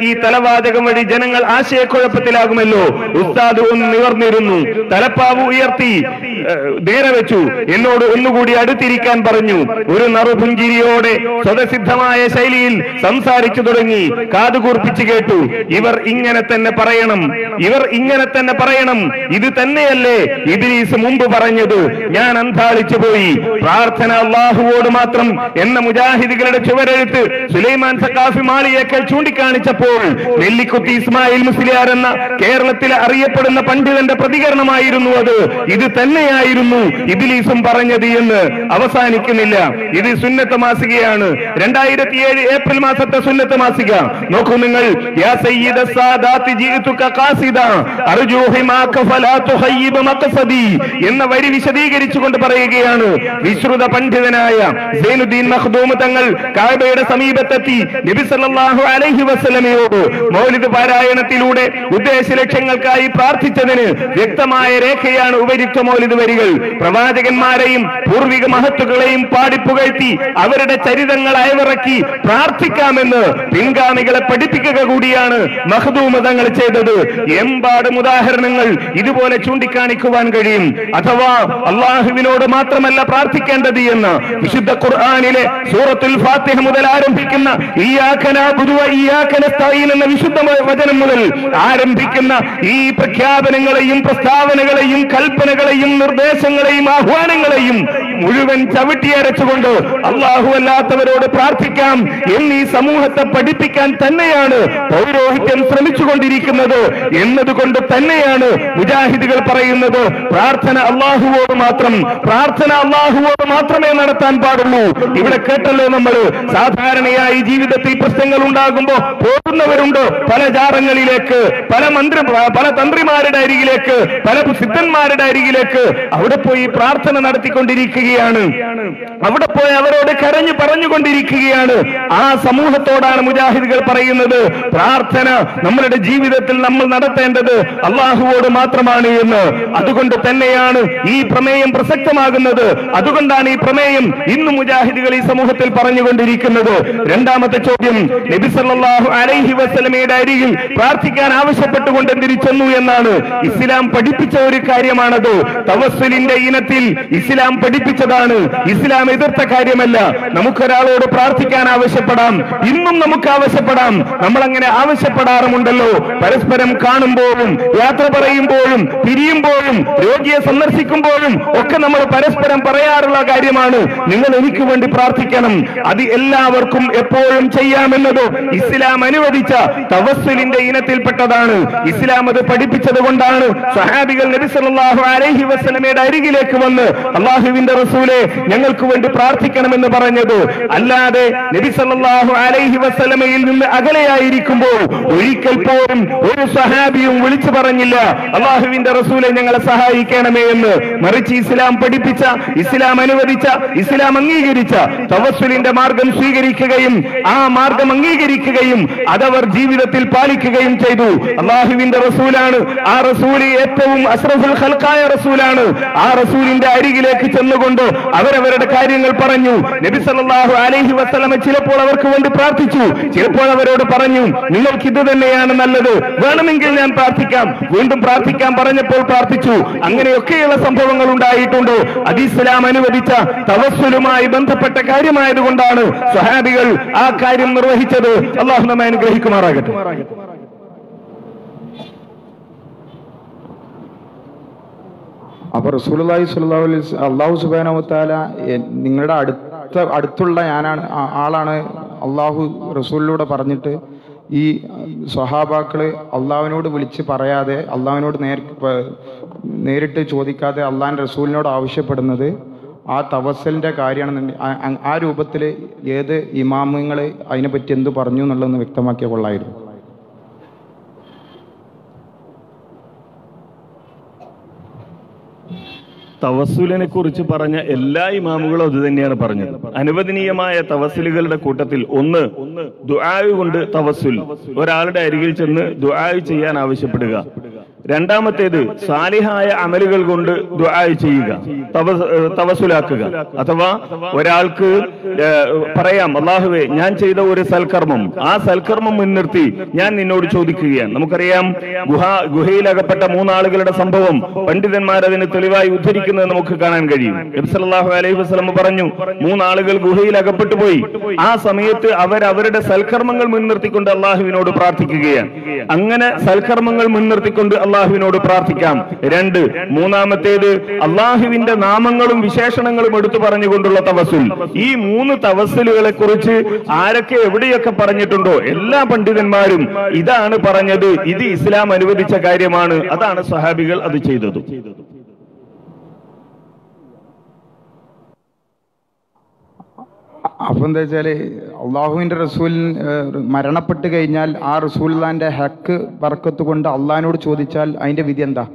ഈ തലവാചകം വഴി ജനങ്ങൾ ആശയക്കുഴപ്പത്തിലാകുമല്ലോ ഉസ്താദ് ഒന്ന് നിവർന്നിരുന്നു തലപ്പാവ് ഉയർത്തി ഏഹ്, നേരെ വെച്ചു എന്നോട് ഒന്നുകൂടി അടുത്തിരിക്കാൻ പറഞ്ഞു ഒരു നറുപുഞ്ചിരിയോടെ സ്വതസിദ്ധമായ ശൈലിയിൽ സംസാരിച്ചു തുടങ്ങി കാതുകൂർപ്പിച്ചു കേട്ടു ഇവർ ഇങ്ങനെ തന്നെ പറയണം ഇവർ ഇങ്ങനെ തന്നെ പറയണം ഇത് തന്നെയല്ലേ ഇബ്ലീസ് മുമ്പ് പറഞ്ഞത് ഞാൻ അന്താളിച്ചു പോയി പ്രാർത്ഥന അള്ളാഹുവോട് മാത്രം എന്ന മുജാഹിദികളുടെ ചുവരെഴുത്ത് സുലൈമാൻ സക്കാഫി മാളിയേക്കൽ ചൂണ്ടിക്കാണിച്ചപ്പോൾ നെല്ലിക്കുത്തി ഇസ്മായിൽ മുസ്ലിയാർ എന്ന കേരളത്തിലെ അറിയപ്പെടുന്ന പണ്ഡിതന്റെ പ്രതികരണമായിരുന്നു അത് ഇത് തന്നെയായിരുന്നു ഇബിലീസും പറഞ്ഞത് എന്ന് അവസാനിക്കുന്നില്ല ഇത് സുന്നത്ത് മാസികയാണ് രണ്ടായിരത്തി ഏഴ് ഏപ്രിൽ മാസത്തെ സുന്നത്ത് മാസിക നോക്കൂ നിങ്ങൾ യാ സയ്യിദ സാദാത്തി ജീഅതുക ഖാസിദ അർജൂ ഹിമാക ഫലാ തുഖയ്യിബ് മഖ്സദി എന്ന വരി വിശദീകരിച്ചുകൊണ്ട് പറയുകയാണ് വിശ്രുത പണ്ഡിതനായ സൈനുദ്ദീൻ മഖ്ദൂം തങ്ങൾ കാബയുടെ സമീപത്തെത്തി നബി സല്ലല്ലാഹു അലൈഹി വസല്ലമയോട് മൗലിദ് പാരായണത്തിലൂടെ ഉദ്ദേശ ലക്ഷ്യങ്ങൾക്കായി പ്രാർത്ഥിച്ചതിന് വ്യക്തമായ രേഖയാണ് ഉപരിക്ത മൗലിദ് വരികൾ പ്രവാചകന്മാരെയും പൂർവിക മഹത്തുക്കളെയും പാടിപ്പുകഴ്ത്തി അവരുടെ ചരിതങ്ങൾ അയവിറക്കി പ്രാർത്ഥിക്കാമെന്ന് പിൻഗാമികളെ പഠിപ്പിക്കുക കൂടിയാണ് മഹദൂമ തങ്ങൾ ചെയ്തത് എമ്പാടും ഉദാഹരണങ്ങൾ ഇതുപോലെ ചൂണ്ടിക്കാണിക്കുവാൻ കഴിയും അഥവാ അള്ളാഹുവിനോട് മാത്രമല്ല പ്രാർത്ഥിക്കേണ്ടത് എന്ന് വിശുദ്ധ ഖുർആാനിലെ സൂറത്തുൽ ഫാത്തിഹ മുതൽ ആരംഭിക്കുന്ന ഇയ്യാക നഅ്ബുദു വ ഇയ്യാക നസ്തഈൻ എന്ന വിശുദ്ധ വചനം മുതൽ ആരംഭിക്കുന്ന ഈ പ്രഖ്യാപനങ്ങളെയും പ്രസ്താവനകളെയും കൽപ്പനകളെയും നിർദ്ദേശങ്ങളെയും ആഹ്വാനങ്ങളെയും മുഴുവൻ ചവിട്ടിയരച്ചുകൊണ്ട് അള്ളാഹു അല്ലാത്തവരോട് പ്രാർത്ഥിക്കാം എന്നീ സമൂഹത്തെ പഠിപ്പിക്കാൻ തന്നെയാണ് പൗരോഹിത്യം ശ്രമിച്ചുകൊണ്ടിരിക്കുന്നത് എന്നതുകൊണ്ട് തന്നെയാണ് മുജാഹിദുകൾ പറയുന്നത് പ്രാർത്ഥന അള്ളാഹുവോട് മാത്രം പ്രാർത്ഥന അള്ളാഹുവോട് മാത്രമേ നടത്താൻ പാടുള്ളൂ ഇവിടെ കേട്ടല്ലോ നമ്മൾ സാധാരണയായി ജീവിതത്തിൽ പ്രശ്നങ്ങൾ ഉണ്ടാകുമ്പോ പോകുന്നവരുണ്ട് പല ജാറങ്ങളിലേക്ക് പല മന്ത്രി പല തന്ത്രിമാരുടെ അരികിലേക്ക് പല സിദ്ധന്മാരുടെ അരികിലേക്ക് അവിടെ പോയി പ്രാർത്ഥന നടത്തിക്കൊണ്ടിരിക്കുകയാണ് അവിടെ പോയി അവരോട് കരഞ്ഞു പറഞ്ഞുകൊണ്ടിരിക്കുകയാണ് ആ സമൂഹത്തോടാണ് മുജാഹിദുകൾ പറയുന്നത് പ്രാർത്ഥന നമ്മളുടെ ജീവിതത്തിൽ നമ്മൾ നടത്തേണ്ടത് അള്ളാഹുവോട് മാത്രമാണ് എന്ന് അതുകൊണ്ട് തന്നെയാണ് ഈ പ്രമേയം പ്രസക്തമാകുന്നത് അതുകൊണ്ടാണ് ഈ പ്രമേയം ഇന്ന് മുജാഹിദുകൾ ഈ സമൂഹത്തിൽ പറഞ്ഞുകൊണ്ടിരിക്കുന്നത് രണ്ടാമത്തെ ചോദ്യം നബി സല്ലല്ലാഹു അലൈഹി വസല്ലമയുടെ അരികിൽ പ്രാർത്ഥിക്കാൻ ആവശ്യപ്പെട്ടുകൊണ്ട് എന്തിരിച്ചെന്നു എന്നാണ് ഇസ്ലാം പഠിപ്പിച്ച ഒരു കാര്യമാണത് തവസ്സുലിന്റെ ഇനത്തിൽ ഇസ്ലാം പഠിപ്പിച്ചതാണ് ഇസ്ലാം എതിർത്ത കാര്യമല്ല നമുക്കൊരാളോട് പ്രാർത്ഥിക്കാൻ ആവശ്യപ്പെടാം ഇന്നും നമുക്ക് ആവശ്യപ്പെടാം നമ്മൾ അങ്ങനെ ആവശ്യപ്പെടാറുമുണ്ടല്ലോ പരസ്പരം കാണുമ്പോഴും യാത്ര പറയുമ്പോഴും പിരിയുമ്പോഴും രോഗിയെ സന്ദർശിക്കുമ്പോഴും ഒക്കെ നമ്മൾ പരസ്പരം പറയാറുള്ള കാര്യമാണ് നിങ്ങൾ എനിക്ക് വേണ്ടി പ്രാർത്ഥിക്കണം അത് എല്ലാവർക്കും എപ്പോഴും ചെയ്യാമെന്നത് ഇസ്ലാം അനുവദിച്ച തവസ്സുലിന്റെ ഇനത്തിൽപ്പെട്ടതാണ് ഇസ്ലാം അത് പഠിപ്പിച്ചത് കൊണ്ടാണ് സഹാബികൾ നബി സല്ലല്ലാഹു അലൈഹി വസല്ലമയുടെ അരികിലേക്ക് വന്ന് അള്ളാഹുവിന്റെ റസൂലെ ഞങ്ങൾക്ക് വേണ്ടി പ്രാർത്ഥിക്കണമെന്ന് പറഞ്ഞത് അല്ലാതെ നബി സല്ലല്ലാഹു അലൈഹി വസല്ലമയിൽ നിന്ന് അകലെയായിരിക്കുമ്പോൾ ഒരിക്കൽ പോലും ഒരു സഹാബിയും വിളിച്ചു പറഞ്ഞില്ല അള്ളാഹുവിന്റെ റസൂലെ ഞങ്ങളെ സഹായിക്കണമേ എന്ന് മറിച്ച് ഇസ്ലാം പഠിപ്പിച്ച ഇസ്ലാം അനുവദിച്ച ഇസ്ലാം അംഗീകരിച്ച തവസ്സുലിന്റെ മാർഗം സ്വീകരിക്കുകയും ആ മാർഗം അംഗീകരിക്കുകയും അതവർ ജീവിതത്തിൽ പാലിക്കുകയും ചെയ്തു അള്ളാഹുവിന്റെ റസൂലാണ് ആ റസൂല് ഏറ്റവും അഷ്റഫുൽ ഖൽക്കായ റസൂലാണ് ആ റസൂലിന്റെ അരികിലേക്ക് ചെന്നുകൊണ്ട് അവരവരുടെ കാര്യങ്ങൾ പറഞ്ഞു നബി സല്ലല്ലാഹു അലൈഹി വസല്ലമ ചിലപ്പോൾ അവർക്ക് വേണ്ടി പ്രാർത്ഥിച്ചു ചിലപ്പോൾ അവരോട് പറഞ്ഞു നിങ്ങൾക്ക് ഇത് തന്നെയാണ് നല്ലത് വേണമെങ്കിൽ ഞാൻ പ്രാർത്ഥിക്കാം വീണ്ടും പ്രാർത്ഥിക്കാൻ പറഞ്ഞപ്പോൾ പ്രാർത്ഥിച്ചു അങ്ങനെയൊക്കെയുള്ള സംഭവങ്ങൾ ഉണ്ടായിട്ടുണ്ട് അത് ഇസ്ലാം അനുവദിച്ച തവസ്സുലുമായി ബന്ധപ്പെട്ട കാര്യമായതുകൊണ്ടാണ് സ്വഹാബികൾ ആ കാര്യം നിർവഹിച്ചത് അള്ളാഹു നമ്മെ അനുഗ്രഹിക്കുമാറാകട്ടെ
അപ്പൊ റസൂലുള്ളാഹി സ്വല്ലല്ലാഹു അലൈഹി വസല്ലം അള്ളാഹു സുബ്ഹാനഹു വതആല എ- നിങ്ങളുടെ അടുത്ത അടുത്തുള്ള ഞാനാണ് ആ- ആളാണ് അള്ളാഹു റസൂലിലൂടെ പറഞ്ഞിട്ട് ഈ സ്വഹാബാക്കള് അള്ളാഹുവിനോട് വിളിച്ച് പറയാതെ അള്ളാഹുവിനോട് നേർ പ- നേരിട്ട് ചോദിക്കാതെ അള്ളാഹിന്റെ റസൂലിനോട് ആവശ്യപ്പെടുന്നത് ആ തവസലിന്റെ കാര്യമാണെന്നുണ്ടെങ്കിൽ ആ- ആ- ആ രൂപത്തിൽ ഏത് ഇമാമുങ്ങൾ അതിനെപ്പറ്റി എന്ത് പറഞ്ഞു എന്നുള്ളതെന്ന് വ്യക്തമാക്കിയ കൊള്ളായിരുന്നു
തവസുലിനെ കുറിച്ച് പറഞ്ഞ എല്ലാ ഇമാമുകളും അത് തന്നെയാണ് പറഞ്ഞത് അനുവദനീയമായ തവസുലുകളുടെ കൂട്ടത്തിൽ ഒന്ന് ദുആയ് കൊണ്ട് തവസുൽ ഒരാളുടെ അരികിൽ ചെന്ന് ദുആയ് ചെയ്യാൻ ആവശ്യപ്പെടുക രണ്ടാമത്തേത് സാലിഹായ അമലുകൾ കൊണ്ട് ദുആ ചെയ്യുക തവ- ഏഹ് തവസുലാക്കുക അഥവാ ഒരാൾക്ക് ഏഹ്, പറയാം അള്ളാഹുവെ ഞാൻ ചെയ്ത ഒരു സൽക്കർമ്മം ആ സൽക്കർമ്മം മുൻനിർത്തി ഞാൻ നിന്നോട് ചോദിക്കുകയാണ് നമുക്കറിയാം ഗുഹ ഗുഹയിലകപ്പെട്ട മൂന്നാളുകളുടെ സംഭവം പണ്ഡിതന്മാർ അതിന് തെളിവായി ഉദ്ധരിക്കുന്നത് നമുക്ക് കാണാൻ കഴിയും നബിസല്ലാഹു അലൈഹി വസ്ലം പറഞ്ഞു മൂന്നാളുകൾ ഗുഹയിൽ അകപ്പെട്ടു പോയി ആ സമയത്ത് അവർ അവരുടെ സൽക്കർമ്മങ്ങൾ മുൻനിർത്തിക്കൊണ്ട് അള്ളാഹുവിനോട് പ്രാർത്ഥിക്കുകയാണ് അങ്ങനെ സൽക്കർമ്മങ്ങൾ മുൻനിർത്തിക്കൊണ്ട് അള്ളാഹുവിനോട് പ്രാർത്ഥിക്കാം രണ്ട് മൂന്നാമത്തേത് അള്ളാഹുവിന്റെ നാമങ്ങളും വിശേഷണങ്ങളും എടുത്തു പറഞ്ഞുകൊണ്ടുള്ള തവസുൽ ഈ മൂന്ന് തവസലുകളെ കുറിച്ച് ആരൊക്കെ എവിടെയൊക്കെ പറഞ്ഞിട്ടുണ്ടോ എല്ലാ പണ്ഡിതന്മാരും ഇതാണ് പറഞ്ഞത് ഇത് ഇസ്ലാം അനുവദിച്ച കാര്യമാണ് അതാണ് സഹാബികൾ അത് ചെയ്തത്
അപ്പം എന്താ വെച്ചാല് അള്ളാഹുവിന്റെ റസൂൽ ഏഹ്, മരണപ്പെട്ട് കഴിഞ്ഞാൽ ആ റസൂൽന്റെ ഹക്ക് ബർക്കത്ത് കൊണ്ട് അള്ളഹാനോട് ചോദിച്ചാൽ അതിന്റെ വിധി എന്താ